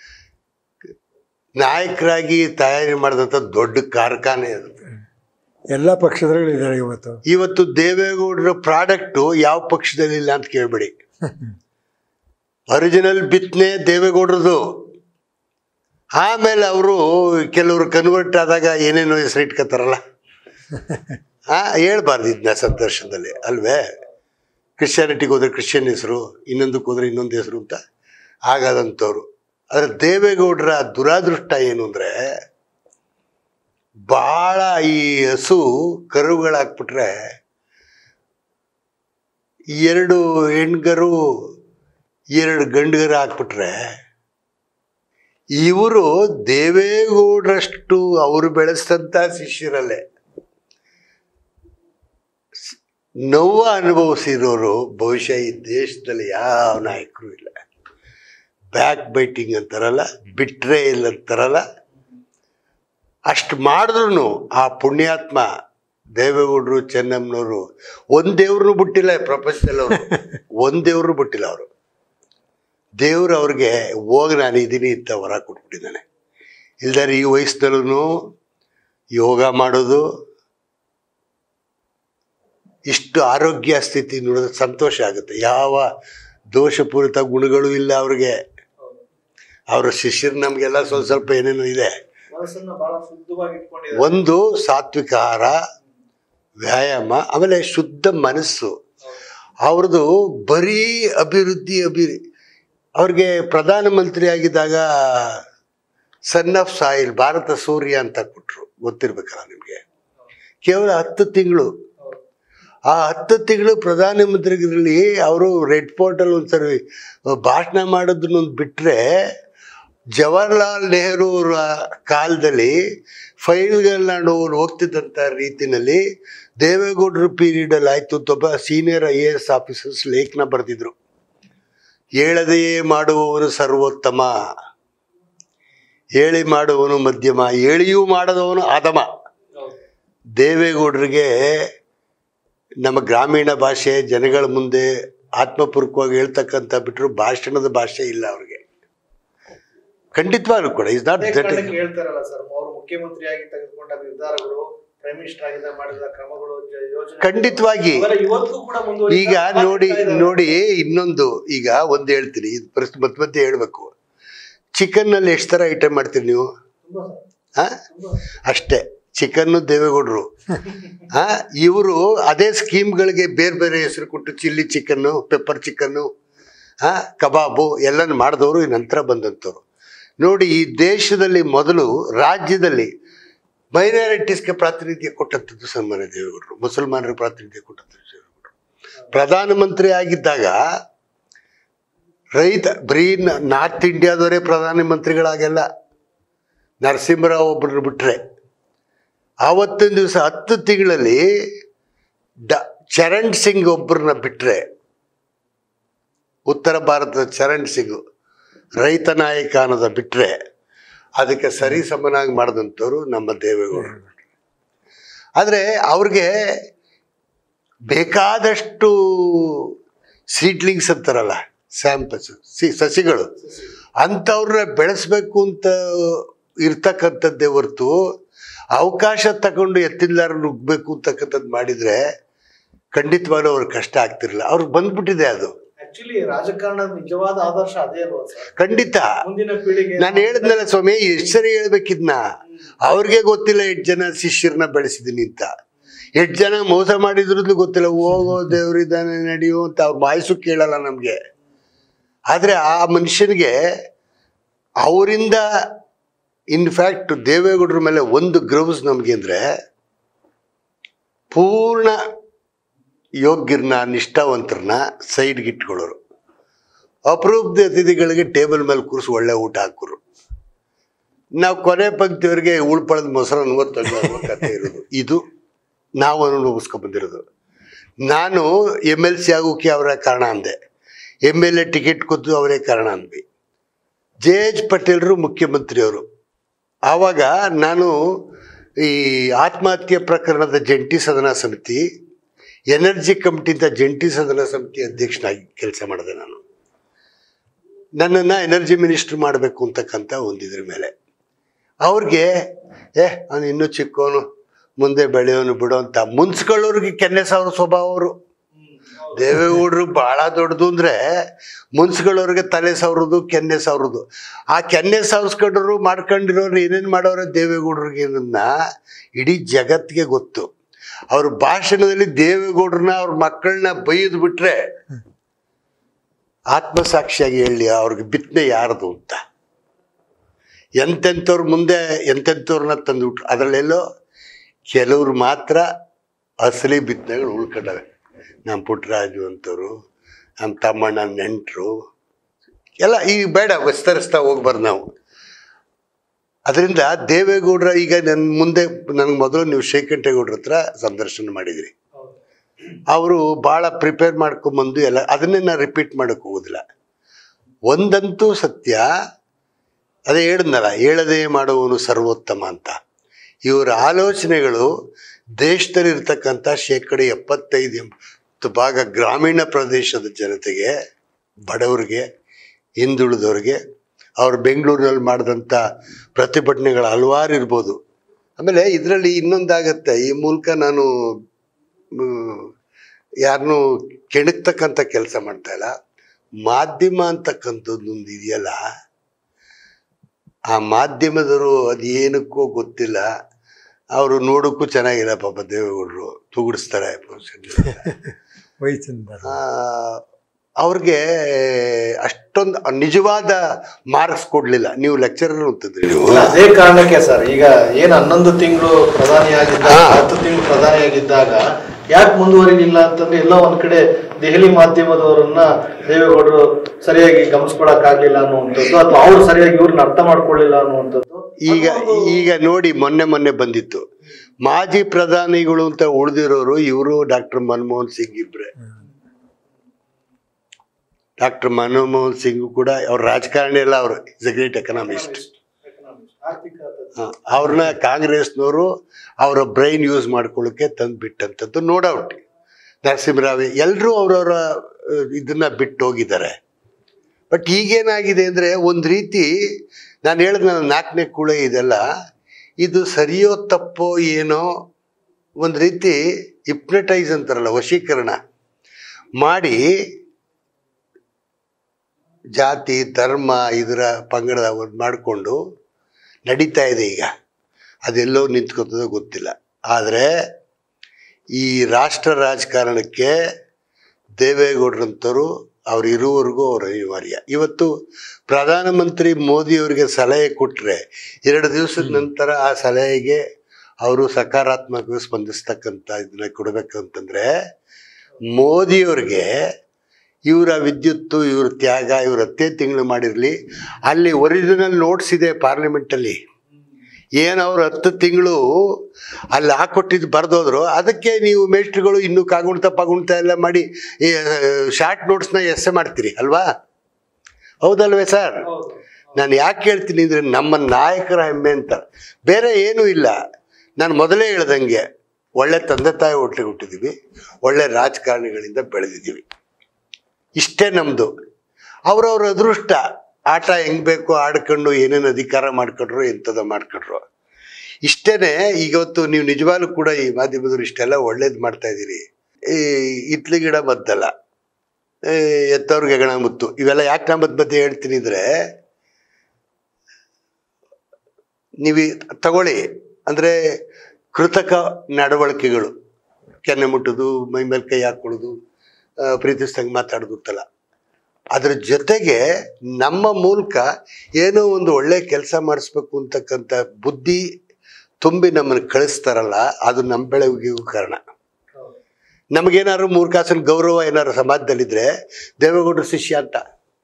ನಾಯಕರಾಗಿ ತಯಾರಿ ಮಾಡಿದಂಥ ದೊಡ್ಡ ಕಾರ್ಖಾನೆ ಅದು ಎಲ್ಲ ಪಕ್ಷದವರು ಇದ್ದಾರೆ ಇವತ್ತು ಇವತ್ತು ದೇವೇಗೌಡರ ಪ್ರಾಡಕ್ಟು ಯಾವ ಪಕ್ಷದಲ್ಲಿ ಇಲ್ಲ ಅಂತ ಕೇಳ್ಬೇಡಿ ಒರಿಜಿನಲ್ ಬಿತ್ತನೆ ದೇವೇಗೌಡರದು ಆಮೇಲೆ ಅವರು ಕೆಲವರು ಕನ್ವರ್ಟ್ ಆದಾಗ ಏನೇನೋ ಹೆಸರು ಇಟ್ಕೋತಾರಲ್ಲ ಆ ಹೇಳ್ಬಾರ್ದು ಇದನ್ನ ಸಂದರ್ಶನದಲ್ಲಿ ಅಲ್ವೇ ಕ್ರಿಶ್ಚಿಯಾನಿಟಿಗೆ ಹೋದ್ರೆ ಕ್ರಿಶ್ಚಿಯನ್ ಹೆಸರು ಇನ್ನೊಂದಕ್ಕೆ ಹೋದ್ರೆ ಇನ್ನೊಂದು ಹೆಸರು ಅಂತ ಆಗಾದಂಥವ್ರು ಆದರೆ ದೇವೇಗೌಡರ ದುರಾದೃಷ್ಟ ಏನು ಅಂದರೆ ಭಾಳ ಈ ಹಸು ಕರುಗಳಾಕ್ಬಿಟ್ರೆ ಎರಡು ಹೆಣ್ಗರು ಎರಡು ಗಂಡುಗರು ಹಾಕ್ಬಿಟ್ರೆ ಇವರು ದೇವೇಗೌಡರಷ್ಟು ಅವರು ಬೆಳೆಸಿದಂಥ ಶಿಷ್ಯರಲ್ಲೇ ಸ್- ನೋವ ಅನುಭವಿಸಿರೋರು ಬಹುಶಃ ಈ ದೇಶದಲ್ಲಿ ಯಾವ ನಾಯಕರು ಇಲ್ಲ ಬ್ಯಾಕ್ ಬೈಟಿಂಗ್ ಅಂತಾರಲ್ಲ ಬಿಟ್ರೆ ಇಲ್ಲ ಅಂತಾರಲ್ಲ ಅಷ್ಟು ಮಾಡಿದ್ರು ಆ ಪುಣ್ಯಾತ್ಮ ದೇವೇಗೌಡರು ಚೆನ್ನಮ್ಮನವರು ಒಂದ್ ದೇವ್ರನ್ನೂ ಬಿಟ್ಟಿಲ್ಲ ಈ ಪ್ರಪಂಚದಲ್ಲಿ ಅವರು ಒಂದ್ ದೇವ್ರನ್ನೂ ಬಿಟ್ಟಿಲ್ಲ ಅವರು ದೇವ್ರು ಅವ್ರಿಗೆ ಹೋಗಿ ನಾನು ಇದ್ದೀನಿ ಅಂತ ವರ ಕೊಟ್ಬಿಟ್ಟಿದ್ದಾನೆ ಇಲ್ದಾರೆ ಈ ವಯಸ್ಸಿನಲ್ಲೂ ಯೋಗ ಮಾಡೋದು ಇಷ್ಟು ಆರೋಗ್ಯ ಸ್ಥಿತಿ ನೋಡಿದ್ರೆ ಸಂತೋಷ ಆಗುತ್ತೆ ಯಾವ ದೋಷಪೂರಿತ ಗುಣಗಳು ಇಲ್ಲ ಅವ್ರಿಗೆ ಅವರ ಶಿಷ್ಯರು ನಮಗೆಲ್ಲ ಸ್ವಲ್ಪ ಸ್ವಲ್ಪ ಏನೇನೋ ಇದೆ ಮನಸ್ಸನ್ನ ಬಹಳ ಶುದ್ಧವಾಗಿ ಇಟ್ಕೊಂಡಿದ್ದಾರೆ ಒಂದು ಸಾತ್ವಿಕ ಆಹಾರ ವ್ಯಾಯಾಮ ಆಮೇಲೆ ಶುದ್ಧ ಮನಸ್ಸು ಅವ್ರದ್ದು ಬರೀ ಅಭಿವೃದ್ಧಿ ಅಭಿ ಅವ್ರಿಗೆ ಪ್ರಧಾನಮಂತ್ರಿ ಆಗಿದ್ದಾಗ son of soil Bharat Surya ಅಂತ ಕೊಟ್ಟರು ಗೊತ್ತಿರ್ಬೇಕಲ್ಲ ನಿಮಗೆ ಕೇವಲ ಹತ್ತು ತಿಂಗಳು ಆ ಹತ್ತು ತಿಂಗಳು ಪ್ರಧಾನಮಂತ್ರಿಗಳಲ್ಲಿ ಅವರು ರೆಡ್ ಫೋರ್ಟಲ್ಲಿ ಒಂದ್ಸರಿ ಭಾಷಣ ಮಾಡೋದನ್ನ ಬಿಟ್ಟರೆ ಜವಾಹರ್ಲಾಲ್ ನೆಹರು ಅವರ ಕಾಲದಲ್ಲಿ ಫೈಲ್ಗಳನ್ನ ಅವ್ರು ಹೋಗ್ತಿದ್ದಂಥ ರೀತಿನಲ್ಲಿ ದೇವೇಗೌಡರ ಪೀರಿಯಡಲ್ಲಿ ಆಯಿತು ಅಂತ ಒಬ್ಬ senior I A S officers ಲೇಖನ ಬರೆದಿದ್ರು ಹೇಳದೆಯೇ ಮಾಡುವವನು ಸರ್ವೋತ್ತಮ ಹೇಳಿ ಮಾಡುವವನು ಮಧ್ಯಮ ಹೇಳಿಯೂ ಮಾಡದವನು ಆದಮ ದೇವೇಗೌಡರಿಗೆ ನಮ್ಮ ಗ್ರಾಮೀಣ ಭಾಷೆ ಜನಗಳ ಮುಂದೆ ಆತ್ಮಪೂರ್ವಕವಾಗಿ ಹೇಳ್ತಕ್ಕಂಥ ಬಿಟ್ಟರು ಭಾಷಣದ ಭಾಷೆ ಇಲ್ಲ ಅವ್ರಿಗೆ ಖಂಡಿತವಾಗ್ಲೂ ಕೂಡ ಇಸ್ ನಾಟ್ ಅದೇ ದಟ್ ಕಾರಣಕ್ಕೆ ಹೇಳ್ತಾರಲ್ಲ ಸರ್ ಅವರು ಮುಖ್ಯಮಂತ್ರಿಯಾಗಿ ತೆಗೆದುಕೊಂಡ ನಿರ್ಧಾರಗಳು ಪ್ರೈಮ್ ಮಿನಿಸ್ಟರ್ ಆಗಿದ್ದ ಮಾಡಿದ ಕ್ರಮಗಳು ಜ- ಯೋಜನೆ ಖಂಡಿತವಾಗಿ. ಅವೆಲ್ಲ ಇವತ್ತಿಗೂ ಕೂಡ ಮುಂದುವರಿತಾ ಈಗ ನೋಡಿ ಇದ್ದಾರೆ. ನೋಡಿ ಇನ್ನೊಂದು ಈಗ ಒಂದು ಹೇಳ್ತೀನಿ ಇದು ಪರಿಸ್ಥಿತಿ ಮತ್ತೆ ಮತ್ತೆ ಹೇಳ್ಬೇಕು ಚಿಕನ್ನಲ್ಲಿ ಎಷ್ಟು ಥರ ಐಟಮ್ ಮಾಡ್ತೀರಿ ನೀವು ತುಂಬಾ ಸರ್, ಹಾ ತುಂಬಾ. ಅಷ್ಟೇ ಚಿಕನ್ನು ದೇವೇಗೌಡರು ಹಾ ಇವರು ಅದೇ ಸ್ಕೀಮ್ಗಳಿಗೆ ಬೇರೆ ಬೇರೆ ಹೆಸರು ಕೊಟ್ಟು ಚಿಲ್ಲಿ ಚಿಕನ್ನು ಪೆಪ್ಪರ್ ಚಿಕನ್ನು ಹಾ ಕಬಾಬು ಎಲ್ಲನೂ ಮಾಡಿದವರು ಈ ನಂತರ ಬಂದಂಥವ್ರು ನೋಡಿ ಈ ದೇಶದಲ್ಲಿ ಮೊದಲು ರಾಜ್ಯದಲ್ಲಿ ಮೈನಾರಿಟೀಸ್ಗೆ ಪ್ರಾತಿನಿಧ್ಯ ಕೊಟ್ಟಂಥದ್ದು ಸನ್ಮಾನ್ಯ ದೇವೇಗೌಡರು ಮುಸಲ್ಮಾನರಿಗೆ ಪ್ರಾತಿನಿಧ್ಯ ಕೊಟ್ಟಂಥದ್ದು ದೇವೇಗೌಡರು ಪ್ರಧಾನಮಂತ್ರಿ ಆಗಿದ್ದಾಗ ರೈತ ಬರೀ ನ- ನಾರ್ತ್ ಇಂಡಿಯಾದವರೇ ಪ್ರಧಾನಮಂತ್ರಿಗಳಾಗೆಲ್ಲ ನರಸಿಂಹರಾವ್ ಒಬ್ಬರು ಬಿಟ್ಟರೆ ಆವತ್ತಿನ ದಿವಸ ಹತ್ತು ತಿಂಗಳಲ್ಲಿ ಡ ಚರಣ್ ಸಿಂಗ್ ಒಬ್ಬರನ್ನ ಬಿಟ್ಟರೆ ಉತ್ತರ ಭಾರತದ ಚರಣ್ ಸಿಂಗ್ ರೈತ ನಾಯಕ ಅನ್ನೋದ ಬಿಟ್ಟರೆ ಅದಕ್ಕೆ ಸರಿ ಸಮನಾಗಿ ಮಾಡಿದಂಥವ್ರು ನಮ್ಮ ದೇವೇಗೌಡರು ಆದರೆ ಅವ್ರಿಗೆ ಬೇಕಾದಷ್ಟು ಸೀಡ್ಲಿಂಗ್ಸ್ ಅಂತಾರಲ್ಲ ಸ್ಯಾಂಪಲ್ಸ್ ಸಿ ಸಸಿಗಳು ಅಂಥವ್ರನ್ನ ಬೆಳೆಸ್ಬೇಕು ಅಂತ ಇರ್ತಕ್ಕಂಥದ್ದೇ ಹೊರ್ತು ಅವಕಾಶ ತಗೊಂಡು ಎತ್ತಿಲ್ಲಾರ ನುಗ್ಬೇಕು ಅಂತಕ್ಕಂಥದ್ದು ಮಾಡಿದರೆ ಖಂಡಿತವಾಗ್ಲೂ ಅವ್ರಿಗೆ ಕಷ್ಟ ಆಗ್ತಿರಲಿಲ್ಲ ಅವ್ರಿಗೆ ಬಂದ್ಬಿಟ್ಟಿದೆ ಅದು ಆಕ್ಚುಲಿ ರಾಜಕಾರಣದ ನಿಜವಾದ ಆದರ್ಶ ಅದೇ ಅಲ್ವಾ ಸರ್ ಖಂಡಿತ ಮುಂದಿನ ಪೀಳಿಗೆ ನಾನು ಹೇಳಿದ್ನಲ್ಲ ಸ್ವಾಮಿ ಎಷ್ಟು ಸರಿ ಹೇಳ್ಬೇಕಿದ್ನ ಅವ್ರಿಗೆ ಗೊತ್ತಿಲ್ಲ ಎಷ್ಟು ಜನ ಶಿಷ್ಯರನ್ನ ಬೆಳೆಸಿದ್ದೀನಿ ಅಂತ ಎಷ್ಟು ಜನ ಮೋಸ ಮಾಡಿದ್ರದ್ದು ಗೊತ್ತಿಲ್ಲ ಹೋಗೋ ದೇವ್ರಿದ್ದಾನೆ ನಡೆಯೋ ಅಂತ ಅವ್ರ ಬಾಯ್ಸು ಕೇಳಲ್ಲ ನಮಗೆ ಆದರೆ ಆ ಮನುಷ್ಯನಿಗೆ ಅವರಿಂದ ಇನ್ಫ್ಯಾಕ್ಟ್ ದೇವೇಗೌಡರ ಮೇಲೆ ಒಂದು ಗ್ರೌಸ್ ನಮಗೆ ಅಂದರೆ ಪೂರ್ಣ ಯೋಗ್ಯರನ್ನ ನಿಷ್ಠಾವಂತರನ್ನ ಸೈಡ್ಗೆ ಇಟ್ಕೊಳ್ಳೋರು ಅಪರೂಪದ ಅತಿಥಿಗಳಿಗೆ ಟೇಬಲ್ ಮೇಲೆ ಕೂರಿಸಿ ಒಳ್ಳೆ ಊಟ ಹಾಕೋರು ನಾವು ಕೊನೆ ಪಂಕ್ತಿಯವರಿಗೆ ಉಳ್ಪಳದ ಮೊಸರನ್ನು ತಂದು ಕಥೆ ಇರೋದು ಇದು ನಾವು ಅನುಭವಿಸ್ಕೊಂಡ್ ಬಂದಿರೋದು ನಾನು ಎಮ್ ಎಲ್ ಸಿ ಆಗೋಕೆ ಅವರೇ ಕಾರಣ ಅಂದೆ ಎಮ್ ಎಲ್ ಎ ಟಿಕೆಟ್ ಕೊದ್ದು ಅವರೇ ಕಾರಣ ಅಂದ್ವಿ ಜೆ ಎಚ್ ಪಟೇಲ್ರು ಮುಖ್ಯಮಂತ್ರಿಯವರು ಆವಾಗ ನಾನು ಈ ಆತ್ಮಹತ್ಯೆ ಪ್ರಕರಣದ ಜಂಟಿ ಸದನ ಸಮಿತಿ ಎನರ್ಜಿ ಕಮಿಟಿಯಿಂದ ಜಂಟಿ ಸದನ ಸಮಿತಿ ಅಧ್ಯಕ್ಷನಾಗಿ ಕೆಲಸ ಮಾಡಿದೆ ನಾನು ನನ್ನನ್ನು ಎನರ್ಜಿ ಮಿನಿಸ್ಟರ್ ಮಾಡಬೇಕು ಅಂತಕ್ಕಂಥ ಒಂದಿದ್ರ ಮೇಲೆ ಅವ್ರಿಗೆ ಏ ಅವನು ಇನ್ನೂ ಚಿಕ್ಕವನು ಮುಂದೆ ಬೆಳೆಯೋನು ಬಿಡು ಅಂತ ಮುನ್ಸ್ಕೊಳ್ಳೋರಿಗೆ ಕೆನ್ನೆ ಸಾವಿರ ಸ್ವಭಾವ ಅವರು ದೇವೇಗೌಡರು ಬಹಳ ದೊಡ್ಡದು ಅಂದ್ರೆ ಮುನ್ಸ್ಗಳವ್ರಿಗೆ ತಲೆ ಸವರದು ಕೆನ್ನೆ ಸವರದು ಆ ಕೆನ್ನೆ ಸವರ್ಸ್ಕೊಂಡ್ರು ಮಾಡ್ಕೊಂಡಿರೋರು ಏನೇನು ಮಾಡೋರ ದೇವೇಗೌಡರಿಗೆ ಅನ್ನೋದನ್ನ ಇಡೀ ಜಗತ್ತಿಗೆ ಗೊತ್ತು ಅವ್ರ ಭಾಷಣದಲ್ಲಿ ದೇವೇಗೌಡರನ್ನ ಅವ್ರ ಮಕ್ಕಳನ್ನ ಬೈದು ಬಿಟ್ರೆ ಆತ್ಮಸಾಕ್ಷಿಯಾಗಿ ಹೇಳಿ ಅವ್ರಿಗೆ ಬಿತ್ತನೆ ಯಾರ್ದು ಅಂತ ಎಂತೆಂಥವ್ರ ಮುಂದೆ ಎಂತೆಂಥವ್ರನ್ನ ತಂದುಬಿಟ್ರು ಅದರಲ್ಲೆಲ್ಲೋ ಕೆಲವ್ರು ಮಾತ್ರ ಅಸಲಿ ಬಿತ್ತನೆಗಳು ಉಳ್ಕೊಂಡವೆ ನಮ್ಮ ಪುಟ್ಟರಾಜು ಅಂತವರು ನಮ್ಮ ತಮ್ಮಣ್ಣ ನೆಂಟರು ಎಲ್ಲ ಈಗ ಬೇಡ ವಿಸ್ತರಿಸ್ತಾ ಹೋಗ್ಬಾರ್ದು ನಾವು ಅದರಿಂದ ದೇವೇಗೌಡರ ಈಗ ನನ್ನ ಮುಂದೆ ನನಗೆ ಮೊದಲು ನೀವು ಶ್ರೀಕಂಠೇಗೌಡ್ರ ಹತ್ರ ಸಂದರ್ಶನ ಮಾಡಿದಿರಿ ಅವರು ಭಾಳ ಪ್ರಿಪೇರ್ ಮಾಡ್ಕೊಂಬಂದು ಎಲ್ಲ ಅದನ್ನೇ ನಾನು ರಿಪೀಟ್ ಮಾಡೋಕ್ಕೆ ಹೋಗೋದಿಲ್ಲ ಒಂದಂತೂ ಸತ್ಯ ಅದೇ ಹೇಳಿದ್ನಲ್ಲ ಹೇಳದೇ ಮಾಡುವವನು ಸರ್ವೋತ್ತಮ ಅಂತ ಇವರ ಆಲೋಚನೆಗಳು ದೇಶದಲ್ಲಿರ್ತಕ್ಕಂಥ ಶೇಕಡ ಎಪ್ಪತ್ತೈದು ಎಂಬತ್ತು ಭಾಗ ಗ್ರಾಮೀಣ ಪ್ರದೇಶದ ಜನತೆಗೆ ಬಡವರಿಗೆ ಹಿಂದುಳಿದವ್ರಿಗೆ ಅವ್ರು ಬೆಂಗಳೂರಿನಲ್ಲಿ ಮಾಡಿದಂಥ ಪ್ರತಿಭಟನೆಗಳು ಹಲವಾರು ಇರ್ಬೋದು ಆಮೇಲೆ ಇದರಲ್ಲಿ ಇನ್ನೊಂದಾಗತ್ತೆ ಈ ಮೂಲಕ ನಾನು ಯಾರನ್ನೂ ಕೆಣಕ್ತಕ್ಕಂಥ ಕೆಲಸ ಮಾಡ್ತಾ ಇಲ್ಲ ಮಾಧ್ಯಮ ಅಂತಕ್ಕಂಥದ್ದು ಒಂದು ಇದೆಯಲ್ಲ ಆ ಮಾಧ್ಯಮದವರು ಅದೇನಕ್ಕೂ ಗೊತ್ತಿಲ್ಲ ಅವರು ನೋಡೋಕ್ಕೂ ಚೆನ್ನಾಗಿಲ್ಲ ಪಾಪ ದೇವೇಗೌಡರು ತೂಗಿಡಿಸ್ತಾರೆ ವಯಸ್ಸಿಂದ ಆ, ಅವ್ರಿಗೆ ಅಷ್ಟೊಂದು ನಿಜವಾದ ಮಾರ್ಕ್ಸ್ ಕೊಡ್ಲಿಲ್ಲ ನೀವು ಲೆಕ್ಚರರ್ ಅಂತಂದ್ರಿ ನೀವು ಅಲ್ಲ, ಅದೇ ಕಾರಣಕ್ಕೆ ಸರ್ ಈಗ ಏನ್ ಹನ್ನೊಂದು ತಿಂಗಳು ಪ್ರಧಾನಿಯಾಗಿದ್ದಾಗ ಹಾ. ಹತ್ತು ತಿಂಗಳು ಪ್ರಧಾನಿಯಾಗಿದ್ದಾಗ ಯಾಕೆ ಮುಂದುವರಿಲಿಲ್ಲ ಅಂತಂದ್ರೆ ಎಲ್ಲ ಒಂದ್ ಕಡೆ ದೆಹಲಿ ಮಾಧ್ಯಮದವರನ್ನ ದೇವೇಗೌಡರು ಸರಿಯಾಗಿ ಗಮನಿಸ್ಕೊಳಕ್ ಆಗ್ಲಿಲ್ಲ ಅನ್ನುವಂಥದ್ದು ಅಥವಾ ಅವ್ರು ಸರಿಯಾಗಿ ಇವ್ರನ್ನ ಅರ್ಥ ಮಾಡ್ಕೊಳ್ಳಿಲ್ಲ ಅನ್ನುವಂಥದ್ದು ಈಗ ಈಗ ನೋಡಿ ಮೊನ್ನೆ ಮೊನ್ನೆ ಬಂದಿತ್ತು ಮಾಜಿ ಪ್ರಧಾನಿಗಳು ಅಂತ ಉಳಿದಿರೋರು ಇವರು ಡಾಕ್ಟರ್ ಮನಮೋಹನ್ ಸಿಂಗ್ ಇಬ್ರೆ ಡಾಕ್ಟರ್ ಮನಮೋಹನ್ ಸಿಂಗ್ ಕೂಡ ಅವ್ರ ರಾಜಕಾರಣಿ ಎಲ್ಲ ಅವರು ಇಸ್ ಎ ಗ್ರೇಟ್ ಎಕನಾಮಿಸ್ಟ್ ಆರ್ಥಿಕ ಅವ್ರನ್ನ ಕಾಂಗ್ರೆಸ್ನವರು ಅವರ ಬ್ರೈನ್ ಯೂಸ್ ಮಾಡ್ಕೊಳ್ಳೋಕೆ ತಂದು ಬಿಟ್ಟಂಥದ್ದು ನೋ ಡೌಟ್ ನರಸಿಂಹರಾವ್ ಎಲ್ಲರೂ ಅವರವರ ಇದನ್ನ ಬಿಟ್ಟು ಹೋಗಿದ್ದಾರೆ ಬಟ್ ಈಗೇನಾಗಿದೆ ಅಂದರೆ ಒಂದು ರೀತಿ ನಾನು ಹೇಳಿದ ನನ್ನ ನಾಲ್ಕನೇ ಕುಳೆ ಇದೆಲ್ಲ ಇದು ಸರಿಯೋ ತಪ್ಪೋ ಏನೋ ಒಂದು ರೀತಿ ಹಿಪ್ನಟೈಸ್ ಅಂತಾರಲ್ಲ ವಶೀಕರಣ ಮಾಡಿ ಜಾತಿ ಧರ್ಮ ಇದರ ಪಂಗಡ ಮಾಡಿಕೊಂಡು ನಡೀತಾ ಇದೆ ಈಗ ಅದೆಲ್ಲೋ ನಿಂತ್ಕೋತದೋ ಗೊತ್ತಿಲ್ಲ ಆದರೆ ಈ ರಾಷ್ಟ್ರ ರಾಜಕಾರಣಕ್ಕೆ ದೇವೇಗೌಡರಂಥವ್ರು ಅವ್ರು ಇರುವವರೆಗೂ ಅವ್ರು ಅನಿವಾರ್ಯ ಇವತ್ತು ಪ್ರಧಾನಮಂತ್ರಿ ಮೋದಿಯವರಿಗೆ ಸಲಹೆ ಕೊಟ್ಟರೆ ಎರಡು ದಿವಸದ ನಂತರ ಆ ಸಲಹೆಗೆ ಅವರು ಸಕಾರಾತ್ಮಕವಾಗಿ ಸ್ಪಂದಿಸ್ತಕ್ಕಂಥ ಇದನ್ನ ಕೊಡಬೇಕು ಅಂತಂದರೆ ಮೋದಿಯವ್ರಿಗೆ ಇವರ ವಿದ್ಯುತ್ತು ಇವ್ರ ತ್ಯಾಗ ಇವ್ರ ಹತ್ತೇ ತಿಂಗಳು ಮಾಡಿರಲಿ ಅಲ್ಲಿ ಒರಿಜಿನಲ್ ನೋಟ್ಸ್ ಇದೆ ಪಾರ್ಲಿಮೆಂಟಲ್ಲಿ ಏನು ಅವ್ರು ಹತ್ತು ತಿಂಗಳು ಅಲ್ಲಿ ಹಾಕೊಟ್ಟಿದ್ದು ಬರೆದೋದ್ರು ಅದಕ್ಕೆ ನೀವು ಮೇಸ್ಟ್ರುಗಳು ಇನ್ನೂ ಕಾಗುಣ್ತ ಪಾಗುಣ್ತ ಎಲ್ಲ ಮಾಡಿ ಈ ಶಾರ್ಟ್ ನೋಟ್ಸ್ನ ಎಸ್ಸೆ ಮಾಡ್ತೀರಿ ಅಲ್ವಾ ಹೌದಲ್ವೇ ಸರ್ ನಾನು ಯಾಕೆ ಹೇಳ್ತೀನಿ ಅಂದರೆ ನಮ್ಮ ನಾಯಕರ ಹೆಮ್ಮೆ ಅಂತ ಬೇರೆ ಏನೂ ಇಲ್ಲ ನಾನು ಮೊದಲೇ ಹೇಳ್ದಂಗೆ ಒಳ್ಳೆ ತಂದೆ ತಾಯಿ ಒಟ್ಟಿಗೆ ಹುಟ್ಟಿದ್ದೀವಿ ಒಳ್ಳೆ ರಾಜಕಾರಣಿಗಳಿಂದ ಬೆಳೆದಿದ್ದೀವಿ ಇಷ್ಟೇ ನಮ್ಮದು ಅವ್ರವ್ರ ಅದೃಷ್ಟ ಆಟ ಹೆಂಗ್ ಬೇಕೋ ಆಡ್ಕೊಂಡು ಏನೇನು ಅಧಿಕಾರ ಮಾಡ್ಕೊಂಡ್ರು ಎಂಥದ ಮಾಡ್ಕೊಂಡ್ರು ಇಷ್ಟೇನೆ ಇವತ್ತು ನೀವು ನಿಜವಾಗ್ಲೂ ಕೂಡ ಈ ಮಾಧ್ಯಮದವ್ರು ಇಷ್ಟೆಲ್ಲ ಒಳ್ಳೇದು ಮಾಡ್ತಾ ಇದ್ದೀರಿ ಈ ಇತ್ಲಿ ಗಿಡ ಮದ್ದಲ್ಲ ಈ ಎತ್ತವ್ರಿಗೆ ಗಣ ಮುತ್ತು ಇವೆಲ್ಲ ಯಾಕೆ ನಾ ಮಧ್ಯ ಮಧ್ಯೆ ಹೇಳ್ತೀನಿ ಅಂದರೆ ನೀವು ತಗೊಳ್ಳಿ ಅಂದರೆ ಕೃತಕ ನಡವಳಿಕೆಗಳು ಕೆನ್ನೆ ಮುಟ್ಟೋದು ಮೈ ಮೇಲೆ ಕೈ ಹಾಕೊಳ್ಳೋದು ಆ, ಪ್ರೀತಿಸ್ದಂಗೆ ಮಾತಾಡೋದು ಅಂತಲ್ಲ ಅದ್ರ ಜೊತೆಗೆ ನಮ್ಮ ಮೂಲಕ ಏನೋ ಒಂದು ಒಳ್ಳೆ ಕೆಲಸ ಮಾಡಿಸ್ಬೇಕು ಅಂತಕ್ಕಂಥ ಬುದ್ಧಿ ತುಂಬಿ ನಮ್ಮನ್ನು ಕಳಿಸ್ತಾರಲ್ಲ ಅದು ನಮ್ಮ ಬೆಳವಣಿಗೆಗೂ ಕಾರಣ ನಮಗೇನಾದ್ರು ಮೂರು ಕಾಸಿನ ಗೌರವ ಏನಾದ್ರು ಸಮಾಜದಲ್ಲಿದ್ರೆ ದೇವೇಗೌಡರ ಶಿಷ್ಯ ಅಂತ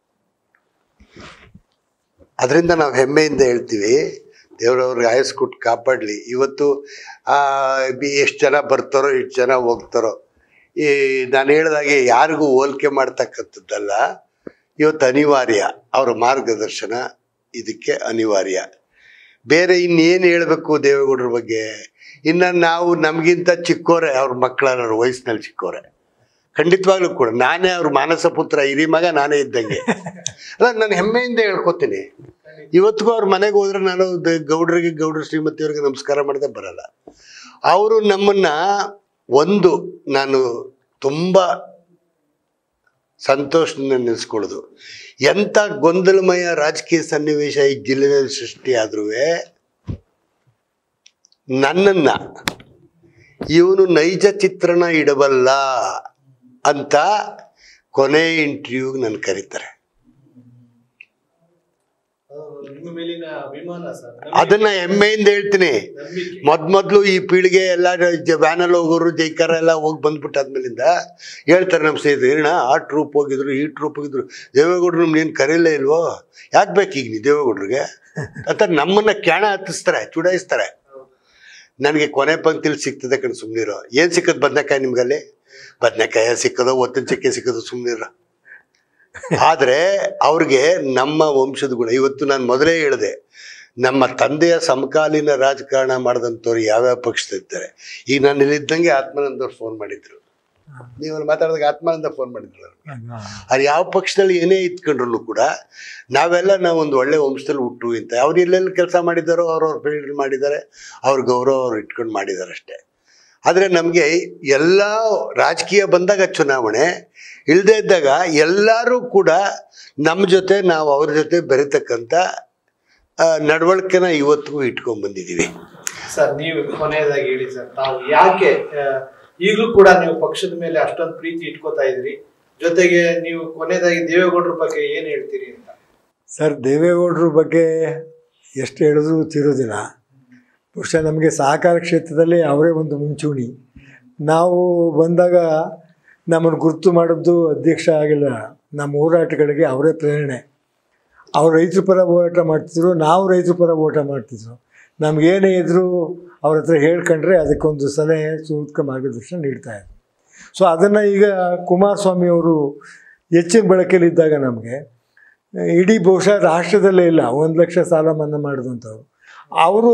ಅದರಿಂದ ನಾವು ಹೆಮ್ಮೆಯಿಂದ ಹೇಳ್ತೀವಿ ದೇವರವ್ರಿಗೆ ಆಯಸ್ ಕೊಟ್ಟು ಕಾಪಾಡಲಿ ಇವತ್ತು ಎಷ್ಟು ಜನ ಬರ್ತಾರೋ ಎಷ್ಟು ಜನ ಹೋಗ್ತಾರೋ ಈ ನಾನು ಹೇಳಿದಾಗೆ ಯಾರಿಗೂ ಹೋಲಿಕೆ ಮಾಡ್ತಕ್ಕಂಥದ್ದಲ್ಲ ಇವತ್ತು ಅನಿವಾರ್ಯ ಅವರ ಮಾರ್ಗದರ್ಶನ ಇದಕ್ಕೆ ಅನಿವಾರ್ಯ ಬೇರೆ ಇನ್ನೇನು ಹೇಳಬೇಕು ದೇವೇಗೌಡರ ಬಗ್ಗೆ ಇನ್ನು ನಾವು ನಮಗಿಂತ ಚಿಕ್ಕೋರೆ ಅವ್ರ ಮಕ್ಕಳ ವಯಸ್ಸಿನಲ್ಲಿ ಚಿಕ್ಕೋರೆ ಖಂಡಿತವಾಗ್ಲೂ ಕೂಡ ನಾನೇ ಅವ್ರ ಮಾನಸ ಪುತ್ರ ಹಿರಿ ಮಗ ನಾನೇ ಇದ್ದಂಗೆ ಅಲ್ಲ ನಾನು ಹೆಮ್ಮೆಯಿಂದ ಹೇಳ್ಕೊತೀನಿ ಇವತ್ತಿಗೂ ಅವ್ರ ಮನೆಗೆ ಹೋದ್ರೆ ನಾನು ದ- ಗೌಡ್ರಿಗೆ ಗೌಡ್ರ ಶ್ರೀಮತಿಯವ್ರಿಗೆ ನಮಸ್ಕಾರ ಮಾಡದೆ ಬರಲ್ಲ ಅವರು ನಮ್ಮನ್ನ ಒಂದು ನಾನು ತುಂಬ ಸಂತೋಷದಿಂದ ನೆನೆಸ್ಕೊಳ್ಳೋದು ಎಂಥ ಗೊಂದಲಮಯ ರಾಜಕೀಯ ಸನ್ನಿವೇಶ ಈ ಜಿಲ್ಲೆಯಲ್ಲಿ ಸೃಷ್ಟಿಯಾದ್ರೂ ನನ್ನನ್ನ ಇವನು ನೈಜ ಚಿತ್ರಣ ಇಡಬಲ್ಲ ಅಂತ ಕೊನೆ ಇಂಟರ್ವ್ಯೂಗೆ ನನ್ನ ಕರೀತಾರೆ ಅದು ನಿಮ್ಮ ಮೇಲಿನ ಅಭಿಮಾನ ಸರ್ ಅದನ್ನ ಹೆಮ್ಮೆಯಿಂದ ಹೇಳ್ತೀನಿ ನಂಬಿಕೆ ಮೊದ್ ಮೊದ್ಲು ಈ ಪೀಳಿಗೆ ಎಲ್ಲ ವ್ಯಾನಲ್ಲಿ ಹೋಗೋರು ಜೈಕಾರ ಎಲ್ಲ ಹೋಗಿ ಬಂದ್ಬಿಟ್ಟಾದ್ಮೇಲಿಂದ ಹೇಳ್ತಾರೆ ನಮ್ಮ ಸ್ನೇಹಿತರು ಏನಣ್ಣ ಆ ಟ್ರೂಪ್ ಹೋಗಿದ್ರು ಈ ಟ್ರೂಪ್ ಹೋಗಿದ್ರು ದೇವೇಗೌಡರು ನಮ್ಗೆ ಏನು ಕರೀಲೇ ಇಲ್ವೋ ಯಾಕೆ ಬೇಕು ಈಗ ನೀ ದೇವೇಗೌಡ್ರಿಗೆ ಅಂತ ನಮ್ಮನ್ನ ಕ್ಯಾಣ ಹತ್ತಿಸ್ತಾರೆ ಚುಡಾಯಿಸ್ತಾರೆ ನನಗೆ ಕೊನೆ ಪಂಕ್ತಿಲಿ ಸಿಗ್ತದೆ ಕಣ್ ಸುಮ್ಮನಿರೋ ಏನು ಸಿಕ್ಕದ್ ಬದನೆಕಾಯಿ ನಿಮ್ಗಲ್ಲಿ ಬದನೆಕಾಯ ಸಿಕ್ಕದೋ ಒತ್ತಿನ ಚಕ್ಕೆ ಸಿಕ್ಕದೋ ಸುಮ್ಮನಿರೋ ಆದರೆ ಅವ್ರಿಗೆ ನಮ್ಮ ವಂಶದ ಗುಣ ಇವತ್ತು ನಾನು ಮೊದಲೇ ಹೇಳಿದೆ ನಮ್ಮ ತಂದೆಯ ಸಮಕಾಲೀನ ರಾಜಕಾರಣ ಮಾಡಿದಂಥವ್ರು ಯಾವ್ಯಾವ ಪಕ್ಷದಿದ್ದಾರೆ ಈಗ ನಾನು ಇಲ್ಲಿದ್ದಂಗೆ ಆತ್ಮಾನಂದವ್ರು ಫೋನ್ ಮಾಡಿದ್ರು ನೀವು ಅಲ್ಲಿ ಮಾತಾಡಿದಾಗ ಆತ್ಮಾನಂದ ಫೋನ್ ಮಾಡಿದ್ರು ಅವ್ರು. ಅವ್ರು ಯಾವ ಪಕ್ಷದಲ್ಲಿ ಏನೇ ಇತ್ಕೊಂಡ್ರು ಕೂಡ ನಾವೆಲ್ಲ ನಾವು ಒಂದು ಒಳ್ಳೆ ವಂಶದಲ್ಲಿ ಹುಟ್ಟು ಅಂತ ಅವ್ರು ಎಲ್ಲೆಲ್ಲಿ ಕೆಲಸ ಮಾಡಿದ್ದಾರೋ ಅವ್ರವ್ರ ಫೀಲ್ಡ್ ಮಾಡಿದ್ದಾರೆ ಅವ್ರ ಗೌರವ ಅವ್ರು ಇಟ್ಕೊಂಡು ಮಾಡಿದ್ದಾರೆ ಅಷ್ಟೇ ಆದರೆ ನಮಗೆ ಎಲ್ಲ ರಾಜಕೀಯ ಬಂದಾಗ ಚುನಾವಣೆ ಇಲ್ಲದೇ ಇದ್ದಾಗ ಎಲ್ಲರೂ ಕೂಡ ನಮ್ಮ ಜೊತೆ ನಾವು ಅವ್ರ ಜೊತೆ ಬೆರೆತಕ್ಕಂಥ ಆ, ನಡವಳಿಕೆನ ಇವತ್ತಿಗೂ ಇಟ್ಕೊಂಡ್ ಬಂದಿದ್ದೀವಿ ಸರ್ ನೀವು ಕೊನೆಯದಾಗಿ ಹೇಳಿ ಸರ್ ತಾವು ಯಾಕೆ ಆ, ಈಗಲೂ ಕೂಡ ನೀವು ಪಕ್ಷದ ಮೇಲೆ ಅಷ್ಟೊಂದು ಪ್ರೀತಿ ಇಟ್ಕೋತಾ ಇದ್ರಿ ಜೊತೆಗೆ ನೀವು ಕೊನೆಯದಾಗಿ ದೇವೇಗೌಡರ ಬಗ್ಗೆ ಏನ್ ಹೇಳ್ತೀರಿ ಅಂತ ಸರ್ ದೇವೇಗೌಡರ ಬಗ್ಗೆ ಎಷ್ಟು ಹೇಳಿದ್ರು ತೀರೋದಿಲ್ಲ ಬಹುಶಃ ನಮಗೆ ಸಹಕಾರ ಕ್ಷೇತ್ರದಲ್ಲಿ ಅವರೇ ಒಂದು ಮುಂಚೂಣಿ ನಾವು ಬಂದಾಗ ನಮ್ಮನ್ನು ಗುರುತು ಮಾಡಿದ್ದು ಅಧ್ಯಕ್ಷ ಆಗಿಲ್ಲ ನಮ್ಮ ಹೋರಾಟಗಳಿಗೆ ಅವರೇ ಪ್ರೇರಣೆ ಅವ್ರು ರೈತರ ಪರ ಹೋರಾಟ ಮಾಡ್ತಿದ್ರು ನಾವು ರೈತರ ಪರ ಹೋರಾಟ ಮಾಡ್ತಿದ್ರು ನಮಗೇನೇ ಇದ್ದರೂ ಅವ್ರ ಹತ್ರ ಹೇಳ್ಕೊಂಡ್ರೆ ಅದಕ್ಕೊಂದು ಸಲಹೆ ಸೂಕ್ತ ಮಾರ್ಗದರ್ಶನ ನೀಡ್ತಾ ಇದ್ರು ಸೊ ಅದನ್ನು ಈಗ ಕುಮಾರಸ್ವಾಮಿ ಅವರು ಹೆಚ್ಚಿನ ಬಳಕೆಯಲ್ಲಿದ್ದಾಗ ನಮಗೆ ಇಡೀ ಬಹುಶಃ ರಾಷ್ಟ್ರದಲ್ಲೇ ಇಲ್ಲ ಒಂದು ಲಕ್ಷ ಸಾಲ ಮನ್ನಾ ಮಾಡಿದಂಥವ್ರು ಅವರು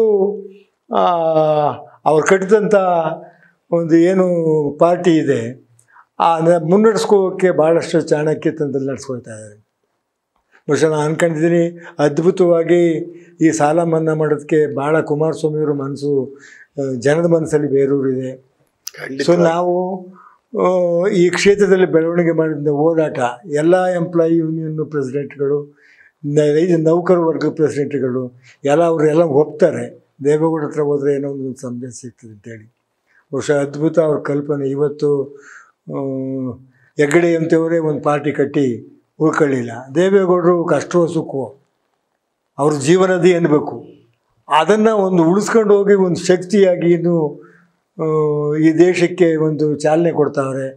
ಅವ್ರು ಕಟ್ಟಿದಂಥ ಒಂದು ಏನು ಪಾರ್ಟಿ ಇದೆ ಆ ಮುನ್ನಡೆಸ್ಕೋಕ್ಕೆ ಭಾಳಷ್ಟು ಚಾಣಕ್ಯತನದಲ್ಲಿ ನಡೆಸ್ಕೊಳ್ತಾ ಇದ್ದಾರೆ ಬಹುಶಃ ನಾನು ಅನ್ಕೊಂಡಿದ್ದೀನಿ ಅದ್ಭುತವಾಗಿ ಈ ಸಾಲ ಮನ್ನಾ ಮಾಡೋದಕ್ಕೆ ಭಾಳ ಕುಮಾರಸ್ವಾಮಿಯವ್ರ ಮನಸ್ಸು ಆ, ಜನದ ಮನಸ್ಸಲ್ಲಿ ಬೇರೂರಿದೆ ಸೊ ಖಂಡಿತ ನಾವು ಆ, ಈ ಕ್ಷೇತ್ರದಲ್ಲಿ ಬೆಳವಣಿಗೆ ಮಾಡಿದ ಹೋರಾಟ ಎಲ್ಲ ಎಂಪ್ಲಾಯಿ ಯೂನಿಯನ್ ಪ್ರೆಸಿಡೆಂಟ್ಗಳು ನ- ರೈತ ನೌಕರ ವರ್ಗ ಪ್ರೆಸಿಡೆಂಟ್ಗಳು ಎಲ್ಲ ಅವರೆಲ್ಲ ಒಪ್ತಾರೆ ದೇವೇಗೌಡ ಹತ್ರ ಹೋದರೆ ಏನೋ ಒಂದು ಸಂದೇಶ ಸಿಗ್ತದೆ ಅಂತೇಳಿ ಬಹುಶಃ ಅದ್ಭುತ ಅವ್ರ ಕಲ್ಪನೆ ಇವತ್ತು ಆ, ಹೆಗ್ಗಡೆ ಅಂತವರೇ ಒಂದು ಪಾರ್ಟಿ ಕಟ್ಟಿ ಉಳ್ಕೊಳ್ಳಿಲ್ಲ ದೇವೇಗೌಡರು ಕಷ್ಟವೋ ಸುಖವೋ ಅವ್ರ ಜೀವನದಿ ಅನ್ಬೇಕು ಅದನ್ನು ಒಂದು ಉಳಿಸ್ಕೊಂಡು ಹೋಗಿ ಒಂದು ಶಕ್ತಿಯಾಗಿ ಇನ್ನು ಆ, ಈ ದೇಶಕ್ಕೆ ಒಂದು ಚಾಲನೆ ಕೊಡ್ತಾವ್ರೆ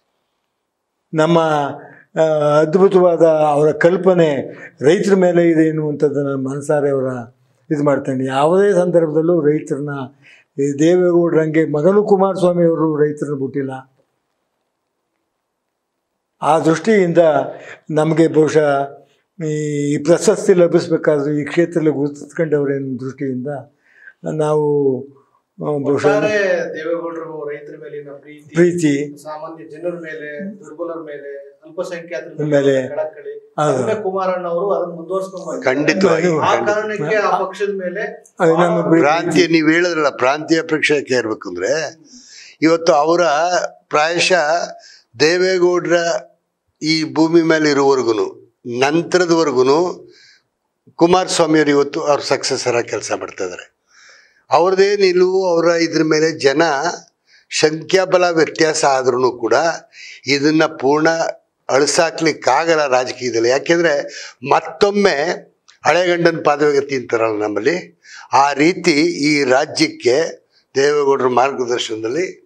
ನಮ್ಮ ಆ, ಅದ್ಭುತವಾದ ಅವರ ಕಲ್ಪನೆ ರೈತರ ಮೇಲೆ ಇದೆ ಎನ್ನುವಂಥದ್ದನ್ನು ಮನಸಾರೆ ಅವರ ಇದು ಮಾಡ್ತಾನೆ ಯಾವುದೇ ಸಂದರ್ಭದಲ್ಲೂ ರೈತರನ್ನ ಈ ದೇವೇಗೌಡರಂಗೆ ಮಗನು ಕುಮಾರಸ್ವಾಮಿ ಅವರು ರೈತರನ್ನ ಬಿಟ್ಟಿಲ್ಲ ಆ ದೃಷ್ಟಿಯಿಂದ ನಮಗೆ ಬಹುಶಃ ಈ ಪ್ರಶಸ್ತಿ ಲಭಿಸ್ಬೇಕಾದ್ರೆ ಈ ಕ್ಷೇತ್ರದಲ್ಲಿ ಗುರುತಿಸ್ಕೊಂಡವ್ರ ದೃಷ್ಟಿಯಿಂದ ನಾವು ಆ, ಬಹುಶಃ ಒಟ್ಟಾರೆ ದೇವೇಗೌಡರು ರೈತರ ಮೇಲಿನ ಪ್ರೀತಿ ಪ್ರೀತಿ ಸಾಮಾನ್ಯ ಜನರ ಮೇಲೆ ದುರ್ಬಲರ ಮೇಲೆ ಅಲ್ಪಸಂಖ್ಯಾತರ ಮೇಲೆ ಕಳಕಳಿ ಹೌದು. ಅದನ್ನೇ ಕುಮಾರಣ್ಣ ಅವರು ಅದನ್ನ ಮುಂದುವರ್ಸ್ಕೊಂಡ್ ಬಂದಿದ್ದಾರೆ. ಖಂಡಿತವಾಗಿ ಆ ಖಂಡಿತ. ಕಾರಣಕ್ಕೆ ಆ ಪಕ್ಷದ ಮೇಲೆ ಅದು ನಮ್ಮ ಪ್ರೀತಿ. ಪ್ರಾಂತೀಯ ನೀವು ಹೇಳಿದ್ರಲ್ಲ ಪ್ರಾಂತೀಯ ಪ್ರೇಕ್ಷಕ ಇರ್ಬೇಕಂದ್ರೆ ಇವತ್ತು ಅವರ ಪ್ರಾಯಶಃ ದೇವೇಗೌಡರ ಈ ಭೂಮಿ ಮೇಲೆ ಇರುವವರೆಗೂ ನಂತರದವರೆಗೂ ಕುಮಾರಸ್ವಾಮಿಯವರು ಇವತ್ತು ಅವ್ರ ಸಕ್ಸಸ್ಸರ ಕೆಲಸ ಮಾಡ್ತಾ ಇದ್ದಾರೆ ಅವ್ರದ್ದೇ ನಿಲುವು ಅವರ ಇದ್ರ ಮೇಲೆ ಜನ ಸಂಖ್ಯಾಬಲ ವ್ಯತ್ಯಾಸ ಆದ್ರೂ ಕೂಡ ಇದನ್ನ ಪೂರ್ಣ ಅಳಿಸಾಕ್ಲಿಕ್ಕಾಗಲ್ಲ ರಾಜಕೀಯದಲ್ಲಿ ಯಾಕೆಂದ್ರೆ ಮತ್ತೊಮ್ಮೆ ಹಳೆಗಂಡನ ಪಾದಗತಿ ಅಂತಾರಲ್ಲ ನಮ್ಮಲ್ಲಿ ಆ ರೀತಿ ಈ ರಾಜ್ಯಕ್ಕೆ ದೇವೇಗೌಡರ ಮಾರ್ಗದರ್ಶನದಲ್ಲಿ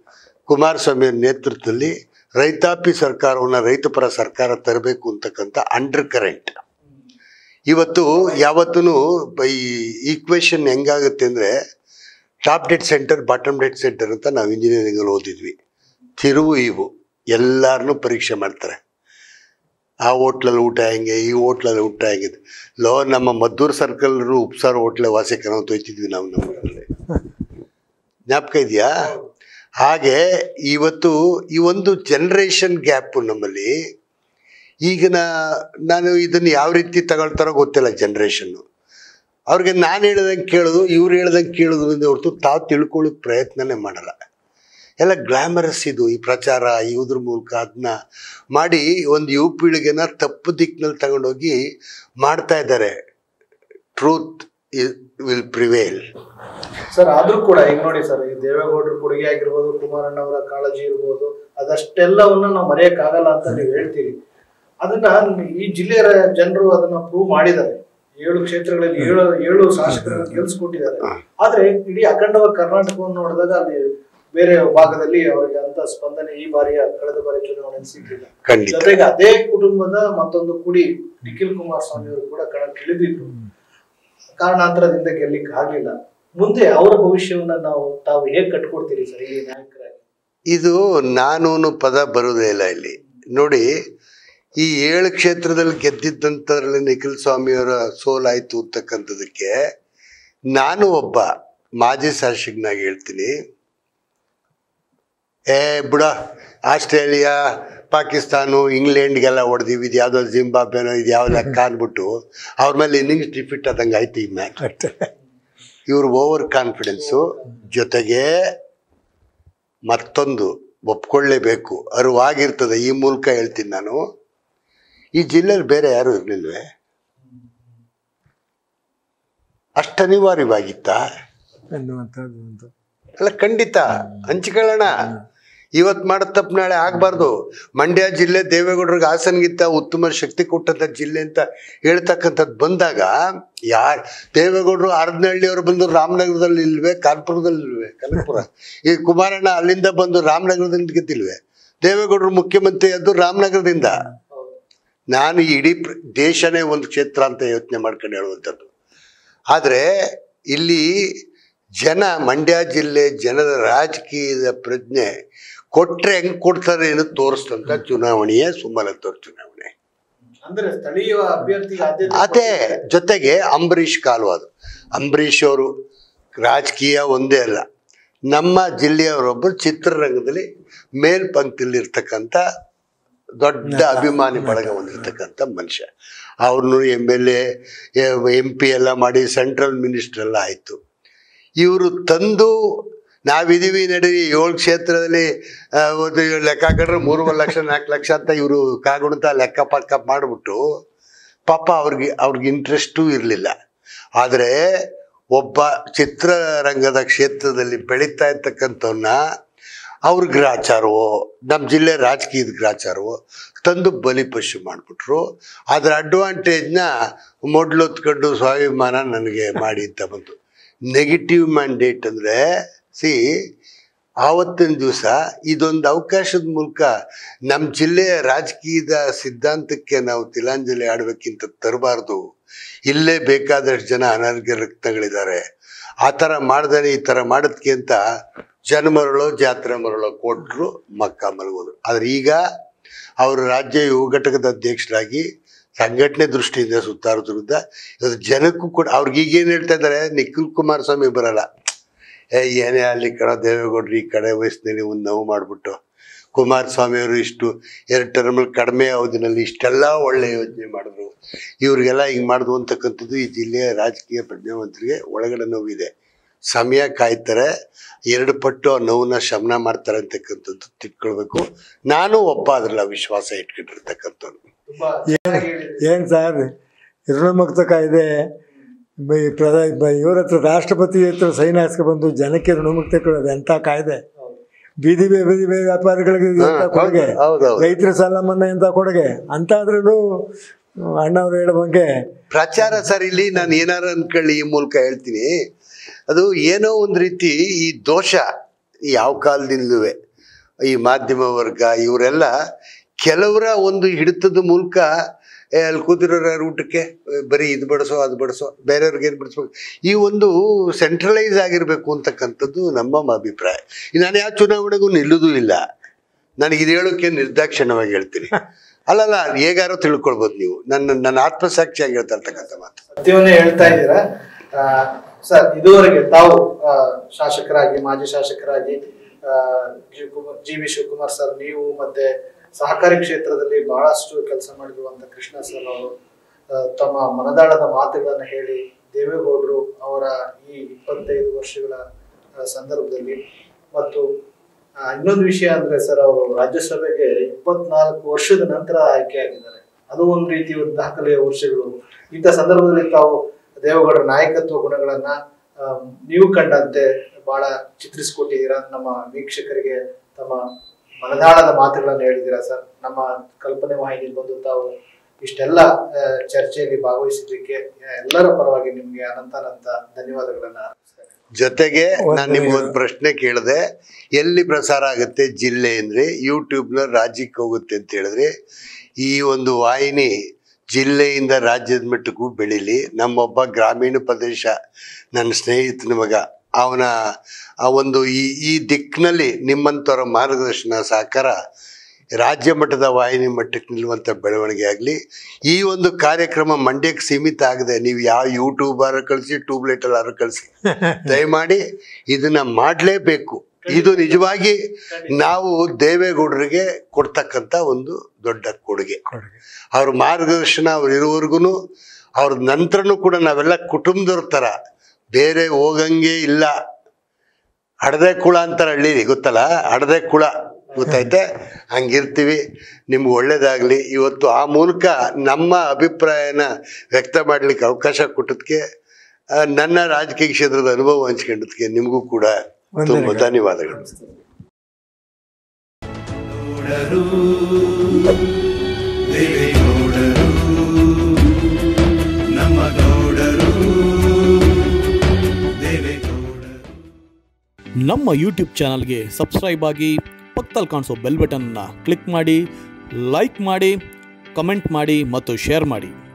ಕುಮಾರಸ್ವಾಮಿ ಅವ್ರ ನೇತೃತ್ವದಲ್ಲಿ ರೈತಾಪಿ ಸರ್ಕಾರವನ್ನು ರೈತಪರ ಸರ್ಕಾರ ತರಬೇಕು ಅಂತಕ್ಕಂಥ ಅಂಡರ್ ಕರೆಂಟ್ ಇವತ್ತು ಯಾವತ್ತೂ ಈ ಈಕ್ವೇಶನ್ ಹೆಂಗಾಗುತ್ತೆ ಅಂದರೆ top dead centre bottom dead centre ಅಂತ ನಾವು ಇಂಜಿನಿಯರಿಂಗಲ್ಲಿ ಓದಿದ್ವಿ ತಿರುವು ಇವು ಎಲ್ಲರನ್ನೂ ಪರೀಕ್ಷೆ ಮಾಡ್ತಾರೆ ಆ ಹೋಟ್ಲಲ್ಲಿ ಊಟ ಹೆಂಗೆ ಈ ಹೋಟ್ಲಲ್ಲಿ ಊಟ ಹೆಂಗಿದೆ ಲೋ ನಮ್ಮ ಮದ್ದೂರು ಸರ್ಕಲ್ರು ಉಪ್ಸಾರು ಹೋಟ್ಲೆ ವಾಸಕ್ಕೆ ನಾವು ತೊಯ್ತಿದ್ವಿ ನಾವು ನಮ್ಮಲ್ಲಿ ಜ್ಞಾಪಕ ಇದೆಯಾ ಹಾಗೆ ಇವತ್ತು ಈ ಒಂದು ಜನ್ರೇಷನ್ ಗ್ಯಾಪು ನಮ್ಮಲ್ಲಿ ಈಗ ನಾ- ನಾನು ಇದನ್ನು ಯಾವ ರೀತಿ ತಗೊಳ್ತಾರೋ ಗೊತ್ತಿಲ್ಲ ಜನ್ರೇಷನ್ನು ಅವ್ರಿಗೆ ನಾನು ಹೇಳ್ದಂಗೆ ಕೇಳೋದು ಇವ್ರು ಹೇಳ್ದಂಗೆ ಕೇಳೋದು ಅಂದ್ರೆ ಹೊರತು ತಾವು ತಿಳ್ಕೊಳ್ಳೋಕೆ ಪ್ರಯತ್ನನೇ ಮಾಡಲ್ಲ ಎಲ್ಲ ಗ್ಲಾಮರಸ್ ಇದು ಈ ಪ್ರಚಾರ ಇದ್ರ ಮೂಲಕ ಅದನ್ನ ಮಾಡಿ ಒಂದು ಯುವ ಪೀಳಿಗೆನ ತಪ್ಪು ದಿಕ್ಕಿನಲ್ಲಿ ತಗೊಂಡೋಗಿ ಮಾಡ್ತಾ ಇದ್ದಾರೆ ಟ್ರೂತ್ ವಿಲ್ ಪ್ರಿವೇಲ್ ಸರ್ ಆದ್ರೂ ಕೂಡ ಈಗ ನೋಡಿ ಸರ್ ಈ ದೇವೇಗೌಡರ ಕೊಡುಗೆ ಆಗಿರ್ಬೋದು ಕುಮಾರಣ್ಣ ಅವರ ಕಾಳಜಿ ಇರ್ಬೋದು ಅದಷ್ಟೆಲ್ಲವನ್ನ ನಾವು ಮರೆಯಕ್ಕಾಗಲ್ಲ ಅಂತ ನೀವು ಹೇಳ್ತೀರಿ ಅದನ್ನ ಈ ಜಿಲ್ಲೆಯ ಜನರು ಅದನ್ನ ಪ್ರೂವ್ ಮಾಡಿದ್ದಾರೆ ಏಳು ಕ್ಷೇತ್ರಗಳಲ್ಲಿ ಏಳು ಏಳು ಶಾಸಕರನ್ನು ಗೆಲ್ಸ್ಕೊಟ್ಟಿದ್ದಾರೆ ಆದ್ರೆ ಇಡೀ ಅಖಂಡವಾಗಿ ಕರ್ನಾಟಕವನ್ನು ನೋಡಿದಾಗ ಅಲ್ಲಿ ಬೇರೆ ಭಾಗದಲ್ಲಿ ಅವರಿಗೆ ಅಂತ ಸ್ಪಂದನೆ ಈ ಬಾರಿಯ ಕಳೆದ ಬಾರಿ ಚುನಾವಣೆಯಲ್ಲಿ ಸಿಗಲಿಲ್ಲ ಖಂಡಿತ ಜೊತೆಗೆ ಅದೇ ಕುಟುಂಬದ ಮತ್ತೊಂದು ಕುಡಿ ನಿಖಿಲ್ ಕುಮಾರಸ್ವಾಮಿ ಅವರು ಕೂಡ ಕಣಕ್ಕಿಳಿದಿದ್ರು ಕಾರಣಾಂತರದಿಂದ ಗೆಲ್ಲಿಕ್ ಆಗ್ಲಿಲ್ಲ ಮುಂದೆ ಅವರ ಭವಿಷ್ಯವನ್ನ ನಾವು ತಾವು ಹೇಗ್ ಕಟ್ಕೊಡ್ತೀರಿ ಸರ್ ಈ ನಾಯಕರಾಗಿ ಇದು ನಾನೂನು ಪದ ಬರುವುದೇ ಇಲ್ಲ ಇಲ್ಲಿ ನೋಡಿ ಈ ಏಳು ಕ್ಷೇತ್ರದಲ್ಲಿ ಗೆದ್ದಿದ್ದಂಥದ್ರಲ್ಲಿ ನಿಖಿಲ್ ಸ್ವಾಮಿಯವರ ಸೋಲಾಯ್ತು ಅಂತಕ್ಕಂಥದಕ್ಕೆ ನಾನು ಒಬ್ಬ ಮಾಜಿ ಶಾಸಕನಾಗಿ ಹೇಳ್ತೀನಿ ಏ ಬಿಡ ಆಸ್ಟ್ರೇಲಿಯಾ ಪಾಕಿಸ್ತಾನ ಇಂಗ್ಲೆಂಡ್ಗೆಲ್ಲ ಹೊಡೆದಿವಿ ಇದು ಯಾವುದೋ ಜಿಂಬಾಬ್ವೆನೋ ಇದು ಯಾವ ಲೆಕ್ಕ ಅಂದ್ಬಿಟ್ಟು ಅವ್ರ ಮೇಲೆ ಇನ್ನಿಂಗ್ಸ್ ಡಿಫಿಟ್ ಆದಂಗೆ ಆಯ್ತು ಈ ಮ್ಯಾಚ್ ಅಷ್ಟೇ ಇವ್ರ ಓವರ್ ಕಾನ್ಫಿಡೆನ್ಸು ಜೊತೆಗೆ ಮತ್ತೊಂದು ಒಪ್ಕೊಳ್ಳೇಬೇಕು ಅರಿವಾಗಿರ್ತದೆ ಈ ಮೂಲಕ ಹೇಳ್ತೀನಿ ನಾನು ಈ ಜಿಲ್ಲೆಯಲ್ಲಿ ಬೇರೆ ಯಾರು ಇರಲಿಲ್ವೇ ಅಷ್ಟು ಅನಿವಾರ್ಯವಾಗಿತ್ತಾ ಅನ್ನುವಂಥದ್ದು ಒಂದು ಅಲ್ಲ ಖಂಡಿತ ಹಂಚ್ಕೊಳ್ಳೋಣ ಇವತ್ತು ಮಾಡಿದ ತಪ್ಪು ನಾಳೆ ಆಗಬಾರ್ದು ಮಂಡ್ಯ ಜಿಲ್ಲೆ ದೇವೇಗೌಡರಿಗೆ ಹಾಸನ್ಗಿಂತ ಉತ್ತಮ ಶಕ್ತಿ ಕೊಟ್ಟಂಥ ಜಿಲ್ಲೆ ಅಂತ ಹೇಳ್ತಕ್ಕಂಥದ್ದು ಬಂದಾಗ ಯಾರು ದೇವೇಗೌಡರು ಹರದನಹಳ್ಳಿಯವರು ಬಂದು ರಾಮನಗರದಲ್ಲಿ ಇಲ್ವೇ ಕಾನ್ಪುರದಲ್ಲಿ ಇಲ್ವೇ ಕನಕಪುರ ಈ ಕುಮಾರಣ್ಣ ಅಲ್ಲಿಂದ ಬಂದು ರಾಮನಗರದಿಂದ ಗೆದ್ದಿಲ್ವೇ ದೇವೇಗೌಡರು ಮುಖ್ಯಮಂತ್ರಿ ಅದು ರಾಮನಗರದಿಂದ ನಾನು ಈ ಇಡೀ ಪ್ರ- ದೇಶನೇ ಒಂದು ಕ್ಷೇತ್ರ ಅಂತ ಯೋಚನೆ ಮಾಡ್ಕೊಂಡು ಹೇಳುವಂಥದ್ದು ಆದರೆ ಇಲ್ಲಿ ಜನ ಮಂಡ್ಯ ಜಿಲ್ಲೆ ಜನರ ರಾಜಕೀಯದ ಪ್ರಜ್ಞೆ ಕೊಟ್ರೆ ಹೆಂಗ್ ಕೊಡ್ತಾರೆ ಅನ್ನೋದು ತೋರಿಸ್ತಂತ ಚುನಾವಣೆಯೇ ಸುಮಲತವ್ರ ಚುನಾವಣೆ ಅಂದ್ರೆ ಸ್ಥಳೀಯ ಅಭ್ಯರ್ಥಿಗೆ ಆದ್ಯತೆ ಅದೇ ಜೊತೆಗೆ ಅಂಬರೀಷ್ ಕಾಲು ಅದು ಅಂಬರೀಷ್ ಅವರು ರಾಜಕೀಯ ಒಂದೇ ಅಲ್ಲ ನಮ್ಮ ಜಿಲ್ಲೆಯವರೊಬ್ಬರು ಚಿತ್ರರಂಗದಲ್ಲಿ ಮೇಲ್ಪಂಕ್ತಿಯಲ್ಲಿ ಇರ್ತಕ್ಕಂಥ ದೊಡ್ಡ ಅಭಿಮಾನಿ ಬಳಗ ಹೊಂದಿರ್ತಕ್ಕಂಥ ಮನುಷ್ಯ ಅವ್ರನ್ನು M L A M P ಎಲ್ಲ ಮಾಡಿ ಸೆಂಟ್ರಲ್ ಮಿನಿಸ್ಟರ್ ಎಲ್ಲ ಆಯಿತು ಇವರು ತಂದು ನಾವಿದೀವಿ ನಡೀರಿ ಏಳು ಕ್ಷೇತ್ರದಲ್ಲಿ ಆ, ಒಂದು ಲೆಕ್ಕ ಹಾಕಿದ್ರೆ ಮೂರುವರೆ ಲಕ್ಷ ನಾಲ್ಕು ಲಕ್ಷ ಅಂತ ಇವರು ಕಾಗುಣಿತ ಲೆಕ್ಕ ಪಕ್ಕ ಮಾಡಿಬಿಟ್ಟು ಪಾಪ ಅವ್ರಿಗೆ ಅವ್ರಿಗೆ ಇಂಟ್ರೆಸ್ಟೂ ಇರಲಿಲ್ಲ ಆದರೆ ಒಬ್ಬ ಚಿತ್ರರಂಗದ ಕ್ಷೇತ್ರದಲ್ಲಿ ಬೆಳೀತಾ ಇರ್ತಕ್ಕಂಥವನ್ನ ಅವ್ರ ಗ್ರಾಚಾರವೋ ನಮ್ಮ ಜಿಲ್ಲೆ ರಾಜಕೀಯದ ಗ್ರಾಚಾರವೋ ತಂದು ಬಲಿಪಶು ಮಾಡಿಬಿಟ್ರು ಅದರ ಅಡ್ವಾಂಟೇಜ್ನ ಮೊಡ್ಲೊತ್ಕೊಂಡು ಸ್ವಾಭಿಮಾನ ನನಗೆ ಮಾಡಿ ಅಂತ ಬಂತು ನೆಗೆಟಿವ್ ಮ್ಯಾಂಡೇಟ್ ಅಂದರೆ ಸಿ ಆವತ್ತಿನ ದಿವಸ ಇದೊಂದು ಅವಕಾಶದ ಮೂಲಕ ನಮ್ಮ ಜಿಲ್ಲೆಯ ರಾಜಕೀಯದ ಸಿದ್ಧಾಂತಕ್ಕೆ ನಾವು ತಿಲಾಂಜಲಿ ಆಡಬೇಕಿಂತ ತರಬಾರ್ದು ಇಲ್ಲೇ ಬೇಕಾದಷ್ಟು ಜನ ಅನರ್ಘ್ಯ ರಕ್ತಗಳಿದ್ದಾರೆ ಆ ಥರ ಮಾಡ್ದಾನೆ ಈ ಥರ ಮಾಡೋದಕ್ಕೆ ಅಂತ ಜನ ಮರಳೋ ಜಾತ್ರೆ ಮರಳೋ ಕೊಟ್ಟರು ಮಕ್ಕ ಮಲಗೋದು ಆದರೆ ಈಗ ಅವರು ರಾಜ್ಯ ಯುವ ಘಟಕದ ಅಧ್ಯಕ್ಷರಾಗಿ ಸಂಘಟನೆ ದೃಷ್ಟಿಯಿಂದ ಸುತ್ತಾರೋದ್ರಿಂದ ಇವತ್ತು ಜನಕ್ಕೂ ಕೂಡ ಅವ್ರಿಗೆ ಈಗೇನು ಹೇಳ್ತಾ ಇದ್ದಾರೆ ನಿಖಿಲ್ ಕುಮಾರಸ್ವಾಮಿ ಬರಲ್ಲ ಏ ಏನೇ ಅಲ್ಲಿ ಕಡೆ ದೇವೇಗೌಡರು ಈ ಕಡೆ ವಯಸ್ಸಿನಲ್ಲಿ ಒಂದು ನೋವು ಮಾಡಿಬಿಟ್ಟು ಕುಮಾರಸ್ವಾಮಿ ಅವರು ಇಷ್ಟು ಎರಡು ಟರ್ಮಲ್ಲಿ ಕಡಿಮೆ ಅವಧಿನಲ್ಲಿ ಇಷ್ಟೆಲ್ಲ ಒಳ್ಳೆ ಯೋಜನೆ ಮಾಡಿದ್ರು ಇವ್ರಿಗೆಲ್ಲ ಹಿಂಗೆ ಮಾಡಿದ್ರು ಅಂತಕ್ಕಂಥದ್ದು ಈ ಜಿಲ್ಲೆಯ ರಾಜಕೀಯ ಪ್ರಜ್ಞಾವಂತರಿಗೆ ಒಳಗಡೆ ನೋವಿದೆ ಸಮಯ ಕಾಯ್ತಾರೆ ಎರಡು ಪಟ್ಟು ಆ ನೋವನ್ನ ಶಮನ ಮಾಡ್ತಾರೆ ಅಂತಕ್ಕಂಥದ್ದು ತಿಳ್ಕೊಳ್ಬೇಕು ನಾನು ಒಬ್ಬ ಅದ್ರಲ್ಲ ವಿಶ್ವಾಸ ಇಟ್ಕೊಂಡಿರ್ತಕ್ಕಂಥವ್ನು ತುಂಬಾ ಚೆನ್ನಾಗಿ ಹೇಳಿದ್ರಿ ಏನು ಸರ್ ಋಣಮುಕ್ತ ಕಾಯ್ದೆ ಬ- ಪ್ರಧಾ ಬ- ಇವ್ರ ಹತ್ರ ರಾಷ್ಟ್ರಪತಿ ಹತ್ರ ಸೈನ್ ಹಾಕ್ಸ್ಕೊ ಬಂದು ಜನಕ್ಕೆ ಋಣಮುಕ್ತ ಕೊಡೋದು ಎಂಥ ಕಾಯ್ದೆ ಹೌದು. ಬೀದಿ ಬೇ- ಬೀದಿ ಬೇ- ವ್ಯಾಪಾರಿಗಳಿಗೆ ಎಂಥ ಕೊಡುಗೆ ಹೌದೌದು ರೈತರ ಸಾಲ ಮನ್ನಾ ಎಂಥ ಕೊಡುಗೆ ಅಂತಾದ್ರೂ ಅಣ್ಣವ್ರು ಹೇಳೋ ಬಗ್ಗೆ ಪ್ರಚಾರ ಸರ್ ಇಲ್ಲಿ ನಾನು ಏನಾರು ಅನ್ಕೊಳ್ಳಿ ಈ ಮೂಲಕ ಹೇಳ್ತೀನಿ ಅದು ಏನೋ ಒಂದು ರೀತಿ ಈ ದೋಷ ಯಾವ ಕಾಲದಿಂದಲೂ ಈ ಮಾಧ್ಯಮ ವರ್ಗ ಇವರೆಲ್ಲ ಕೆಲವರ ಒಂದು ಹಿಡಿತದ ಮೂಲಕ ಏ ಅಲ್ಲಿ ಕೂತಿರೋರು ಯಾರು ಊಟಕ್ಕೆ ಏ, ಬರೀ ಇದು ಬಡಿಸೋ ಅದು ಬಡಿಸೋ ಬೇರೆಯವ್ರಿಗೆ ಏನು ಬಡಿಸ್ಬೇಕು ಈ ಒಂದು ಸೆಂಟ್ರಲೈಸ್ ಆಗಿರಬೇಕು ಅಂತಕ್ಕಂಥದ್ದು ನಮ್ಮ ಅಭಿಪ್ರಾಯ ಈ ನಾನು ಯಾವ ಚುನಾವಣೆಗೂ ನಿಲ್ಲುವುದೂ ಇಲ್ಲ ನನಗೆ ಇದು ಹೇಳೋಕೆ ನಿರ್ದಾಕ್ಷಿಣ್ಯವಾಗಿ ಹೇಳ್ತೀನಿ ಅಲ್ಲಲ್ಲ ಹೇಗಾರೋ ತಿಳ್ಕೊಳ್ಬೋದು ನೀವು ನನ್ನ ನನ್ನ ಆತ್ಮಸಾಕ್ಷಿಯಾಗಿ ಹೇಳ್ತಾ ಇರ್ತಕ್ಕಂಥ ಮಾತು ಸತ್ಯವನ್ನೇ ಹೇಳ್ತಾ ಇದ್ದೀರಾ ಆ, ಸರ್ ಇದುವರೆಗೆ ತಾವು ಆ, ಶಾಸಕರಾಗಿ ಮಾಜಿ ಶಾಸಕರಾಗಿ ಆ, G Kumar G V Shivakumar sir ನೀವು ಮತ್ತೆ ಸಹಕಾರಿ ಕ್ಷೇತ್ರದಲ್ಲಿ ಬಹಳಷ್ಟು ಕೆಲಸ ಮಾಡಿರುವಂತ ಕೃಷ್ಣ ಸರ್ ಅವರು ಆ, ತಮ್ಮ ಮನದಾಳದ ಮಾತುಗಳನ್ನು ಹೇಳಿ ದೇವೇಗೌಡರು ಅವರ ಈ ಇಪ್ಪತ್ತೈದು ವರ್ಷಗಳ ಆ, ಸಂದರ್ಭದಲ್ಲಿ ಮತ್ತು ಆ, ಇನ್ನೊಂದು ವಿಷಯ ಅಂದ್ರೆ ಸರ್ ಅವರು ರಾಜ್ಯಸಭೆಗೆ ಇಪ್ಪತ್ನಾಲ್ಕು ವರ್ಷದ ನಂತರ ಆಯ್ಕೆಯಾಗಿದ್ದಾರೆ ಅದು ಒಂದು ರೀತಿ ಒಂದು ದಾಖಲೆಯ ವರ್ಷಗಳು ಇಂಥ ಸಂದರ್ಭದಲ್ಲಿ ತಾವು ದೇವೇಗೌಡರ ನಾಯಕತ್ವ ಗುಣಗಳನ್ನ ಆ, ನೀವು ಕಂಡಂತೆ ಬಹಳ ಚಿತ್ರಿಸಿಕೊಟ್ಟಿದ್ದೀರಾ ನಮ್ಮ ವೀಕ್ಷಕರಿಗೆ ತಮ್ಮ ಮನದಾಳದ ಮಾತುಗಳನ್ನು ಹೇಳಿದ್ದೀರಾ ಸರ್ ನಮ್ಮ ಕಲ್ಪನೆ ವಾಹಿನಿ ಬಂದು ತಾವು ಇಷ್ಟೆಲ್ಲ ಆ, ಚರ್ಚೆಯಲ್ಲಿ ಭಾಗವಹಿಸಿದ್ದಕ್ಕೆ ಎಲ್ಲರ ಪರವಾಗಿ ನಿಮ್ಗೆ ಅನಂತ ಅನಂತ ಧನ್ಯವಾದಗಳನ್ನ ಅರ್ಪಿಸ್ತೇನೆ. ಜೊತೆಗೆ ಒಂದು ನಾನು ನಿಮ್ಗೆ ಒಂದು ಪ್ರಶ್ನೆ ಕೇಳಿದೆ ಎಲ್ಲಿ ಪ್ರಸಾರ ಆಗುತ್ತೆ ಜಿಲ್ಲೆ ಅಂದ್ರೆ ಯೂಟ್ಯೂಬ್ನ ರಾಜ್ಯಕ್ಕೆ ಹೋಗುತ್ತೆ ಅಂತ ಹೇಳಿದ್ರೆ ಈ ಒಂದು ವಾಹಿನಿ ಜಿಲ್ಲೆಯಿಂದ ರಾಜ್ಯದ ಮಟ್ಟಕ್ಕೂ ಬೆಳೀಲಿ ನಮ್ಮೊಬ್ಬ ಗ್ರಾಮೀಣ ಪ್ರದೇಶ ನನ್ನ ಸ್ನೇಹಿತನ ಮಗ ಅವನ ಆ ಒಂದು ಈ ಈ ದಿಕ್ಕಿನಲ್ಲಿ ನಿಮ್ಮಂಥವ್ರ ಮಾರ್ಗದರ್ಶನ ಸಹಕಾರ ರಾಜ್ಯ ಮಟ್ಟದ ವಾಹಿನಿ ಮಟ್ಟಕ್ಕೆ ನಿಲ್ಲುವಂಥ ಬೆಳವಣಿಗೆ ಆಗಲಿ ಈ ಒಂದು ಕಾರ್ಯಕ್ರಮ ಮಂಡ್ಯಕ್ಕೆ ಸೀಮಿತ ಆಗದೆ ನೀವು ಯಾವ ಯೂಟ್ಯೂಬರ್ ಕಳಿಸಿ ಟ್ಯೂಬ್ಲೈಟಲ್ಲಾರು ಕಳಿಸಿ ದಯಮಾಡಿ ಇದನ್ನ ಮಾಡಲೇಬೇಕು ಇದು ನಿಜವಾಗಿ ನಾವು ದೇವೇಗೌಡರಿಗೆ ಕೊಡ್ತಕ್ಕಂಥ ಒಂದು ದೊಡ್ಡ ಕೊಡುಗೆ ಕೊಡುಗೆ ಅವ್ರ ಮಾರ್ಗದರ್ಶನ ಅವ್ರು ಇರುವವರೆಗೂ ಅವ್ರ ನಂತರನೂ ಕೂಡ ನಾವೆಲ್ಲ ಕುಟುಂಬದವ್ರ ಥರ ಬೇರೆ ಹೋಗಂಗೆ ಇಲ್ಲ ಹಡದೆ ಕುಳ ಅಂತಾರೆ ಹಳ್ಳಿಲಿ ಗೊತ್ತಲ್ಲ ಹಡದೆ ಕುಳ ಗೊತ್ತೈತೆ ಹಂಗಿರ್ತೀವಿ ನಿಮ್ಗೆ ಒಳ್ಳೇದಾಗಲಿ ಇವತ್ತು ಆ ಮೂಲಕ ನಮ್ಮ ಅಭಿಪ್ರಾಯನ ವ್ಯಕ್ತ ಮಾಡಲಿಕ್ಕೆ ಅವಕಾಶ ಕೊಟ್ಟದಕ್ಕೆ ಆ, ನನ್ನ ರಾಜಕೀಯ ಕ್ಷೇತ್ರದ ಅನುಭವ ಹಂಚ್ಕೊಂಡದಕ್ಕೆ ನಿಮಗೂ ಕೂಡ ತುಂಬ ವಂದನೆಗಳು. ಧನ್ಯವಾದಗಳು ಗೌಡರು ದೇವೇಗೌಡರು ನಮ್ಮ ಗೌಡರು ದೇವೇಗೌಡರು ನಮ್ಮ ಯೂಟ್ಯೂಬ್ ಚಾನಲ್ಗೆ ಸಬ್ಸ್ಕ್ರೈಬ್ ಆಗಿ ಪಕ್ಕದಲ್ಲಿ ಕಾಣಿಸೋ ಬೆಲ್ ಬಟನ್ನ ಕ್ಲಿಕ್ ಮಾಡಿ ಲೈಕ್ ಮಾಡಿ ಕಮೆಂಟ್ ಮಾಡಿ ಮತ್ತು ಶೇರ್ ಮಾಡಿ